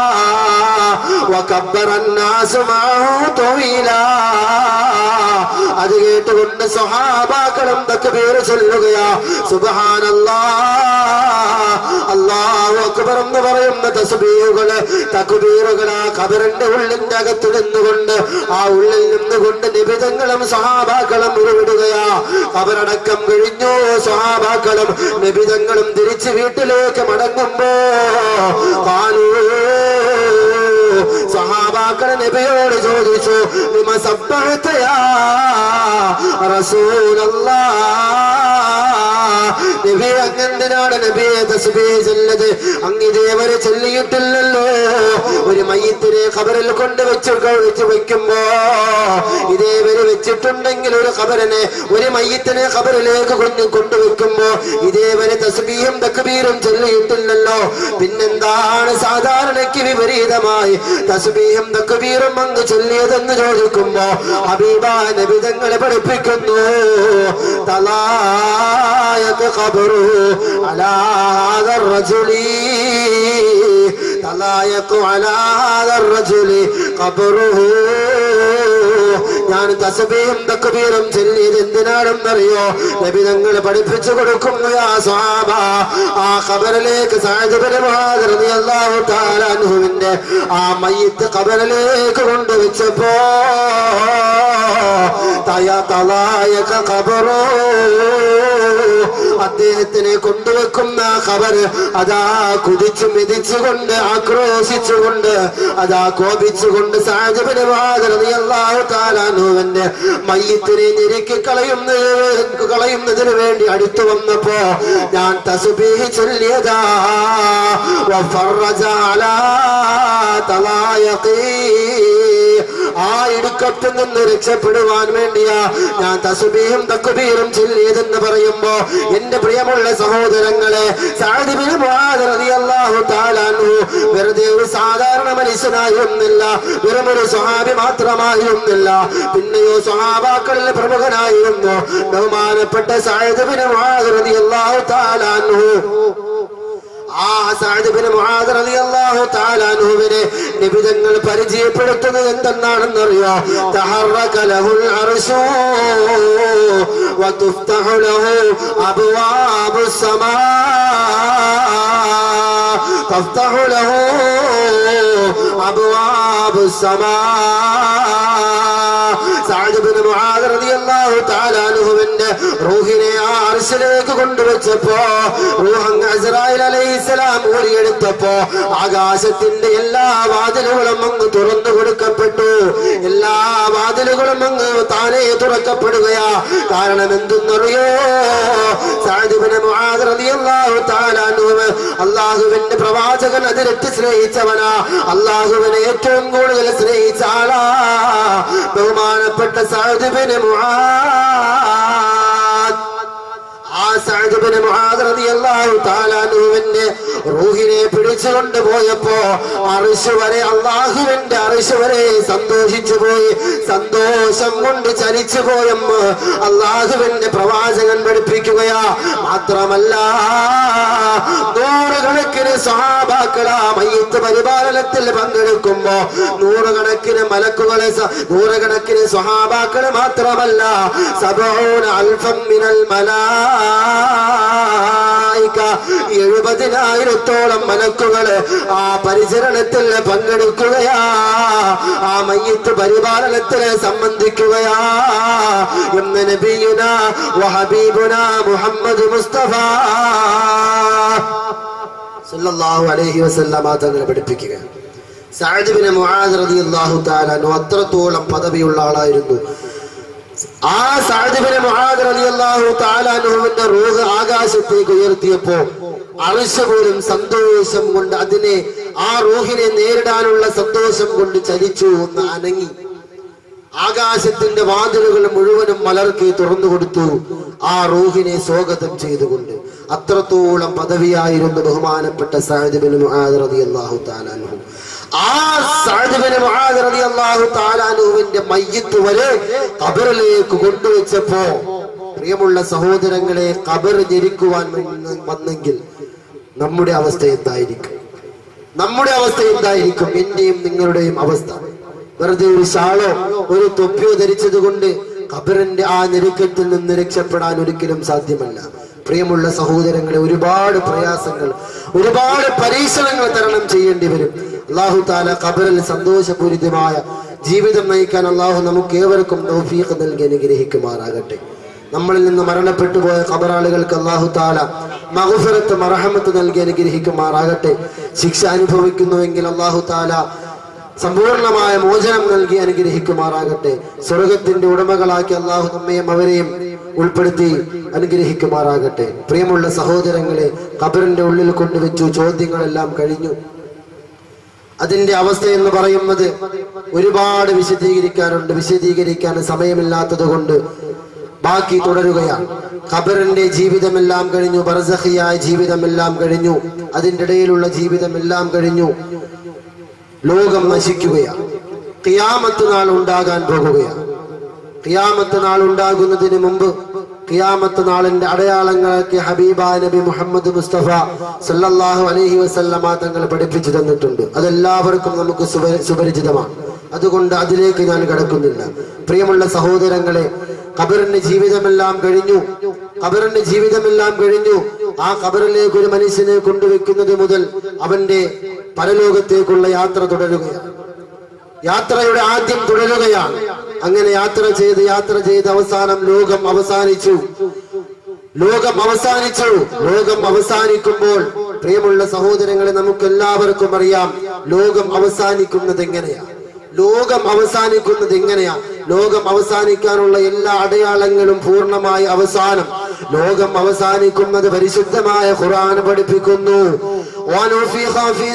വകബ്ബറൻ നാസു മഅഹു തുവീലാ അത് കേട്ടുകൊണ്ട് സഹാബാക്കളും തക്ബീർ ചൊല്ലുകയാ സുബ്ഹാനല്ലാ അല്ലാഹു അക്ബർ എന്ന് പറയുന്ന തസ്ബീഹുകള് തക്ബീറുകൾ ആ ഖബറിന്റെ ഉള്ളിന്റെ അകത്ത് നിന്നുകൊണ്ട് ആ ഉള്ളിൽ നിന്നുകൊണ്ട് നിബിതങ്ങളും സഹാബാക്കളും ഉരുവിടുകയാ ഖബറടക്കം കഴിഞ്ഞു സഹാബാക്കളും നിബിതങ്ങളും തിരിച്ച് വീട്ടിലേക്ക് മടങ്ങുമ്പോ കാലൂ സഹാബാക്കളെ നബിയോട് ചോദിച്ചു നിമ സബ്ബഹത്തയാ റസൂലല്ലാ നബി അങ്ങെന്തിനാണ് നബിയെ തസ്ബീഹ് ചൊല്ലത് അങ്ങ് ഇതേവരെ ചൊല്ലിയിട്ടില്ലല്ലോ ഒരു മയ്യത്തിനെ ഖബറിൽ കൊണ്ട് വെച്ച് വെച്ച് വെക്കുമ്പോ ഇതേവരെ വെച്ചിട്ടുണ്ടെങ്കിൽ ഒരു ഖബറിനെ ഒരു മയ്യത്തിനെ ഖബറിലേക്ക് കൊണ്ട് കൊണ്ടുവെക്കുമ്പോ ഇതേവരെ തസ്ബീഹും തക്ബീറും ചൊല്ലിയിട്ടില്ലല്ലോ പിന്നെന്താണ് സാധാരണയ്ക്ക് വിപരീതമായി തസ്ബീഹും തക്ബീറും അങ്ങ് ചൊല്ലിയതെന്ന് ചോദിക്കുമ്പോ ഹബീബ നബിതങ്ങളെ പഠിപ്പിക്കുന്നു തലായക്ക് ഖബറു അലാ ഹാദർ റജുലി തലായക്കു അലാ ഹാദർ റജുലി ഖബറുഹു ഞാൻ തസ്ബീഹും തക്ബീറും ചൊല്ലിയത് എന്തിനാണെന്നറിയോ നബി ഞങ്ങൾ പഠിപ്പിച്ചു കൊടുക്കുന്നു യാ സ്വാബ ആ ഖബറിലേക്ക് റളിയല്ലാഹു തആല അൻഹുവിന്റെ ആ മയ്യിത്ത് ഖബറിലേക്ക് കൊണ്ടുവച്ചപ്പോ തയ തലായക ഖബറോ അദ്ദേഹത്തിനെ കൊണ്ടുവെക്കുന്ന ഖബർ അതാ കുതിച്ചു മെതിച്ചുകൊണ്ട് ആക്രോശിച്ചുകൊണ്ട് അതാ കോപിച്ചുകൊണ്ട് സാജബിന് റളിയല്ലാഹു തആല അൻഹുവിന്റെ മയ്യത്തിനെ ഞെരുക്കി കളയുന്ന കളയുന്നതിന് വേണ്ടി അടുത്തു വന്നപ്പോ ഞാൻ തസ്ബീഹ് ചൊല്ലിയതാ വഫറജ അലാ തലായഖീ ആ ഇടുക്കത്തിൽ നിന്ന് രക്ഷപ്പെടുവാൻ വേണ്ടിയാ ഞാൻ തസുബീയും തക്കുബീറും ചൊല്ലിയതെന്ന് പറയുമ്പോ എന്റെ പ്രിയമുള്ള സഹോദരങ്ങളെ സാദിബിന് റളിയല്ലാഹു തആല അൻഹു വെറുതെ ഒരു സാധാരണ മനുഷ്യനായിരുന്നില്ല വെറും ഒരു സ്വഹാബി മാത്രമായിരുന്നില്ല പിന്നെയോ സ്വഹാബാക്കളിൽ പ്രമുഖനായിരുന്നു ബഹുമാനപ്പെട്ട സാദിബിന് റളിയല്ലാഹു തആല അൻഹു ആ സഅദ് ബിൻ മുആദ് റളിയല്ലാഹു തആല അൻഹുവിനെ നിബിതങ്ങൾ പരിചയപ്പെടുത്തുന്നത് എന്തെന്നാണെന്നറിയോ തഹറക ലഹുൽ അർശു വതുഫ്തഹു ലഹു അബ്വാബുസ് സമാ തഫ്തഹു ലഹു അബ്വാബുസ് സമാ സഅദ് ബിൻ മുആദ് റളിയല്ലാഹു തആല അൻഹുവിന്റെ റൂഹിനെ ആ അർശിലേക്ക് കൊണ്ടുവച്ചപ്പോ റൂഹ് അങ്ങ് അസ്രായിൽ അലൈഹിസ്സലാം ഊരിയെടുത്തപ്പോ ആകാശത്തിന്റെ എല്ലാ വാതിലുകളും അങ്ങ് തുറന്നു കൊടുക്കപ്പെട്ടു എല്ലാ വാതിലുകളും അങ്ങ് താനേ തുറക്കപ്പെടുകയാ കാരണം എന്തെന്നറിയോ സഅദ് ബിൻ മുആദ് റളിയല്ലാഹു തആല അൻഹു അള്ളാഹുവിന്റെ പ്രവാചകൻ അതിരറ്റ് സ്നേഹിച്ചവനാ അള്ളാഹുവിനെ ഏറ്റവും കൂടുതൽ സ്നേഹിച്ച ആളാ ബഹുമാനപ്പെട്ട സഅദ് ബിൻ മുആദ് ആ സഅദ് ബിൻ മുആദ് റളിയല്ലാഹു തആല അൻഹുവിന്റെ റൂഹിനെ പിടിച്ചുകൊണ്ട് പോയപ്പോ അർശ് വരെ അള്ളാഹുവിന്റെ അർശ് വരെ സന്തോഷിച്ചു പോയി സന്തോഷം കൊണ്ട് ചലിച്ചു പോയെന്ന് അള്ളാഹുവിന്റെ പ്രവാചകൻ പഠിപ്പിക്കുകയാ മാത്രമല്ല നൂറുകണക്കിന് സഹാബാക്കളാ മയ്യത്ത് പരിപാലനത്തിൽ പങ്കെടുക്കുമ്പോ നൂറുകണക്കിന് മലക്കുകളെ സ- നൂറുകണക്കിന് സ്വഹാബാക്കള് മാത്രമല്ല സബഊന അൽഫം മിനൽ മലായിക എഴുപതിനായിരത്തോളം മലക്കുകള് ആ പരിചരണത്തിൽ പങ്കെടുക്കുകയാ ആ മയ്യത്ത് പരിപാലനത്തിൽ സംബന്ധിക്കുകയാ എന്ന് നബിയുന വഹബീബുന മുഹമ്മദ് മുസ്തഫ സല്ലല്ലാഹു അലൈഹി വസല്ലമ തങ്ങളെ പഠിപ്പിക്കുക സഅദ് ബിൻ മുആദ് റളിയല്ലാഹു തആല അൻഹു അത്രത്തോളം പദവിയുള്ള ആളായിരുന്നു ആ സഅദ് ബിൻ മുആദ് റളിയല്ലാഹു തആല അൻഹുവിന്റെ റൂഹ് ആകാശത്തേക്ക് ഉയർത്തിയപ്പോ അർശ് പോലും സന്തോഷം കൊണ്ട് അതിനെ ആ റൂഹിനെ നേരിടാനുള്ള സന്തോഷം കൊണ്ട് ചലിച്ചു ഒന്ന് അനങ്ങി ആകാശത്തിന്റെ വാതിലുകൾ മുഴുവനും മലർക്കി തുറന്നു കൊടുത്തു ആ റൂഹിനെ സ്വാഗതം ചെയ്തുകൊണ്ട് അത്രത്തോളം പദവിയായിരുന്നു ബഹുമാനപ്പെട്ട സാഹിബിന് റളിയല്ലാഹു തആല അൻഹു ആ സാഹിബിന് റളിയല്ലാഹു തആല അൻഹുവിന്റെ മയ്യത്ത് വരെ ഖബറിലേക്ക് കൊണ്ടുവച്ചപ്പോ പ്രിയമുള്ള സഹോദരങ്ങളെ ഖബർ ഞെരിക്കുവാൻ വന്ന- വന്നെങ്കിൽ നമ്മുടെ അവസ്ഥ എന്തായിരിക്കും നമ്മുടെ അവസ്ഥ എന്തായിരിക്കും എന്റെയും നിങ്ങളുടെയും അവസ്ഥ വെറുതെ ഒരു ഷാളോ ഒരു തൊപ്പിയോ ധരിച്ചത് കൊണ്ട് ഖബറിന്റെ ആ ഞെരുക്കത്തിൽ നിന്ന് രക്ഷപ്പെടാൻ ഒരിക്കലും സാധ്യമല്ല പ്രിയമുള്ള സഹോദരങ്ങളെ ഒരുപാട് പ്രയാസങ്ങൾ ഒരുപാട് പരീക്ഷണങ്ങൾ തരണം ചെയ്യേണ്ടി വരും അള്ളാഹു താല ഖബറിൽ സന്തോഷപൂരിതമായ ജീവിതം നയിക്കാൻ അള്ളാഹു നമുക്ക് ഏവർക്കും തൗഫീഖ് നൽകി അനുഗ്രഹിക്കുമാറാകട്ടെ നമ്മളിൽ നിന്ന് മരണപ്പെട്ടു പോയ ഖബറാളികൾക്ക് അള്ളാഹു താല മഹുഫറത്ത് മറഹമത്ത് നൽകി അനുഗ്രഹിക്കുമാറാകട്ടെ ശിക്ഷ അനുഭവിക്കുന്നുവെങ്കിൽ അള്ളാഹു താല സമ്പൂർണമായ മോചനം നൽകി അനുഗ്രഹിക്കുമാറാകട്ടെ സ്വർഗത്തിന്റെ ഉടമകളാക്കി അള്ളാഹു നമ്മയും അവരെയും ഉൾപ്പെടുത്തി അനുഗ്രഹിക്കുമാറാകട്ടെ പ്രിയമുള്ള സഹോദരങ്ങളെ ഖബറിന്റെ ഉള്ളിൽ കൊണ്ടുവച്ചു ചോദ്യങ്ങളെല്ലാം കഴിഞ്ഞു അതിന്റെ അവസ്ഥ എന്ന് പറയുന്നത് ഒരുപാട് വിശദീകരിക്കാറുണ്ട് വിശദീകരിക്കാൻ സമയമില്ലാത്തത് കൊണ്ട് ബാക്കി തുടരുകയാണ് ഖബറിന്റെ ജീവിതമെല്ലാം കഴിഞ്ഞു ബർസഖിയായ ജീവിതമെല്ലാം കഴിഞ്ഞു അതിന്റെ ഇടയിലുള്ള ജീവിതമെല്ലാം കഴിഞ്ഞു ലോകം നശിക്കുകയാണ് ഖിയാമത്ത് നാൾ ഉണ്ടാകാൻ പോകുകയാണ് ഖിയാമത്ത് നാൾ ഉണ്ടാകുന്നതിന് മുമ്പ് ഖിയാമത്ത് നാളിന്റെ അടയാളങ്ങളൊക്കെ ഹബീബ നബി മുഹമ്മദ് മുസ്തഫ സല്ലല്ലാഹു അലൈഹി വസല്ലമ തങ്ങൾ പഠിപ്പിച്ചു തന്നിട്ടുണ്ട് അതെല്ലാവർക്കും നമുക്ക് സുപ- സുപരിചിതമാണ് അതുകൊണ്ട് അതിലേക്ക് ഞാൻ കിടക്കുന്നില്ല പ്രിയമുള്ള സഹോദരങ്ങളെ ഖബറിന്റെ ജീവിതമെല്ലാം കഴിഞ്ഞു ഖബറിന്റെ ജീവിതമെല്ലാം കഴിഞ്ഞു ആ ഖബറിലേക്ക് ഒരു മനുഷ്യനെ കൊണ്ടുവെക്കുന്നത് മുതൽ അവന്റെ പരലോകത്തേക്കുള്ള യാത്ര തുടരുകയാണ് യാത്രയുടെ ആദ്യം തുടരുകയാണ് അങ്ങനെ യാത്ര ചെയ്ത് യാത്ര ചെയ്ത് അവസാനം ലോകം അവസാനിച്ചു ലോകം അവസാനിച്ചു ലോകം അവസാനിക്കുമ്പോൾ പ്രിയമുള്ള സഹോദരങ്ങളെ നമുക്ക് എല്ലാവർക്കും അറിയാം ലോകം അവസാനിക്കുന്നത് എങ്ങനെയാ ലോകം അവസാനിക്കുന്നത് എങ്ങനെയാ ലോകം അവസാനിക്കാനുള്ള എല്ലാ അടയാളങ്ങളും പൂർണ്ണമായി അവസാനം ലോകം അവസാനിക്കുന്നത് പരിശുദ്ധമായ ഖുർആൻ പഠിപ്പിക്കുന്നു وَنُفِخَ فِي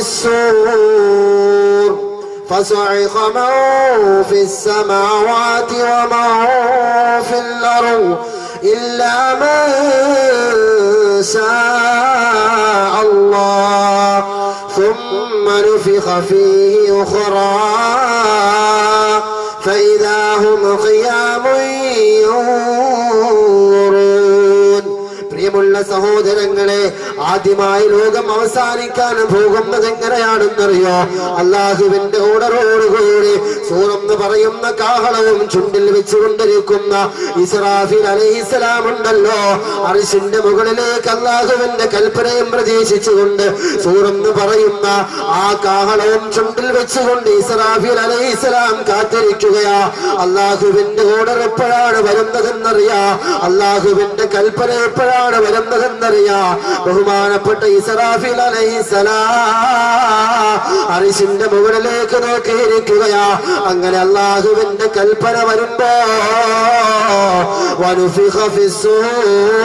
الصُّورِ فصعق من في السماوات ومن في الأرض إلا من شاء الله ثم نفخ فيه أخرى فإذا هم قيام ينظرون പ്രിയമുള്ള സഹോദരങ്ങളെ ആദ്യമായി ലോകം അവസാനിക്കാൻ പോകുന്നത് എങ്ങനെയാണെന്നറിയോ അള്ളാഹുവിന്റെ ഓർഡറോടുകൂടി സൂറെന്ന് പറയുന്ന കാഹളവും ചുണ്ടിൽ വെച്ചുകൊണ്ടിരിക്കുന്ന ഇസ്രാഫിൽ അലഹിസ്സലാം ഉണ്ടല്ലോ അറിഷിന്റെ മുകളിലേക്ക് അള്ളാഹുവിന്റെ കൽപ്പനയും പ്രതീക്ഷിച്ചുകൊണ്ട് സൂറെന്ന് പറയുന്ന ആ കാഹളവും ചുണ്ടിൽ വെച്ചുകൊണ്ട് ഇസ്രാഫിൽ അലഹിസ്സലാം കാത്തിരിക്കുകയാ അള്ളാഹുവിന്റെ ഓർഡർ എപ്പോഴാണ് വരുന്നതെന്നറിയാ അള്ളാഹുവിന്റെ കൽപ്പന എപ്പോഴാണ് വരുന്നതെന്നറിയാ ബഹുമാനപ്പെട്ട ഇസ്രാഫിൽ അലൈഹിസലാ അറിശിന്റെ മുകളിലേക്ക് നോക്കിയിരിക്കുകയാ അങ്ങനെ അള്ളാഹുവിന്റെ കൽപ്പന വരുമ്പോ വനുഫിഖ ഫിസ്സൂർ.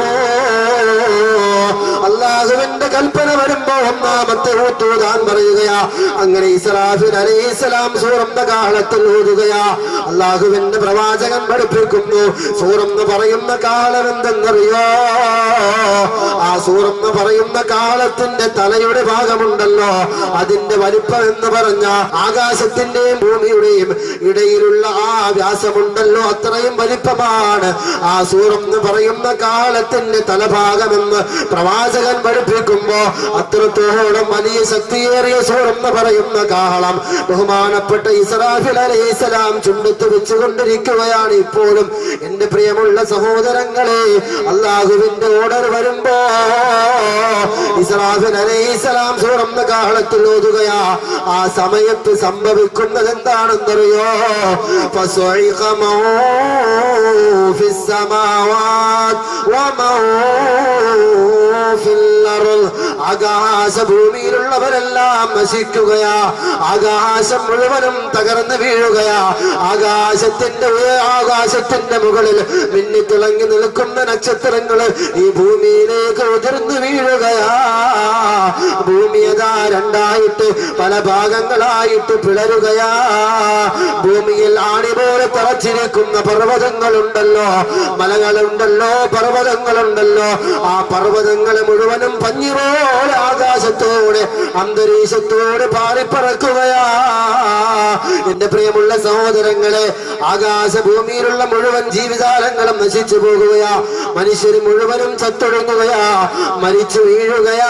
അള്ളാഹുവിന്റെ കൽപ്പന വരുമ്പോ ഒന്നാമത്തെ ഊത്തൂതാൻ പറയുകയാ അങ്ങനെ ഇസ്രാഫിൽ അലൈഹിസ്സലാം സൂറന്ന കാലത്തിൽ ഊതുകയാ അള്ളാഹുവിന്റെ പ്രവാചകൻ പഠിപ്പിക്കുന്നു സൂറെന്ന് പറയുന്ന കാലം എന്തെന്നറിയോ ആ സൂറെന്ന് പറയുന്ന കാലത്തിന്റെ തലയുടെ ഭാഗമുണ്ടല്ലോ അതിന്റെ വലിപ്പം എന്ന് പറഞ്ഞ ആകാശത്തിന്റെയും ഭൂമിയുടെയും ഇടയിലുള്ള ആ വ്യാസമുണ്ടല്ലോ അത്രയും വലിപ്പമാണ് ആ സൂറെന്ന് പറയുന്ന കാലത്തിന്റെ തലഭാഗമെന്ന് പ്രവാചകൻ പഠിപ്പിക്കുമ്പോ അത്രത്തോളം വലിയ ശക്തിയേറിയ സൂറെന്ന് പറയുന്ന കാഹളം ബഹുമാനപ്പെട്ട ഇസ്രാഫിൽ അലൈഹിസ്സലാം ചുണ്ടത്ത് വെച്ചുകൊണ്ടിരിക്കുകയാണ് ഇപ്പോഴും എന്റെ പ്രിയമുള്ള സഹോദരങ്ങളെ അള്ളാഹുവിന്റെ ഓർഡർ വരുമ്പോ ഇസ്രാഫിൽ അലൈഹിസ്സലാം സൂറന്ന കാഹളത്തിൽ ഓതുകയാ ആ സമയത്ത് സംഭവിക്കുന്നത് എന്താണെന്നറിയോ فصعق من في السماوات ومن في الأرض ആകാശഭൂമിയിലുള്ളവരെല്ലാം നശിക്കുകയാ ആകാശം മുഴുവനും തകർന്നു വീഴുകയാ ആകാശത്തിന്റെ ഉയ- ആകാശത്തിന്റെ മുകളിൽ മിന്നിത്തിളങ്ങി നിൽക്കുന്ന നക്ഷത്രങ്ങള് ഈ ഭൂമിയിലേക്ക് ഉതിർന്നു വീഴുകയാ ഭൂമിയതാ രണ്ടായിട്ട് പല ഭാഗങ്ങളായിട്ട് പിളരുകയാ ഭൂമിയിൽ ആണി പോലെ തറച്ചിരിക്കുന്ന പർവ്വതങ്ങളുണ്ടല്ലോ മലകളുണ്ടല്ലോ പർവ്വതങ്ങളുണ്ടല്ലോ ആ പർവ്വതങ്ങൾ മുഴുവനും പഞ്ഞി പോലെ ആകാശത്തോടെ അന്തരീക്ഷത്തോടെ പാറിപ്പറക്കുകയാ എന്റെ പ്രിയമുള്ള സഹോദരങ്ങളെ ആകാശഭൂമിയിലുള്ള മുഴുവൻ ജീവിതാലങ്ങളും നശിച്ചു പോകുകയാ മനുഷ്യർ മുഴുവനും ചത്തൊടുങ്ങുകയാ മരിച്ചു വീഴുകയാ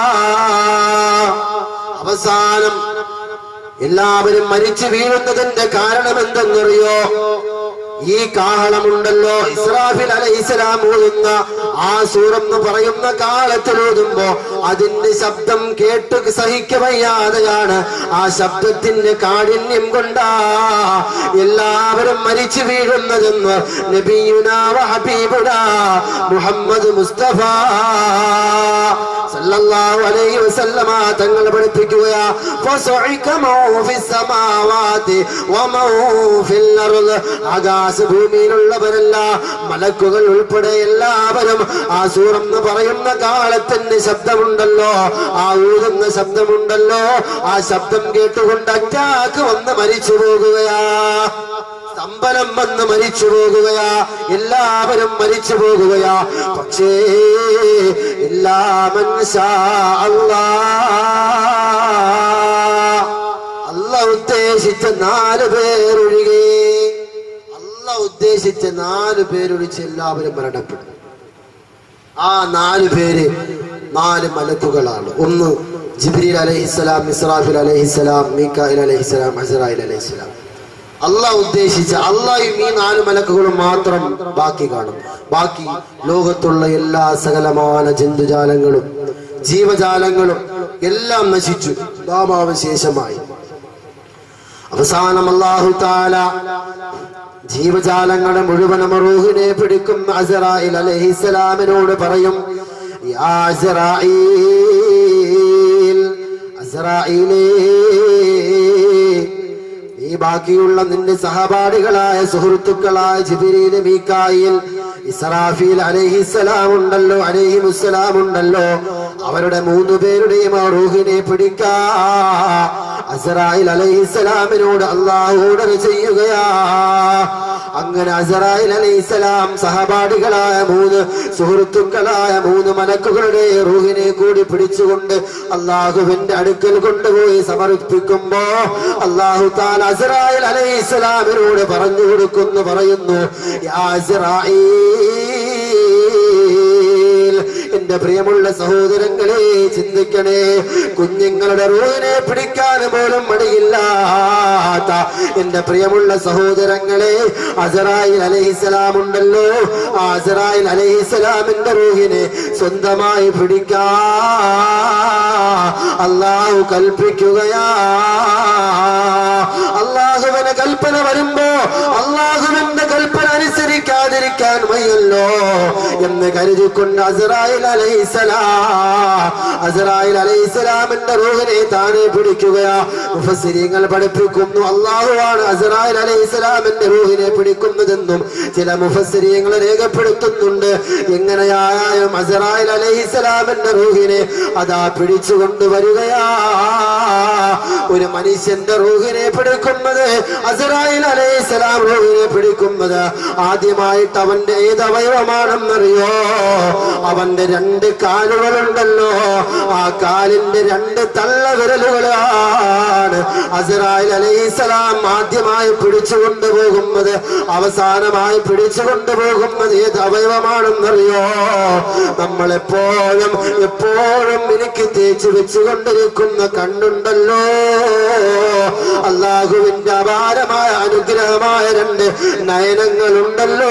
അവസാനം എല്ലാവരും മരിച്ചു വീഴുന്നതിന്റെ കാരണം എന്തെന്നറിയോ ഈ കാഹളമുണ്ടല്ലോ ഇസ്രാഫിൽ അലൈഹിസ്സലാം ഊതുന്ന ആ സൂറെന്ന് പറയുന്ന കാലത്തിൽ ഊതുമ്പോ അതിന്റെ ശബ്ദം കേട്ട് സഹിക്കവയ്യാതെയാണ് ആ ശബ്ദത്തിന്റെ കാഠിന്യം കൊണ്ടാ എല്ലാവരും മരിച്ചു വീഴുന്നതെന്ന് നബിയുനാ വ ഹബീബുനാ മുഹമ്മദ് മുസ്തഫ സല്ലല്ലാഹു അലൈഹി വസല്ലമ തങ്ങൾ പഠിപ്പിക്കുകയാ ഫസഇക മൗ ഫിസ് സമാവാതി വമൗ ഫിൽ അർദ് ആകാശഭൂമിയിലുള്ളവരല്ല മലക്കുകൾ ഉൾപ്പെടെ എല്ലാവരും ആ സൂറെന്ന് പറയുന്ന കാലത്തിന്റെ ശബ്ദമുണ്ടല്ലോ ആ ഊതുന്ന ശബ്ദമുണ്ടല്ലോ ആ ശബ്ദം കേട്ടുകൊണ്ട് അറ്റാക്ക് വന്ന് മരിച്ചു പോകുകയാ സ്തംഭനം വന്ന് മരിച്ചു പോകുകയാ എല്ലാവരും മരിച്ചു പോകുകയാ പക്ഷേ എല്ലാ മനുഷ്യ അല്ല ഉദ്ദേശിച്ച നാല് പേരൊഴികെ അല്ല ഉദ്ദേശിച്ച നാല് പേരൊഴിച്ച് എല്ലാവരും മരണപ്പെടും ആ നാല് പേര് നാല് മലക്കുകളാണ് ഒന്ന് ജിബ്രീൽ അലൈഹിസ്സലാം ഇസ്രാഫിൽ അലൈഹിസ്സലാം മീക്കായിൽ അലൈഹിസ്സലാം അസറായിൽ അലൈഹിസ്സലാം അള്ളാഹ് ഉദ്ദേശിച്ച അള്ളാഹും ഈ നാല് മലക്കുകളും മാത്രം ബാക്കി കാണും ബാക്കി ലോകത്തുള്ള എല്ലാ സകലമാന ജന്തുജാലങ്ങളും ജീവജാലങ്ങളും എല്ലാം നശിച്ചു നാമാവശേഷമായി അവസാനം അള്ളാഹു താല ജീവജാലങ്ങളെ മുഴുവനും റൂഹിനെ പിടിക്കുന്ന അസറായിൽ അലഹിസ്സലാമിനോട് പറയും യാ അസ്റായീൽ, അസ്റായീലേ, നീ ബാക്കിയുള്ള നിന്റെ സഹപാഠികളായ സുഹൃത്തുക്കളായ ജിബിരിയിൽ മീക്കായിൽ ഇസ്രാഫീൽ അലഹിസ്സലാം ഉണ്ടല്ലോ അലഹിമുസ്സലാം ഉണ്ടല്ലോ അവരുടെ മൂന്നു പേരുടെയും ആ റൂഹിനെ പിടിക്കാ അസറായിൽ അലഹിസ്സലാമിനോട് അള്ളാഹു ഓർഡർ ചെയ്യുകയാ അങ്ങനെ അസറായിൽ അലൈഹിസ്സലാം സഹപാഠികളായ മൂന്ന് സുഹൃത്തുക്കളായ മൂന്ന് മലക്കുകളുടെ റൂഹിനെ കൂടി പിടിച്ചുകൊണ്ട് അള്ളാഹുവിന്റെ അടുക്കൽ കൊണ്ടുപോയി സമർപ്പിക്കുമ്പോ അള്ളാഹു താൻ അസറായിൽ അലൈഹിസ്സലാമിനോട് പറഞ്ഞു കൊടുക്കുന്നു പറയുന്നു യാ അസ്റായീൽ, എന്റെ പ്രിയമുള്ള സഹോദരങ്ങളെ ചിന്തിക്കണേ കുഞ്ഞുങ്ങളുടെ റൂഹിനെ പിടിക്കാൻ പോലും മടിയില്ലാത്ത എന്റെ പ്രിയമുള്ള സഹോദരങ്ങളെ അസറായിൽ അലഹിസലാം ഉണ്ടല്ലോ ആ അസറായിൽ അലഹിസലാമിന്റെ റൂഹിനെ സ്വന്തമായി പിടിക്കാ അള്ളാഹു കൽപ്പിക്കുകയാ അള്ളാഹുവിന് കൽപ്പന വരുമ്പോ അള്ളാഹുവിന്റെ കൽപ്പന അനുസരിക്കാതിരിക്കാൻ വയ്യല്ലോ എന്ന് കരുതിക്കൊണ്ട് അസറായിൽ അലൈസലാം അസറായിൽ അലൈസലാമിന്റെ റൂഹിനെ താനെ പിടിക്കുകയാ മുഫസ്സിരിങ്ങൾ പഠിപ്പിക്കുന്നു അള്ളാഹുവാണ് അസറായിൽ അലൈസലാമിന്റെ റൂഹിനെ പിടിക്കുന്നതെന്നും ചില മുഫസ്സിരിങ്ങൾ രേഖപ്പെടുത്തുന്നുണ്ട് എങ്ങനെയായാലും അസറായിൽ അലൈഹിസലാമിന്റെ റൂഹിനെ അതാ പിടിച്ചുകൊണ്ട് വരികയാ ഒരു മനുഷ്യന്റെ റൂഹിനെ പിടിക്കുന്നത് അസറായിൽ അലൈഹിസലാം റൂഹിനെ പിടിക്കുന്നത് ആദ്യമായിട്ട് അവന്റെ ഏത് അവയവമാണെന്നറിയോ അവന്റെ രണ്ട് കാലുകളുണ്ടല്ലോ ആ കാലിന്റെ രണ്ട് തള്ള വിരലുകളാണ് അസറായിൽ അലൈഹിസലാം ആദ്യമായി പിടിച്ചു കൊണ്ടുപോകുന്നത് അവസാനമായി പിടിച്ചു കൊണ്ടുപോകുന്നത് ഏത് അവയവമാണെന്നറിയോ നമ്മൾ എപ്പോഴും എപ്പോഴും എനിക്ക് തേച്ച് വെച്ചുകൊണ്ടിരിക്കുന്ന കണ്ണുണ്ടല്ലോ അള്ളാഹുവിന്റെ അപാരമായ അനുഗ്രഹമായ രണ്ട് നയനങ്ങളുണ്ടല്ലോ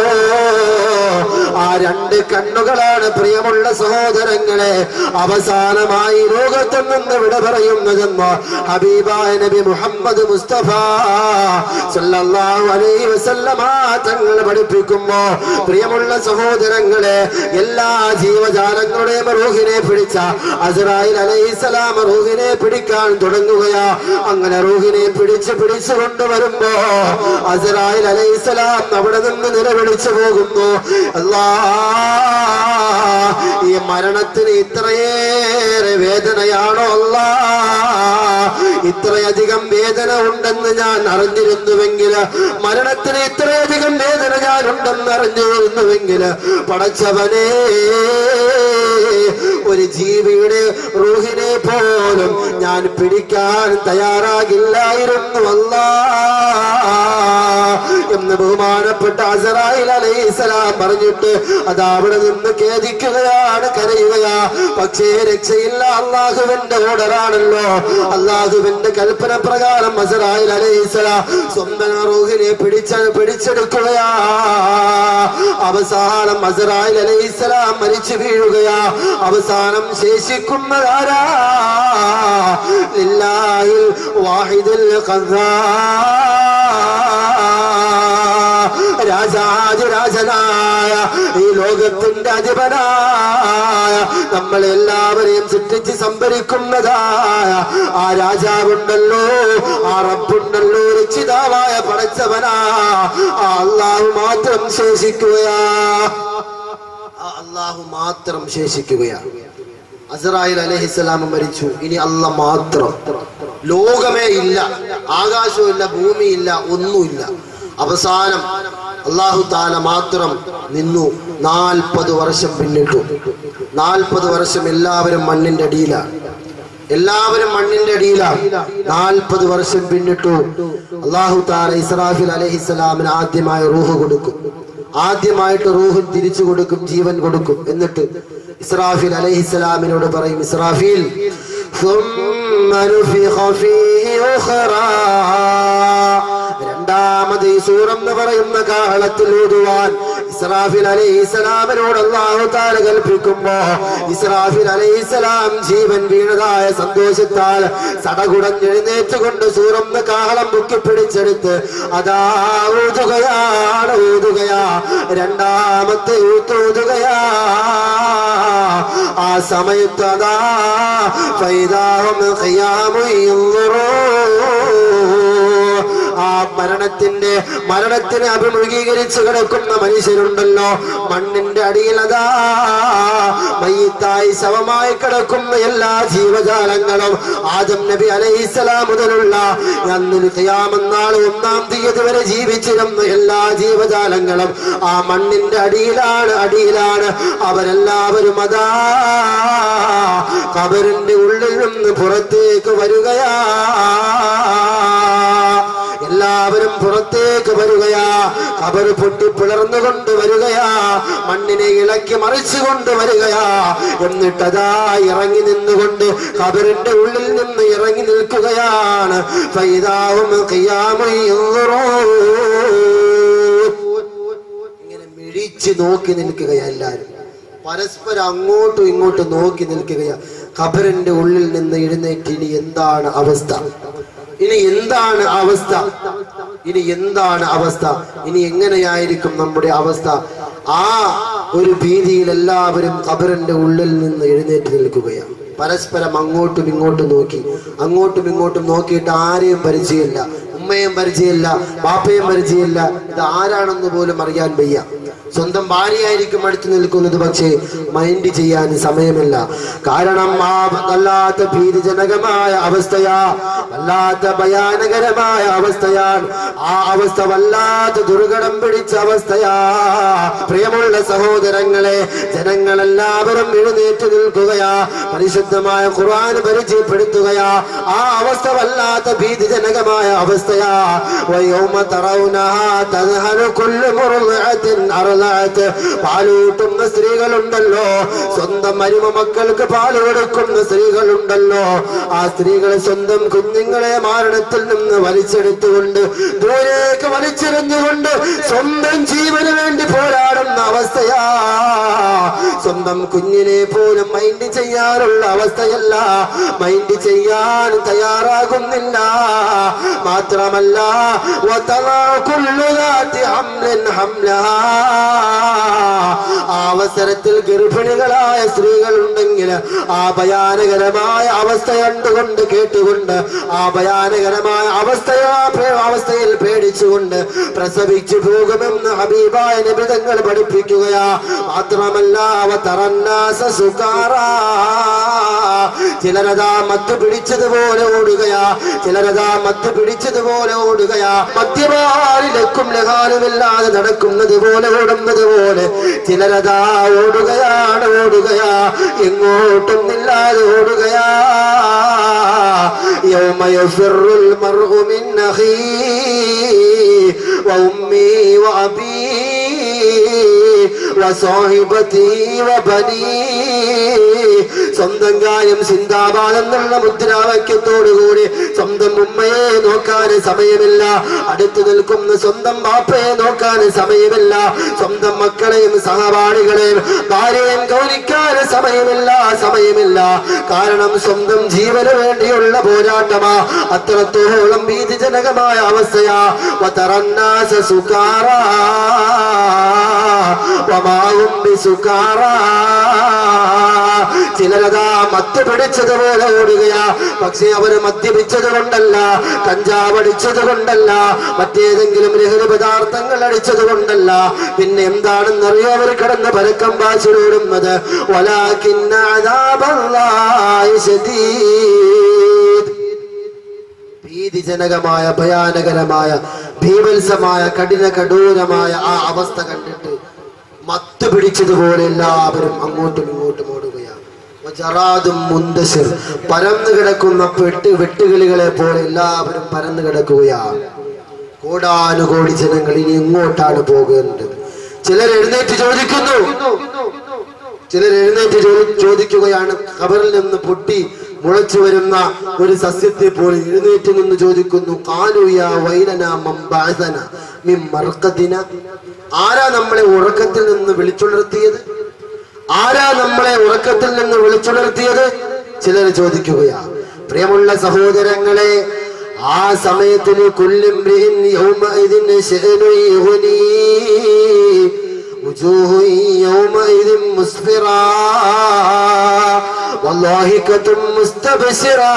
ആ രണ്ട് കണ്ണുകളാണ് പ്രിയമുള്ള സഹോദരങ്ങളെ അവസാനമായി ലോകത്തിൽ നിന്ന് വിട പറയുന്നതെന്ന് ഹബീബായ നബി മുഹമ്മദ് മുസ്തഫ സല്ലല്ലാഹു അലൈഹി വസല്ലമ തങ്ങൾ പഠിപ്പിക്കുമ്പോ പ്രിയമുള്ള സഹോദരങ്ങളെ എല്ലാ ജീവജാലങ്ങളുടെയും റൂഹിനെ പിടിച്ച അസ്രായിൽ അലൈഹിസ്സലാം റൂഹിനെ പിടിക്കാൻ തുടങ്ങുകയാ അങ്ങനെ റൂഹിനെ പിടിച്ച് പിടിച്ചു കൊണ്ടുവരുമ്പോ അസ്രായിൽ അലൈഹിസ്സലാം അവിടെ നിന്ന് നിലവിളിച്ചു പോകുന്നു അല്ലാ ഈ മരണത്തിന് ഇത്രയേറെ വേദനയാണോ അല്ലാ ഇത്രയധികം വേദന ഉണ്ടെന്ന് ഞാൻ അറിഞ്ഞിരുന്നുവെങ്കിൽ മരണത്തിന് ഇത്രയധികം വേദന ഞാൻ ഉണ്ടെന്ന് അറിഞ്ഞിരുന്നുവെങ്കിൽ പടച്ചവനെ ഒരു ജീവിയുടെ റൂഹിനെ പോലും ഞാൻ പിടിക്കാൻ തയ്യാറാകില്ലായിരുന്നു അല്ല എന്ന് ബഹുമാനപ്പെട്ട അസറായിൽ അലൈസലാം പറഞ്ഞിട്ട് അത് അവിടെ നിന്ന് ഖേദിക്കുകയാണ് കരയുകയാ പക്ഷേ രക്ഷയില്ല അള്ളാഹുവിന്റെ ഓർഡറാണല്ലോ അള്ളാഹുവിന്റെ കൽപ്പന പ്രകാരം അസറായിൽ അലൈസലാം സ്വന്തം റൂഹിനെ പിടിച്ച പിടിച്ചെടുക്കുകയാ അവസാനം അസറായിൽ അലൈസലാം മരിച്ചു വീഴുകയാ അവസാനം ശേഷിക്കുന്നതാരാ ലില്ലാഹിൽ വാഹിദുൽ ഖദ്ദാർ രാജാതിരാജനായ ഈ ലോകത്തിന്റെ അധിപനായ നമ്മളെല്ലാവരെയും സൃഷ്ടിച്ച് സംഭരിക്കുന്നതായ ആ രാജാവുണ്ടല്ലോ ആ റബ്ബുണ്ടല്ലോ രക്ഷിതാവായ പടച്ചവനാ ആ അള്ളാഹു മാത്രം ശേഷിക്കുകയാ ആ അള്ളാഹു മാത്രം ശേഷിക്കുകയാ അസറായിൽ അലഹിസ്സലാം മരിച്ചു ഇനി അല്ല മാത്രം ലോകമേ ഇല്ല ആകാശമില്ല ഭൂമിയില്ല ഒന്നുമില്ല അവസാനം അള്ളാഹു താല മാത്രം നിന്നു നാൽപ്പത് വർഷം പിന്നിട്ടു നാൽപ്പത് വർഷം എല്ലാവരും മണ്ണിന്റെ അടിയിലാണ് എല്ലാവരും മണ്ണിന്റെ അടിയിലാണ് നാൽപ്പത് വർഷം പിന്നിട്ടു അള്ളാഹു താല ഇസ്രാഫിൽ അലഹിസ്സലാമിന് ആദ്യമായി റൂഹ് കൊടുക്കും ആദ്യമായിട്ട് റൂഹ് തിരിച്ചു കൊടുക്കും ജീവൻ കൊടുക്കും എന്നിട്ട് ഇസ്രാഫിൽ അലഹിസ്സലാമിനോട് പറയും ഇസ്രാഫിൽ ثم نفخ فيه أخرى രണ്ടാമത് ഈ സൂറം എന്ന് പറയുന്ന കാഹളത്തിൽ ഊതുവാൻ ഇസ്രാഫിൽ അലൈഹിസ്സലാമിനോട് അള്ളാഹു താല കൽപ്പിക്കുമ്പോ ഇസ്രാഫിൽ അലൈഹിസ്സലാം ജീവൻ വീണതായ സന്തോഷത്താൽ സടകുടഞ്ഞെഴുന്നേറ്റുകൊണ്ട് സൂറം എന്ന കാഹളം മുക്കി പിടിച്ചെടുത്ത് അതാ ഊതുകയാണ് ഊതുകയാ രണ്ടാമത്തെ ഊത്തൂതുകയാ ആ സമയത്ത് അതാ ഫൈദാഹും ആ മരണത്തിന്റെ മരണത്തിന് അഭിമുഖീകരിച്ച് കിടക്കുന്ന മനുഷ്യരുണ്ടല്ലോ മണ്ണിന്റെ അടിയിൽ അതാ മയ്യത്തായി ശവമായി കിടക്കുന്ന എല്ലാ ജീവജാലങ്ങളും ആദം നബി അലൈഹിസ്സലാം മുതലുള്ള അന്നിന് ഖിയാമന്നാൾ ഒന്നാം തീയതി വരെ ജീവിച്ചിരുന്ന എല്ലാ ജീവജാലങ്ങളും ആ മണ്ണിന്റെ അടിയിലാണ് അടിയിലാണ് അവരെല്ലാവരും അതാ കബറിന്റെ ഉള്ളിൽ നിന്ന് പുറത്തേക്ക് വരികയാ എല്ലാവരും പുറത്തേക്ക് വരികയാ കബർ പൊട്ടി പിളർന്നുകൊണ്ട് വരികയാ മണ്ണിനെ ഇളക്കി മറിച്ചുകൊണ്ട് വരികയാ എന്നിട്ടതാ ഇറങ്ങി നിന്നുകൊണ്ട് കബറിന്റെ ഉള്ളിൽ നിന്ന് ഇറങ്ങി നിൽക്കുകയാണ് ഫൈദാവും ഖിയാമും യൻദുറൂൻ. ഇങ്ങനെ മിഴിച്ച് നോക്കി നിൽക്കുകയാ എല്ലാരും പരസ്പരം അങ്ങോട്ടും ഇങ്ങോട്ടും നോക്കി നിൽക്കുകയാ ഖബറിന്റെ ഉള്ളിൽ നിന്ന് എഴുന്നേറ്റ് ഇനി എന്താണ് അവസ്ഥ ഇനി എന്താണ് അവസ്ഥ ഇനി എന്താണ് അവസ്ഥ ഇനി എങ്ങനെയായിരിക്കും നമ്മുടെ അവസ്ഥ ആ ഒരു ഭീതിയിൽ എല്ലാവരും ഖബറിന്റെ ഉള്ളിൽ നിന്ന് എഴുന്നേറ്റ് നിൽക്കുകയാണ് പരസ്പരം അങ്ങോട്ടും ഇങ്ങോട്ടും നോക്കി അങ്ങോട്ടും ഇങ്ങോട്ടും നോക്കിയിട്ട് ആരെയും പരിചയമില്ല ഉമ്മയും പരിചയമില്ല ബാപ്പയും പരിചയമില്ല ഇത് ആരാണെന്ന് പോലും അറിയാൻ വയ്യ സ്വന്തം ഭാര്യയായിരിക്കും അടുത്ത് നിൽക്കുന്നത് പക്ഷേ മൈൻഡ് ചെയ്യാൻ സമയമില്ല കാരണം ആ വല്ലാത്ത ഭീതിജനകമായ അവസ്ഥയാ വല്ലാത്ത ഭയാനകരമായ അവസ്ഥയാണ് ആ അവസ്ഥ വല്ലാത്ത ദുർഘടം പിടിച്ച അവസ്ഥയാ പ്രിയമുള്ള സഹോദരങ്ങളെ ജനങ്ങളെല്ലാവരും എഴുന്നേറ്റ് നിൽക്കുകയാ പരിശുദ്ധമായ ഖുർആൻ പരിചയപ്പെടുത്തുകയാ ആ അവസ്ഥ വല്ലാത്ത ഭീതിജനകമായ അവസ്ഥയാ വയോമ തറൗനഹാ തദ്ഹലു കുല്ലു മുർദിഅത്തിൻ അർളഅത്ത് പാലൂട്ടുന്ന സ്ത്രീകളുണ്ടല്ലോ സ്വന്തം മരുമ മക്കൾക്ക് പാല് കൊടുക്കുന്ന സ്ത്രീകളുണ്ടല്ലോ ആ സ്ത്രീകൾ സ്വന്തം കുഞ്ഞുങ്ങളെ മാരണത്തിൽ നിന്ന് വലിച്ചെടുത്തുകൊണ്ട് ദൂരേക്ക് വലിച്ചെറിഞ്ഞുകൊണ്ട് സ്വന്തം ജീവന് വേണ്ടി പോരാടുന്ന അവസ്ഥയാ സ്വന്തം കുഞ്ഞിനെ പോലും മൈൻഡ് ചെയ്യാനുള്ള അവസ്ഥയല്ല മൈൻഡ് ചെയ്യാൻ തയ്യാറാകുന്നില്ല മാത്രമല്ല وترى كل ذات حمل حملها ആ അവസരത്തിൽ ഗർഭിണികളായ സ്ത്രീകൾ ഉണ്ടെങ്കിൽ ആ ഭയാനകരമായ അവസ്ഥ കണ്ടുകൊണ്ട് കേട്ടുകൊണ്ട് ആ ഭയാനകരമായ അവസ്ഥയാ പേ- അവസ്ഥയിൽ പേടിച്ചുകൊണ്ട് പ്രസവിച്ചു പോകുമെന്ന് ഹബീബായ നിബിതങ്ങൾ പഠിപ്പിക്കുകയാ മാത്രമല്ല അവ തറന്നാസ സുക്കാറാ ചിലരതാ മത്ത് പിടിച്ചതുപോലെ ഓടുകയാ ചിലരതാ മത്ത് പിടിച്ചതുപോലെ ഓടുകയാ മദ്യപാലിലക്കും ലഹാനുമില്ലാതെ നടക്കുന്നത് പോലെ ഓടുന്നത് പോലെ ചിലരതാ ഓടുകയാണ് ഓടുകയാ എങ്ങോട്ടും ഇല്ലാതെ ഓടുകയാ يوم يفر المرء من أخيه وأمي وأبيه وصاحبتي وبنيه സ്വന്തം കാര്യം സിന്ദാബാദ് എന്നുള്ള മുദ്രാവാക്യത്തോടുകൂടി സ്വന്തം ഉമ്മയെ നോക്കാൻ സമയമില്ല അടുത്തു നിൽക്കുന്ന സ്വന്തം ബാപ്പയെ നോക്കാൻ സമയമില്ല സ്വന്തം മക്കളെയും സഹപാഠികളെയും ഭാര്യയും ഗൗനിക്കാൻ സമയമില്ല സമയമില്ല കാരണം സ്വന്തം ജീവന് വേണ്ടിയുള്ള പോരാട്ടമാ അത്രത്തോളം ഭീതിജനകമായ അവസ്ഥയാ വതറന്നാസ സുകാറാ വമാവും ബിസുകാറാ ചിലരതാ മത്ത് പിടിച്ചതുപോലെ ഓടുകയാ പക്ഷെ അവര് മദ്യപിച്ചത് കൊണ്ടല്ല കഞ്ചാവ് അടിച്ചത് കൊണ്ടല്ല മറ്റേതെങ്കിലും ലഹരി പദാർത്ഥങ്ങൾ അടിച്ചത് കൊണ്ടല്ല പിന്നെ എന്താണെന്നറിയോ അവർ കിടന്ന് പരക്കം പാച്ചിലോടുന്നത് വലാകിന്ന അദാബല്ലാഹി ശദീദ് ഭീതിജനകമായ ഭയാനകരമായ ഭീവത്സമായ കഠിന കഠോരമായ ആ അവസ്ഥ കണ്ടിട്ട് മത്ത് പിടിച്ചതുപോലെ എല്ലാവരും അങ്ങോട്ടും ഇങ്ങോട്ടും ഓടുകയാണ് വജറാദും മുന്തശിർ പരന്നു കിടക്കുന്ന പെട്ട് വെട്ടുകിളികളെ പോലെ എല്ലാവരും പരന്നു കിടക്കുകയാണ് കോടാനുകോടി ജനങ്ങൾ ഇനി എങ്ങോട്ടാണ് പോകേണ്ടത് ചിലർ എഴുന്നേറ്റ് ചോദിക്കുന്നു ചിലർ എഴുന്നേറ്റ് ചോ- ചോദിക്കുകയാണ് ഖബറിൽ നിന്ന് പൊട്ടി മുളച്ചു വരുന്ന ഒരു സസ്യത്തെ പോലെ എഴുന്നേറ്റ് നിന്ന് ചോദിക്കുന്നു കാലുയ വൈനന മംബാസന മിം മർക്കദിന ആരാ നമ്മളെ ഉറക്കത്തിൽ നിന്ന് വിളിച്ചുണർത്തിയത് ആരാ നമ്മളെ ഉറക്കത്തിൽ നിന്ന് വിളിച്ചുണർത്തിയത് ചിലർ ചോദിക്കുകയാ പ്രിയമുള്ള സഹോദരങ്ങളെ ആ സമയത്തിന് കൊല്ലും وجوه يومئذ مسفرة والضاحكة مستبشرة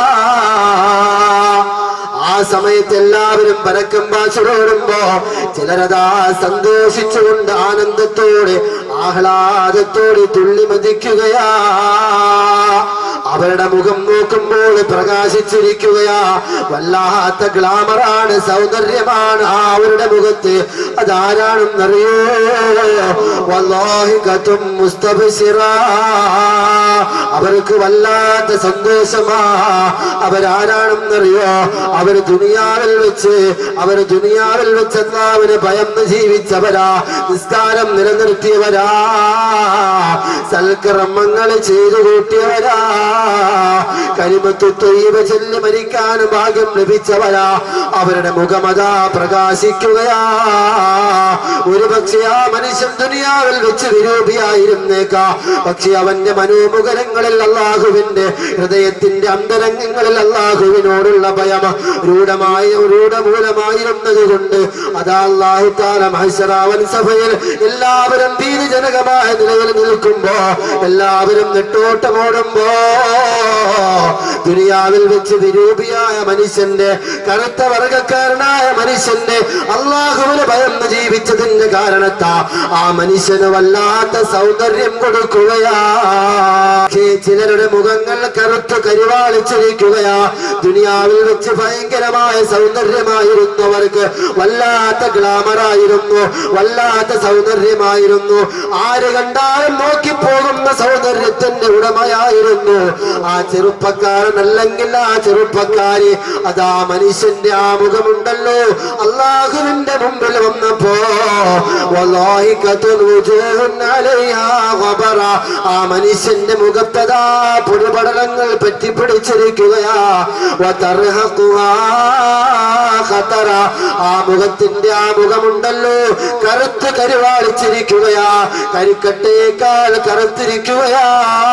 ആ സമയത്ത് എല്ലാവരും പരക്കം പാച്ചുടോടുമ്പോ ചിലരതാ സന്തോഷിച്ചുകൊണ്ട് ആനന്ദത്തോടെ ആഹ്ലാദത്തോടെ തുള്ളി മതിക്കുകയാ അവരുടെ മുഖം നോക്കുമ്പോൾ പ്രകാശിച്ചിരിക്കുകയാ വല്ലാത്ത ഗ്ലാമറാണ് സൗന്ദര്യമാണ് ആ അവരുടെ മുഖത്ത് അതാരാണെന്നറിയോ വല്ലാഹി കത്തും മുസ്തബിസിറ അവർക്ക് വല്ലാത്ത സന്തോഷമാ അവരാരാണെന്നറിയോ അവർ ദുനിയാവിൽ വെച്ച് അവർ ദുനിയാവിൽ വെച്ച് അള്ളാവിനെ ഭയന്ന് ജീവിച്ചവരാ നിസ്കാരം നിലനിർത്തിയവരാ സൽക്കർമ്മങ്ങൾ ചെയ്തു കൂട്ടിയവരാ കരിമത്തു തൊയ്യവ ചൊല്ലി മരിക്കാൻ ഭാഗ്യം ലഭിച്ചവരാ അവരുടെ മുഖമതാ പ്രകാശിക്കുകയാ ഒരു പക്ഷേ ആ മനുഷ്യൻ ദുനിയാവിൽ വെച്ച് വിരൂപിയായിരുന്നേക്കാ പക്ഷെ അവന്റെ മനോമുഖരങ്ങളിൽ അള്ളാഹുവിന്റെ ഹൃദയത്തിന്റെ അന്തരംഗങ്ങളിൽ അള്ളാഹുവിനോടുള്ള ഭയം രൂഢമായ രൂഢമൂലമായിരുന്നത് കൊണ്ട് അതാ അള്ളാഹു താല മഹസറാവൻ സഭയിൽ എല്ലാവരും ഭീതിജനകമായ നിലയിൽ നിൽക്കുമ്പോ എല്ലാവരും നെട്ടോട്ടമോടുമ്പോ ദുനിയാവിൽ വെച്ച് വിരൂപിയായ മനുഷ്യന്റെ കറുത്ത വർഗക്കാരനായ മനുഷ്യന്റെ അള്ളാഹുവിന് ഭയന്ന് ജീവിച്ചതിന്റെ കാരണത്താ ആ മനുഷ്യന് വല്ലാത്ത സൗന്ദര്യം കൊടുക്കുകയാ പക്ഷേ ചിലരുടെ മുഖങ്ങൾ കറുത്ത് കരിവാളിച്ചിരിക്കുകയാ ദുനിയാവിൽ വെച്ച് ഭയങ്കരമായ സൗന്ദര്യമായിരുന്നവർക്ക് വല്ലാത്ത ഗ്ലാമറായിരുന്നു വല്ലാത്ത സൗന്ദര്യമായിരുന്നു ആര് കണ്ടാലും നോക്കിപ്പോകുന്ന സൗന്ദര്യത്തിന്റെ ഉടമയായിരുന്നു ആ ചെറുപ്പക്കാരൻ അല്ലെങ്കിൽ ആ ചെറുപ്പക്കാരി അതാ മനുഷ്യന്റെ ആ മുഖമുണ്ടല്ലോ അള്ളാഹുവിന്റെ മുമ്പിൽ വന്നപ്പോ വല്ലാഹിക്കത്തുൻ വുജൂഹുൻ അലൈഹാ ഖബറ. ആ മനുഷ്യന്റെ മുഖത്തതാ പൊടിപടലങ്ങൾ പറ്റിപ്പിടിച്ചിരിക്കുകയാ വതർഹഖുഹാ ഖതറ. ആ മുഖത്തിന്റെ ആ മുഖമുണ്ടല്ലോ കറുത്ത് കരുവാളിച്ചിരിക്കുകയാ കരിക്കട്ടയേക്കാൾ കറുത്തിരിക്കുകയാ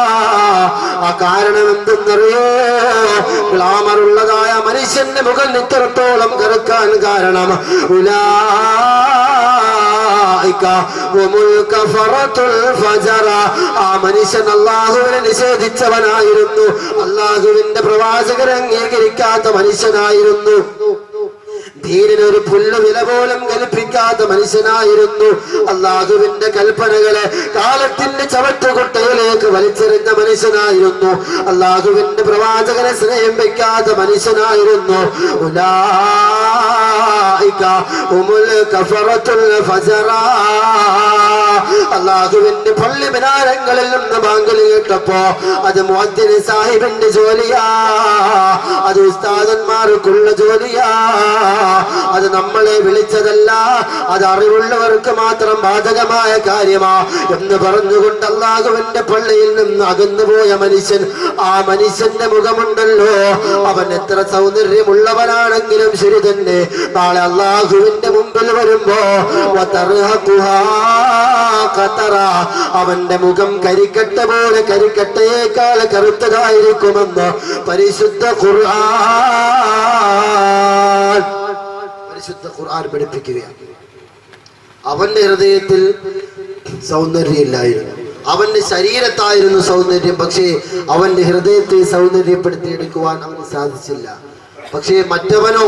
ആ കാരണം എന്തെന്നറിയോ ഗ്ലാമർ ഉള്ളതായ മനുഷ്യന്റെ മുഖം ഇത്രത്തോളം കറുക്കാൻ കാരണം ഉലാ ഉലായിക ഹുമുൽ കഫറത്തുൽ ഫജറ ആ മനുഷ്യൻ അള്ളാഹുവിനെ നിഷേധിച്ചവനായിരുന്നു അള്ളാഹുവിന്റെ പ്രവാചകരെ അംഗീകരിക്കാത്ത മനുഷ്യനായിരുന്നു ധീരന് ഒരു പുല്ല് വില പോലും കൽപ്പിക്കാത്ത മനുഷ്യനായിരുന്നു അള്ളാഹുവിന്റെ കൽപ്പനകളെ കാലത്തിന്റെ ചവറ്റുകുട്ടയിലേക്ക് വലിച്ചെറിഞ്ഞ മനുഷ്യനായിരുന്നു അള്ളാഹുവിന്റെ പ്രവാചകനെ സ്നേഹം വയ്ക്കാത്ത മനുഷ്യനായിരുന്നു ഉലായിക ഉമുൽ കഫറത്തുൽ ഫജറാ. അള്ളാഹുവിന്റെ പള്ളി മിനാരങ്ങളിൽ നിന്ന് ബാങ്കിൽ കേട്ടപ്പോ അത് മുഅദ്ദിന് സാഹിബിന്റെ ജോലിയാ അത് ഉസ്താദന്മാർക്കുള്ള ജോലിയാ അത് നമ്മളെ വിളിച്ചതല്ല അത് അറിവുള്ളവർക്ക് മാത്രം ബാധകമായ കാര്യമാ എന്ന് പറഞ്ഞുകൊണ്ട് അള്ളാഹുവിന്റെ പള്ളിയിൽ നിന്ന് അകന്നുപോയ മനുഷ്യൻ ആ മനുഷ്യന്റെ മുഖമുണ്ടല്ലോ അവൻ എത്ര സൗന്ദര്യമുള്ളവനാണെങ്കിലും ശരി തന്നെ നാളെ അള്ളാഹുവിന്റെ മുമ്പിൽ വരുമ്പോ വതർഹഖുഹാ ഖതറ. അവന്റെ മുഖം കരിക്കട്ട പോലെ കരിക്കട്ടയേക്കാൾ കറുത്തതായിരിക്കുമെന്ന് പരിശുദ്ധ ഖുർആൻ പരിശുദ്ധ ഖുർആൻ പഠിപ്പിക്കുകയാണ് അവന്റെ ഹൃദയത്തിൽ സൗന്ദര്യമില്ലായിരുന്നു അവന്റെ ശരീരത്തായിരുന്നു സൗന്ദര്യം പക്ഷേ അവന്റെ ഹൃദയത്തെ സൗന്ദര്യപ്പെടുത്തിയെടുക്കുവാൻ അവന് സാധിച്ചില്ല പക്ഷേ മറ്റവനോ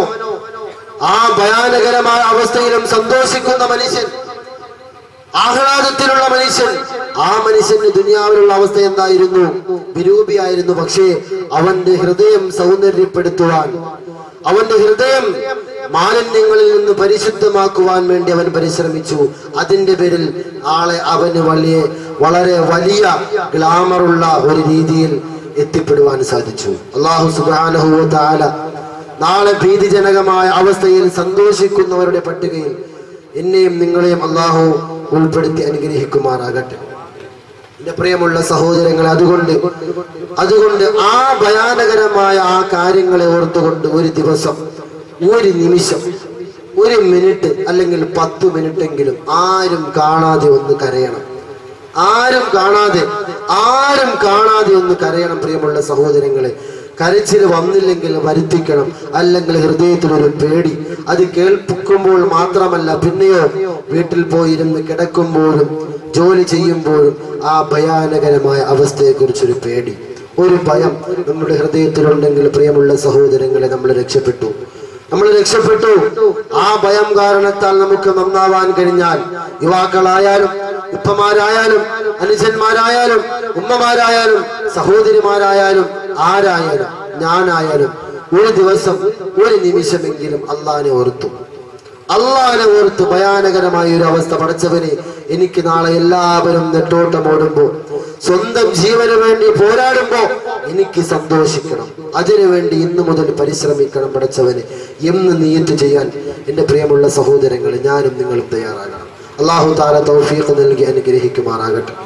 ആ ഭയാനകരമായ അവസ്ഥയിലും സന്തോഷിക്കുന്ന മനുഷ്യൻ ആഹ്ലാദത്തിലുള്ള മനുഷ്യൻ ആ മനുഷ്യന്റെ ദുനിയാവിലുള്ള അവസ്ഥ എന്തായിരുന്നു വിരൂപിയായിരുന്നു പക്ഷേ അവന്റെ ഹൃദയം സൗന്ദര്യപ്പെടുത്തുവാൻ അവന്റെ ഹൃദയം മാലിന്യങ്ങളിൽ നിന്ന് പരിശുദ്ധമാക്കുവാൻ വേണ്ടി അവൻ പരിശ്രമിച്ചു അതിന്റെ പേരിൽ ആളെ അവന് വലിയ വളരെ വലിയ ഗ്ലാമറുള്ള ഒരു രീതിയിൽ എത്തിപ്പെടുവാൻ സാധിച്ചു അള്ളാഹു സുബാനഹുവ താല നാളെ ഭീതിജനകമായ അവസ്ഥയിൽ സന്തോഷിക്കുന്നവരുടെ പട്ടികയിൽ എന്നെയും നിങ്ങളെയും അള്ളാഹു ഉൾപ്പെടുത്തി അനുഗ്രഹിക്കുമാറാകട്ടെ എന്റെ പ്രിയമുള്ള സഹോദരങ്ങൾ അതുകൊണ്ട് അതുകൊണ്ട് ആ ഭയാനകരമായ ആ കാര്യങ്ങളെ ഓർത്തുകൊണ്ട് ഒരു ദിവസം ഒരു നിമിഷം ഒരു മിനിറ്റ് അല്ലെങ്കിൽ പത്ത് മിനിറ്റെങ്കിലും ആരും കാണാതെ ഒന്ന് കരയണം ആരും കാണാതെ ആരും കാണാതെ ഒന്ന് കരയണം പ്രിയമുള്ള സഹോദരങ്ങളെ കരച്ചിൽ വന്നില്ലെങ്കിൽ വരുത്തിക്കണം അല്ലെങ്കിൽ ഹൃദയത്തിൽ ഒരു പേടി അത് കേൾപ്പിക്കുമ്പോൾ മാത്രമല്ല പിന്നെയോ വീട്ടിൽ പോയിരുന്ന് കിടക്കുമ്പോഴും ജോലി ചെയ്യുമ്പോഴും ആ ഭയാനകരമായ അവസ്ഥയെക്കുറിച്ചൊരു പേടി ഒരു ഭയം നമ്മുടെ ഹൃദയത്തിലുണ്ടെങ്കിൽ പ്രിയമുള്ള സഹോദരങ്ങളെ നമ്മൾ രക്ഷപ്പെട്ടു നമ്മൾ രക്ഷപ്പെട്ടു ആ ഭയം കാരണത്താൽ നമുക്ക് നന്നാവാൻ കഴിഞ്ഞാൽ യുവാക്കളായാലും ഉപ്പമാരായാലും അനുജന്മാരായാലും ഉമ്മമാരായാലും സഹോദരിമാരായാലും ആരായാലും ഞാനായാലും ഒരു ദിവസം ഒരു നിമിഷമെങ്കിലും അള്ളാനെ ഓർത്തു അള്ളാനെ ഓർത്ത് ഭയാനകരമായ ഒരു അവസ്ഥ പടച്ചവനെ എനിക്ക് നാളെ എല്ലാവരും നെട്ടോട്ടമോടുമ്പോ സ്വന്തം ജീവന് വേണ്ടി പോരാടുമ്പോ എനിക്ക് സന്തോഷിക്കണം അതിനുവേണ്ടി ഇന്നു മുതൽ പരിശ്രമിക്കണം പടച്ചവനെ എന്ന് നീയത്ത് ചെയ്യാൻ എന്റെ പ്രിയമുള്ള സഹോദരങ്ങൾ ഞാനും നിങ്ങളും തയ്യാറാകണം അള്ളാഹു താല തൗഫീഖ് നൽകി അനുഗ്രഹിക്കുമാറാകട്ടെ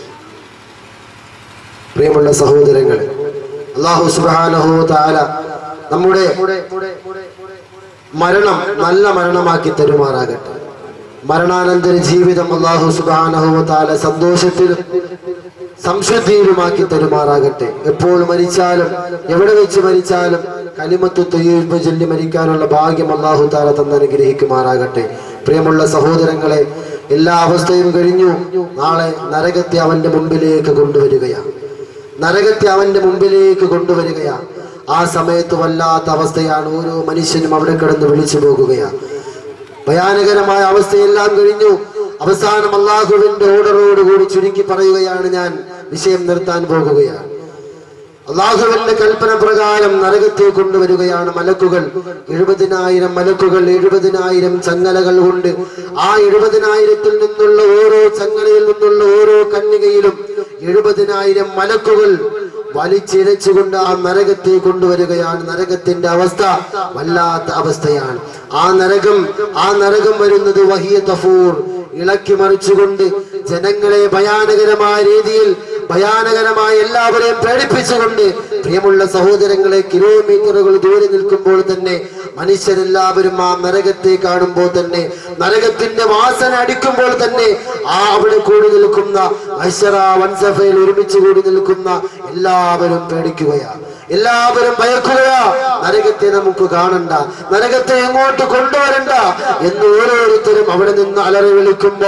പ്രിയമുള്ള സഹോദരങ്ങളെ അള്ളാഹു സുബ്ഹാനഹു താല നമ്മുടെ മരണം നല്ല മരണമാക്കി തരുമാറാകട്ടെ മരണാനന്തര ജീവിതം അള്ളാഹു സുബ്ഹാനഹു താല സന്തോഷത്തിലും സംശുദ്ധിയിലുമാക്കി തരുമാറാകട്ടെ എപ്പോൾ മരിച്ചാലും എവിടെ വെച്ച് മരിച്ചാലും കലിമത്ത് തൊയ്യുമ്പ് ചൊല്ലി മരിക്കാനുള്ള ഭാഗ്യം അള്ളാഹു താല തന്ന് അനുഗ്രഹിക്കുമാറാകട്ടെ പ്രിയമുള്ള സഹോദരങ്ങളെ എല്ലാ അവസ്ഥയും കഴിഞ്ഞു നാളെ നരകത്തെ അവന്റെ മുമ്പിലേക്ക് കൊണ്ടുവരികയാണ് നരകത്തെ അവന്റെ മുമ്പിലേക്ക് കൊണ്ടുവരികയാണ് ആ സമയത്ത് വല്ലാത്ത അവസ്ഥയാണ് ഓരോ മനുഷ്യനും അവിടെ കിടന്ന് വിളിച്ചു പോകുകയാണ് ഭയാനകരമായ അവസ്ഥയെല്ലാം കഴിഞ്ഞു അവസാനം അള്ളാഹുവിന്റെ ഓർഡറോട് കൂടി ചുരുക്കി പറയുകയാണ് ഞാൻ വിഷയം നിർത്താൻ പോകുകയാണ് അള്ളാഹുവിന്റെ കൽപ്പന പ്രകാരം നരകത്തെ കൊണ്ടുവരികയാണ് മലക്കുകൾ എഴുപതിനായിരം മലക്കുകൾ എഴുപതിനായിരം ചങ്ങലകൾ കൊണ്ട് ആ എഴുപതിനായിരത്തിൽ നിന്നുള്ള ഓരോ ചങ്ങലയിൽ നിന്നുള്ള ഓരോ കന്യകയിലും എഴുപതിനായിരം മലക്കുകൾ വലിച്ചിഴച്ചുകൊണ്ട് ആ നരകത്തെ കൊണ്ടുവരികയാണ് നരകത്തിന്റെ അവസ്ഥ വല്ലാത്ത അവസ്ഥയാണ് ആ നരകം ആ നരകം വരുന്നത് വഹിയ തഫൂർ ഇളക്കി മറിച്ചുകൊണ്ട് ജനങ്ങളെ ഭയാനകരമായ രീതിയിൽ ഭയാനകരമായ എല്ലാവരെയും പ്രേരിപ്പിച്ചുകൊണ്ട് പ്രിയമുള്ള സഹോദരങ്ങളെ കിലോമീറ്ററുകൾ ദൂരെ നിൽക്കുമ്പോൾ തന്നെ മനുഷ്യരെല്ലാവരും ആ നരകത്തെ കാണുമ്പോൾ തന്നെ നരകത്തിന്റെ വാസന അടിക്കുമ്പോൾ തന്നെ ആ അവിടെ കൂടി നിൽക്കുന്ന ഐശ്വര വൻസഭയിൽ ഒരുമിച്ച് കൂടി നിൽക്കുന്ന എല്ലാവരും പേടിക്കുകയാ എല്ലാവരും ഭയക്കുകയാ നരകത്തെ നമുക്ക് കാണണ്ട നരകത്തെ എങ്ങോട്ട് കൊണ്ടുവരണ്ട എന്ന് ഓരോരുത്തരും അവിടെ നിന്ന് അലറി വിളിക്കുമ്പോ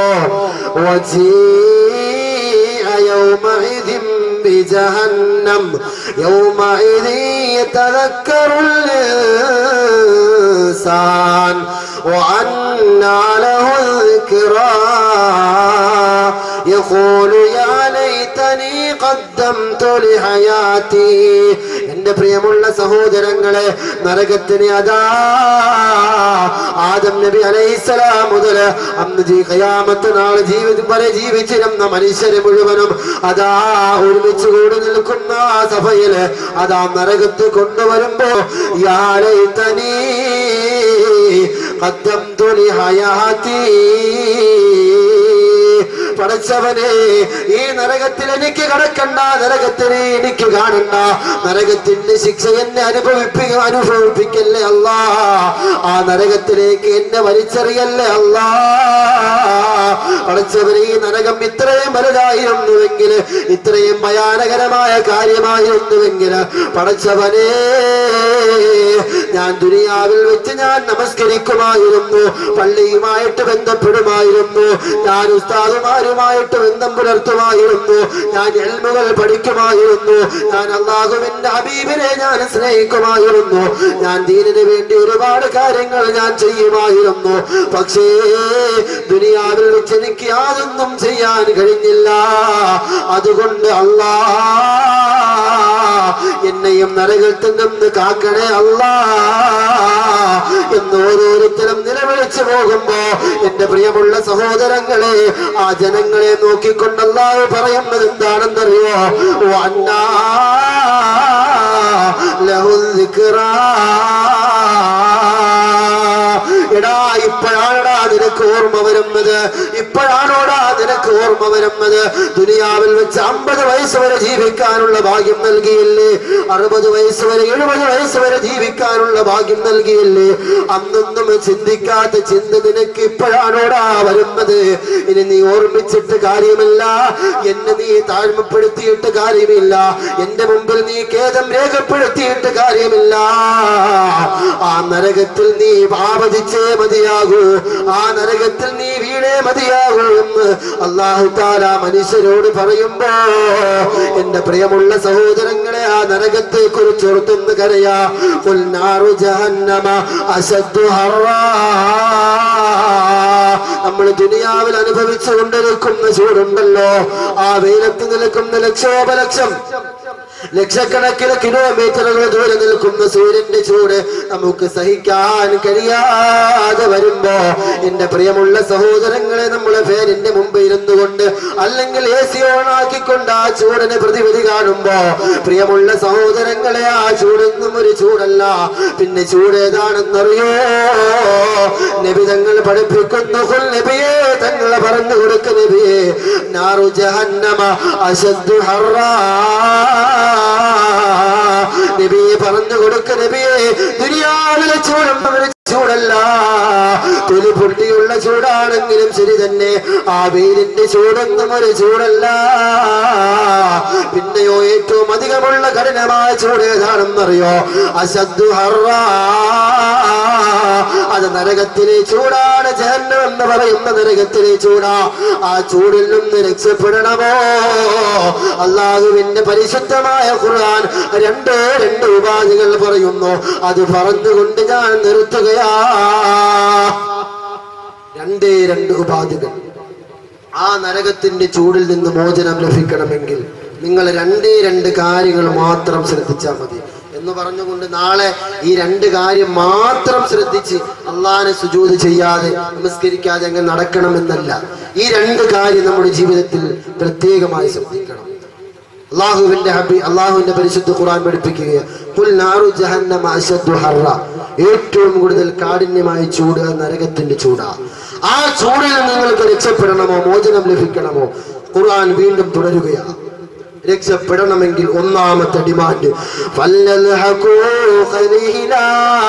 وجيء يومئذ بجهنم يومئذ يتذكر الإنسان وأنى له الذكرى يقول يا ليتني قدمت لحياتي എന്റെ പ്രിയമുള്ള സഹോദരങ്ങളെ നരകത്തിന് അതാ ആദം നബി അലൈഹിസ്സലാം മുതൽ അന്ന് ജീ ഖിയാമത്ത് നാളെ ജീവിതം വരെ ജീവിച്ചിരുന്ന മനുഷ്യരെ മുഴുവനും അതാ ഒരുമിച്ച് കൂടി നിൽക്കുന്ന ആ സഭയില് അതാ നരകത്ത് കൊണ്ടുവരുമ്പോ യാ ലൈതനീ قدمت لحياتي പടച്ചവനെ ഈ നരകത്തിൽ എനിക്ക് കടക്കണ്ട നരകത്തിനെ എനിക്ക് കാണണ്ട നരകത്തിന്റെ ശിക്ഷ എന്നെ അനുഭവിപ്പിക്ക അനുഭവിപ്പിക്കല്ലേ അല്ലാ ആ നരകത്തിലേക്ക് എന്നെ വലിച്ചെറിയല്ലേ അല്ലാ പടച്ചവനെ ഈ നരകം ഇത്രയും വലുതായിരുന്നുവെങ്കിൽ ഇത്രയും ഭയാനകരമായ കാര്യമായിരുന്നുവെങ്കിൽ പടച്ചവനെ ഞാൻ ദുനിയാവിൽ വെച്ച് ഞാൻ നമസ്കരിക്കുമായിരുന്നു പള്ളിയുമായിട്ട് ബന്ധപ്പെടുമായിരുന്നു ഞാൻ ഉസ്താദുമാരുമായിട്ട് ബന്ധം പുലർത്തുമായിരുന്നു ഞാൻ എൽമുകൾ പഠിക്കുമായിരുന്നു ഞാൻ അള്ളാഹുവിന്റെ ഹബീബിനെ ഞാൻ സ്നേഹിക്കുമായിരുന്നു ഞാൻ ദീനിന് വേണ്ടി ഒരുപാട് കാര്യങ്ങൾ ഞാൻ ചെയ്യുമായിരുന്നു പക്ഷേ ദുനിയാവിൽ വെച്ച് എനിക്ക് യാതൊന്നും ചെയ്യാൻ കഴിഞ്ഞില്ല അതുകൊണ്ട് അല്ലാ എന്നെയും നരകത്തിൽ നിന്ന് കാക്കണേ അല്ലാ എന്ന് ഓരോരുത്തരും നിലവിളിച്ചു പോകുമ്പോ എന്റെ പ്രിയമുള്ള സഹോദരങ്ങളെ ആ ജനങ്ങളെ നോക്കിക്കൊണ്ടല്ലാതെ പറയുന്നത് എന്താണെന്നറിയോ വന്നാ ലഹുൽ ദിക്റാ. എടാ ഇപ്പോഴാണടാ നിനക്ക് ഓർമ്മ വരുന്നത് ഇപ്പോഴാണോടാ നിനക്ക് ഓർമ്മ വരുന്നത് ദുനിയാവിൽ വെച്ച് അമ്പത് വയസ്സ് വരെ ജീവിക്കാനുള്ള ഭാഗ്യം നൽകിയില്ലേ അറുപത് വയസ്സ് വരെ എഴുപത് വയസ്സ് വരെ ജീവിക്കാനുള്ള ഭാഗ്യം നൽകിയില്ലേ അന്നൊന്നും ചിന്തിക്കാത്ത ചിന്ത നിനക്ക് ഇപ്പോഴാണോടാ വരുന്നത് ഇനി നീ ഓർമ്മിച്ചിട്ട് കാര്യമില്ല എന്നെ നീ താഴ്മപ്പെടുത്തിയിട്ട് കാര്യമില്ല എന്റെ മുമ്പിൽ നീ ഖേദം രേഖപ്പെടുത്തിയിട്ട് കാര്യമില്ല ആ നരകത്തിൽ നീ ആവധിച്ചേ മതിയാകൂ ആ നരകത്തിൽ നീ വീണേ മതിയാകൂ എന്ന് അള്ളാഹു താല മനുഷ്യരോട് പറയുമ്പോ എന്റെ പ്രിയമുള്ള സഹോദരങ്ങളെ ആ നരകത്തെ കുറിച്ച് ഓർത്തൊന്ന് കരയാ ഉൽനാറു ജഹന്നമ അശദ്ദു ഹറാ നമ്മൾ ദുനിയാവിൽ അനുഭവിച്ചു കൊണ്ടിരിക്കുന്ന ചൂടുണ്ടല്ലോ ആ വെയിലത്ത് നിൽക്കുന്ന ലക്ഷോപലക്ഷം ലക്ഷക്കണക്കിന് കിലോമീറ്ററുകൾ ദൂരെ നിൽക്കുന്ന സൂര്യന്റെ ചൂട് നമുക്ക് സഹിക്കാൻ കഴിയാതെ വരുമ്പോ എന്റെ പ്രിയമുള്ള സഹോദരങ്ങളെ നമ്മളെ ഫാനിന്റെ മുമ്പ് ഇരുന്നു കൊണ്ട് അല്ലെങ്കിൽ എ സി ഓൺ ആക്കിക്കൊണ്ട് ആ ചൂടിനെ പ്രതിവിധി കാണുമ്പോ പ്രിയമുള്ള സഹോദരങ്ങളെ ആ ചൂടൊന്നും ഒരു ചൂടല്ല പിന്നെ ചൂട് ഏതാണെന്നറിയോ നബി തങ്ങൾ പഠിപ്പിക്കുന്നു "ഖുൽ നബിയേ തങ്ങളെ പറഞ്ഞു കൊടുക്ക നബിയേ നാറു ജഹന്നമ അശദ്ദു ഹറാ നബിയെ പറഞ്ഞു കൊടുക്ക നബിയെ ദുനിയാവിലെ ചൂടും ഒരു ചൂടല്ല തൊലി പൊട്ടിയുള്ള ചൂടാണെങ്കിലും ശരി തന്നെ ആ വെയിലിന്റെ ചൂടൊന്നും ഒരു ചൂടല്ല പിന്നെയോ ഏറ്റവും അധികമുള്ള കഠിനമായ ചൂട് ഏതാണെന്നറിയോ അശദ്ദു ഹറാ അത് നരകത്തിലെ ചൂടാണ് ജഹന്നം എന്ന് പറയുന്ന നരകത്തിലെ ചൂടാ ആ ചൂടിൽ നിന്ന് രക്ഷപ്പെടണമോ അള്ളാഹുവിന്റെ പരിശുദ്ധമായ ഖുർആൻ രണ്ട് രണ്ട് ഉപാധികൾ പറയുന്നു അത് പറഞ്ഞുകൊണ്ട് ഞാൻ നിർത്തുകയാ രണ്ടേ രണ്ട് ഉപാധികൾ ആ നരകത്തിന്റെ ചൂടിൽ നിന്ന് മോചനം ലഭിക്കണമെങ്കിൽ നിങ്ങൾ രണ്ടേ രണ്ട് കാര്യങ്ങൾ മാത്രം ശ്രദ്ധിച്ചാൽ മതി എന്ന് പറഞ്ഞുകൊണ്ട് നാളെ ഈ രണ്ട് കാര്യം മാത്രം ശ്രദ്ധിച്ച് അള്ളാനെ സുജൂത് ചെയ്യാതെ നമസ്കരിക്കാതെ അങ്ങ് നടക്കണമെന്നല്ല ഈ രണ്ട് കാര്യം നമ്മുടെ ജീവിതത്തിൽ പ്രത്യേകമായി ശ്രദ്ധിക്കണം അള്ളാഹുവിന്റെ ഹബി അള്ളാഹുവിന്റെ പരിശുദ്ധ ഖുർആൻ പഠിപ്പിക്കുക "ഖുൽ നാറു ജഹന്നമ അശദ്ദു ഹർറ." ഏറ്റവും കൂടുതൽ കാഠിന്യമായ ചൂട് നരകത്തിന്റെ ചൂടാ ആ ചൂടിൽ നിന്ന് നിങ്ങൾക്ക് രക്ഷപ്പെടണമോ മോചനം ലഭിക്കണമോ ഖുർആൻ വീണ്ടും തുടരുകയാണ് രക്ഷപ്പെടണമെങ്കിൽ ഒന്നാമത്തെ ഡിമാൻഡ് ഫല്ലൽഹഖൂ ഖലീലാ.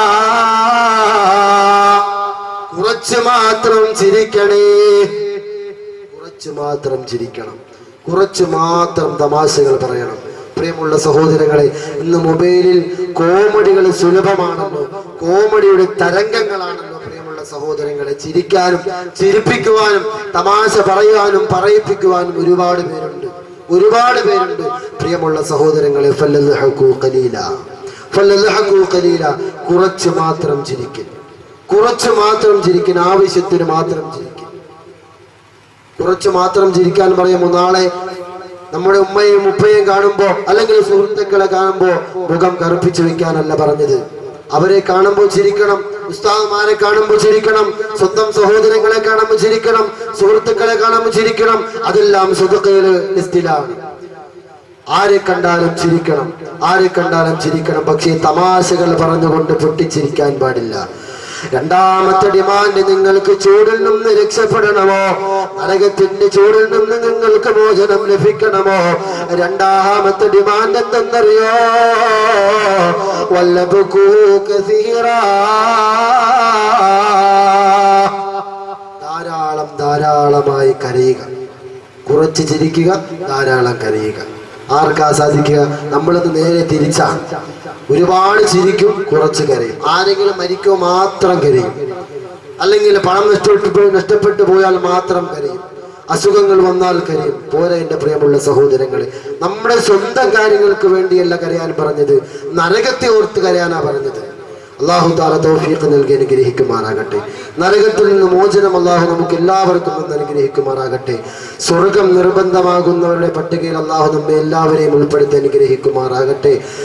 കുറച്ച് മാത്രം ചിരിക്കണേ കുറച്ച് മാത്രം ചിരിക്കണം കുറച്ച് മാത്രം തമാശകൾ പറയണം പ്രിയമുള്ള സഹോദരങ്ങളെ ഇന്ന് മൊബൈലിൽ കോമഡികൾ സുലഭമാണല്ലോ കോമഡിയുടെ തരംഗങ്ങളാണല്ലോ പ്രിയമുള്ള സഹോദരങ്ങളെ ചിരിക്കാനും ചിരിപ്പിക്കുവാനും തമാശ പറയാനും പറയിപ്പിക്കുവാനും ഒരുപാട് പേരുണ്ട് ഒരുപാട് പേരുണ്ട് പ്രിയമുള്ള സഹോദരങ്ങളെ ഫല്ലദ്ഹഖൂ ഖലീല ഫല്ലദ്ഹഖൂ ഖലീല കുറച്ച് മാത്രം ചിരിക്കും കുറച്ച് മാത്രം ചിരിക്കും ആവശ്യത്തിന് മാത്രം ചിരിക്കും കുറച്ച് മാത്രം ചിരിക്കാൻ പറയുമ്പോൾ നാളെ നമ്മുടെ ഉമ്മയും ഉപ്പയും കാണുമ്പോ അല്ലെങ്കിൽ സുഹൃത്തുക്കളെ കാണുമ്പോ മുഖം കറുപ്പിച്ചു വെക്കാനല്ല പറഞ്ഞത് അവരെ കാണുമ്പോൾ ചിരിക്കണം ഉസ്താദ്മാരെ കാണുമ്പോൾ ചിരിക്കണം സ്വന്തം സഹോദരങ്ങളെ കാണുമ്പോൾ ചിരിക്കണം സുഹൃത്തുക്കളെ കാണുമ്പോൾ ചിരിക്കണം അതെല്ലാം സ്വതുക്കയില് ലിസ്റ്റിലാണ് ആരെ കണ്ടാലും ചിരിക്കണം ആരെ കണ്ടാലും ചിരിക്കണം പക്ഷേ തമാശകൾ പറഞ്ഞുകൊണ്ട് പൊട്ടിച്ചിരിക്കാൻ പാടില്ല രണ്ടാമത്തെ ഡിമാൻഡ് നിങ്ങൾക്ക് ചൂടിൽ നിന്ന് രക്ഷപ്പെടണമോ നരകത്തിന്റെ ചൂടിൽ നിന്ന് നിങ്ങൾക്ക് മോചനം ലഭിക്കണമോ രണ്ടാമത്തെ ഡിമാൻഡ് എന്തെന്നറിയോ വല്ലബുക്കൂ ധാരാളം ധാരാളമായി കരയുക കുറച്ച് ചിരിക്കുക ധാരാളം കരയുക ആർക്കാ സാധിക്കുക നമ്മളത് നേരെ തിരിച്ചാണ് ഒരുപാട് ചിരിക്കും കുറച്ച് കരയും ആരെങ്കിലും മരിക്കോ മാത്രം കരയും അല്ലെങ്കിൽ പണം നഷ്ടപ്പെട്ടു പോയി നഷ്ടപ്പെട്ടു പോയാൽ മാത്രം കരയും അസുഖങ്ങൾ വന്നാൽ കരയും പോരെ എൻ്റെ പ്രിയമുള്ള സഹോദരങ്ങളെ നമ്മുടെ സ്വന്തം കാര്യങ്ങൾക്ക് വേണ്ടിയല്ല കരയാൻ പറഞ്ഞത് നരകത്തെ ഓർത്ത് കരയാനാ പറഞ്ഞത് അള്ളാഹു താല തൗഫീഖ് നൽകി അനുഗ്രഹിക്കുമാറാകട്ടെ നരകത്തിൽ നിന്ന് മോചനം അള്ളാഹു നമുക്ക് എല്ലാവർക്കും ഒന്ന് അനുഗ്രഹിക്കുമാറാകട്ടെ സ്വർഗം നിർബന്ധമാകുന്നവരുടെ പട്ടികയിൽ അള്ളാഹു നമ്മെ എല്ലാവരെയും ഉൾപ്പെടുത്തി അനുഗ്രഹിക്കുമാറാകട്ടെ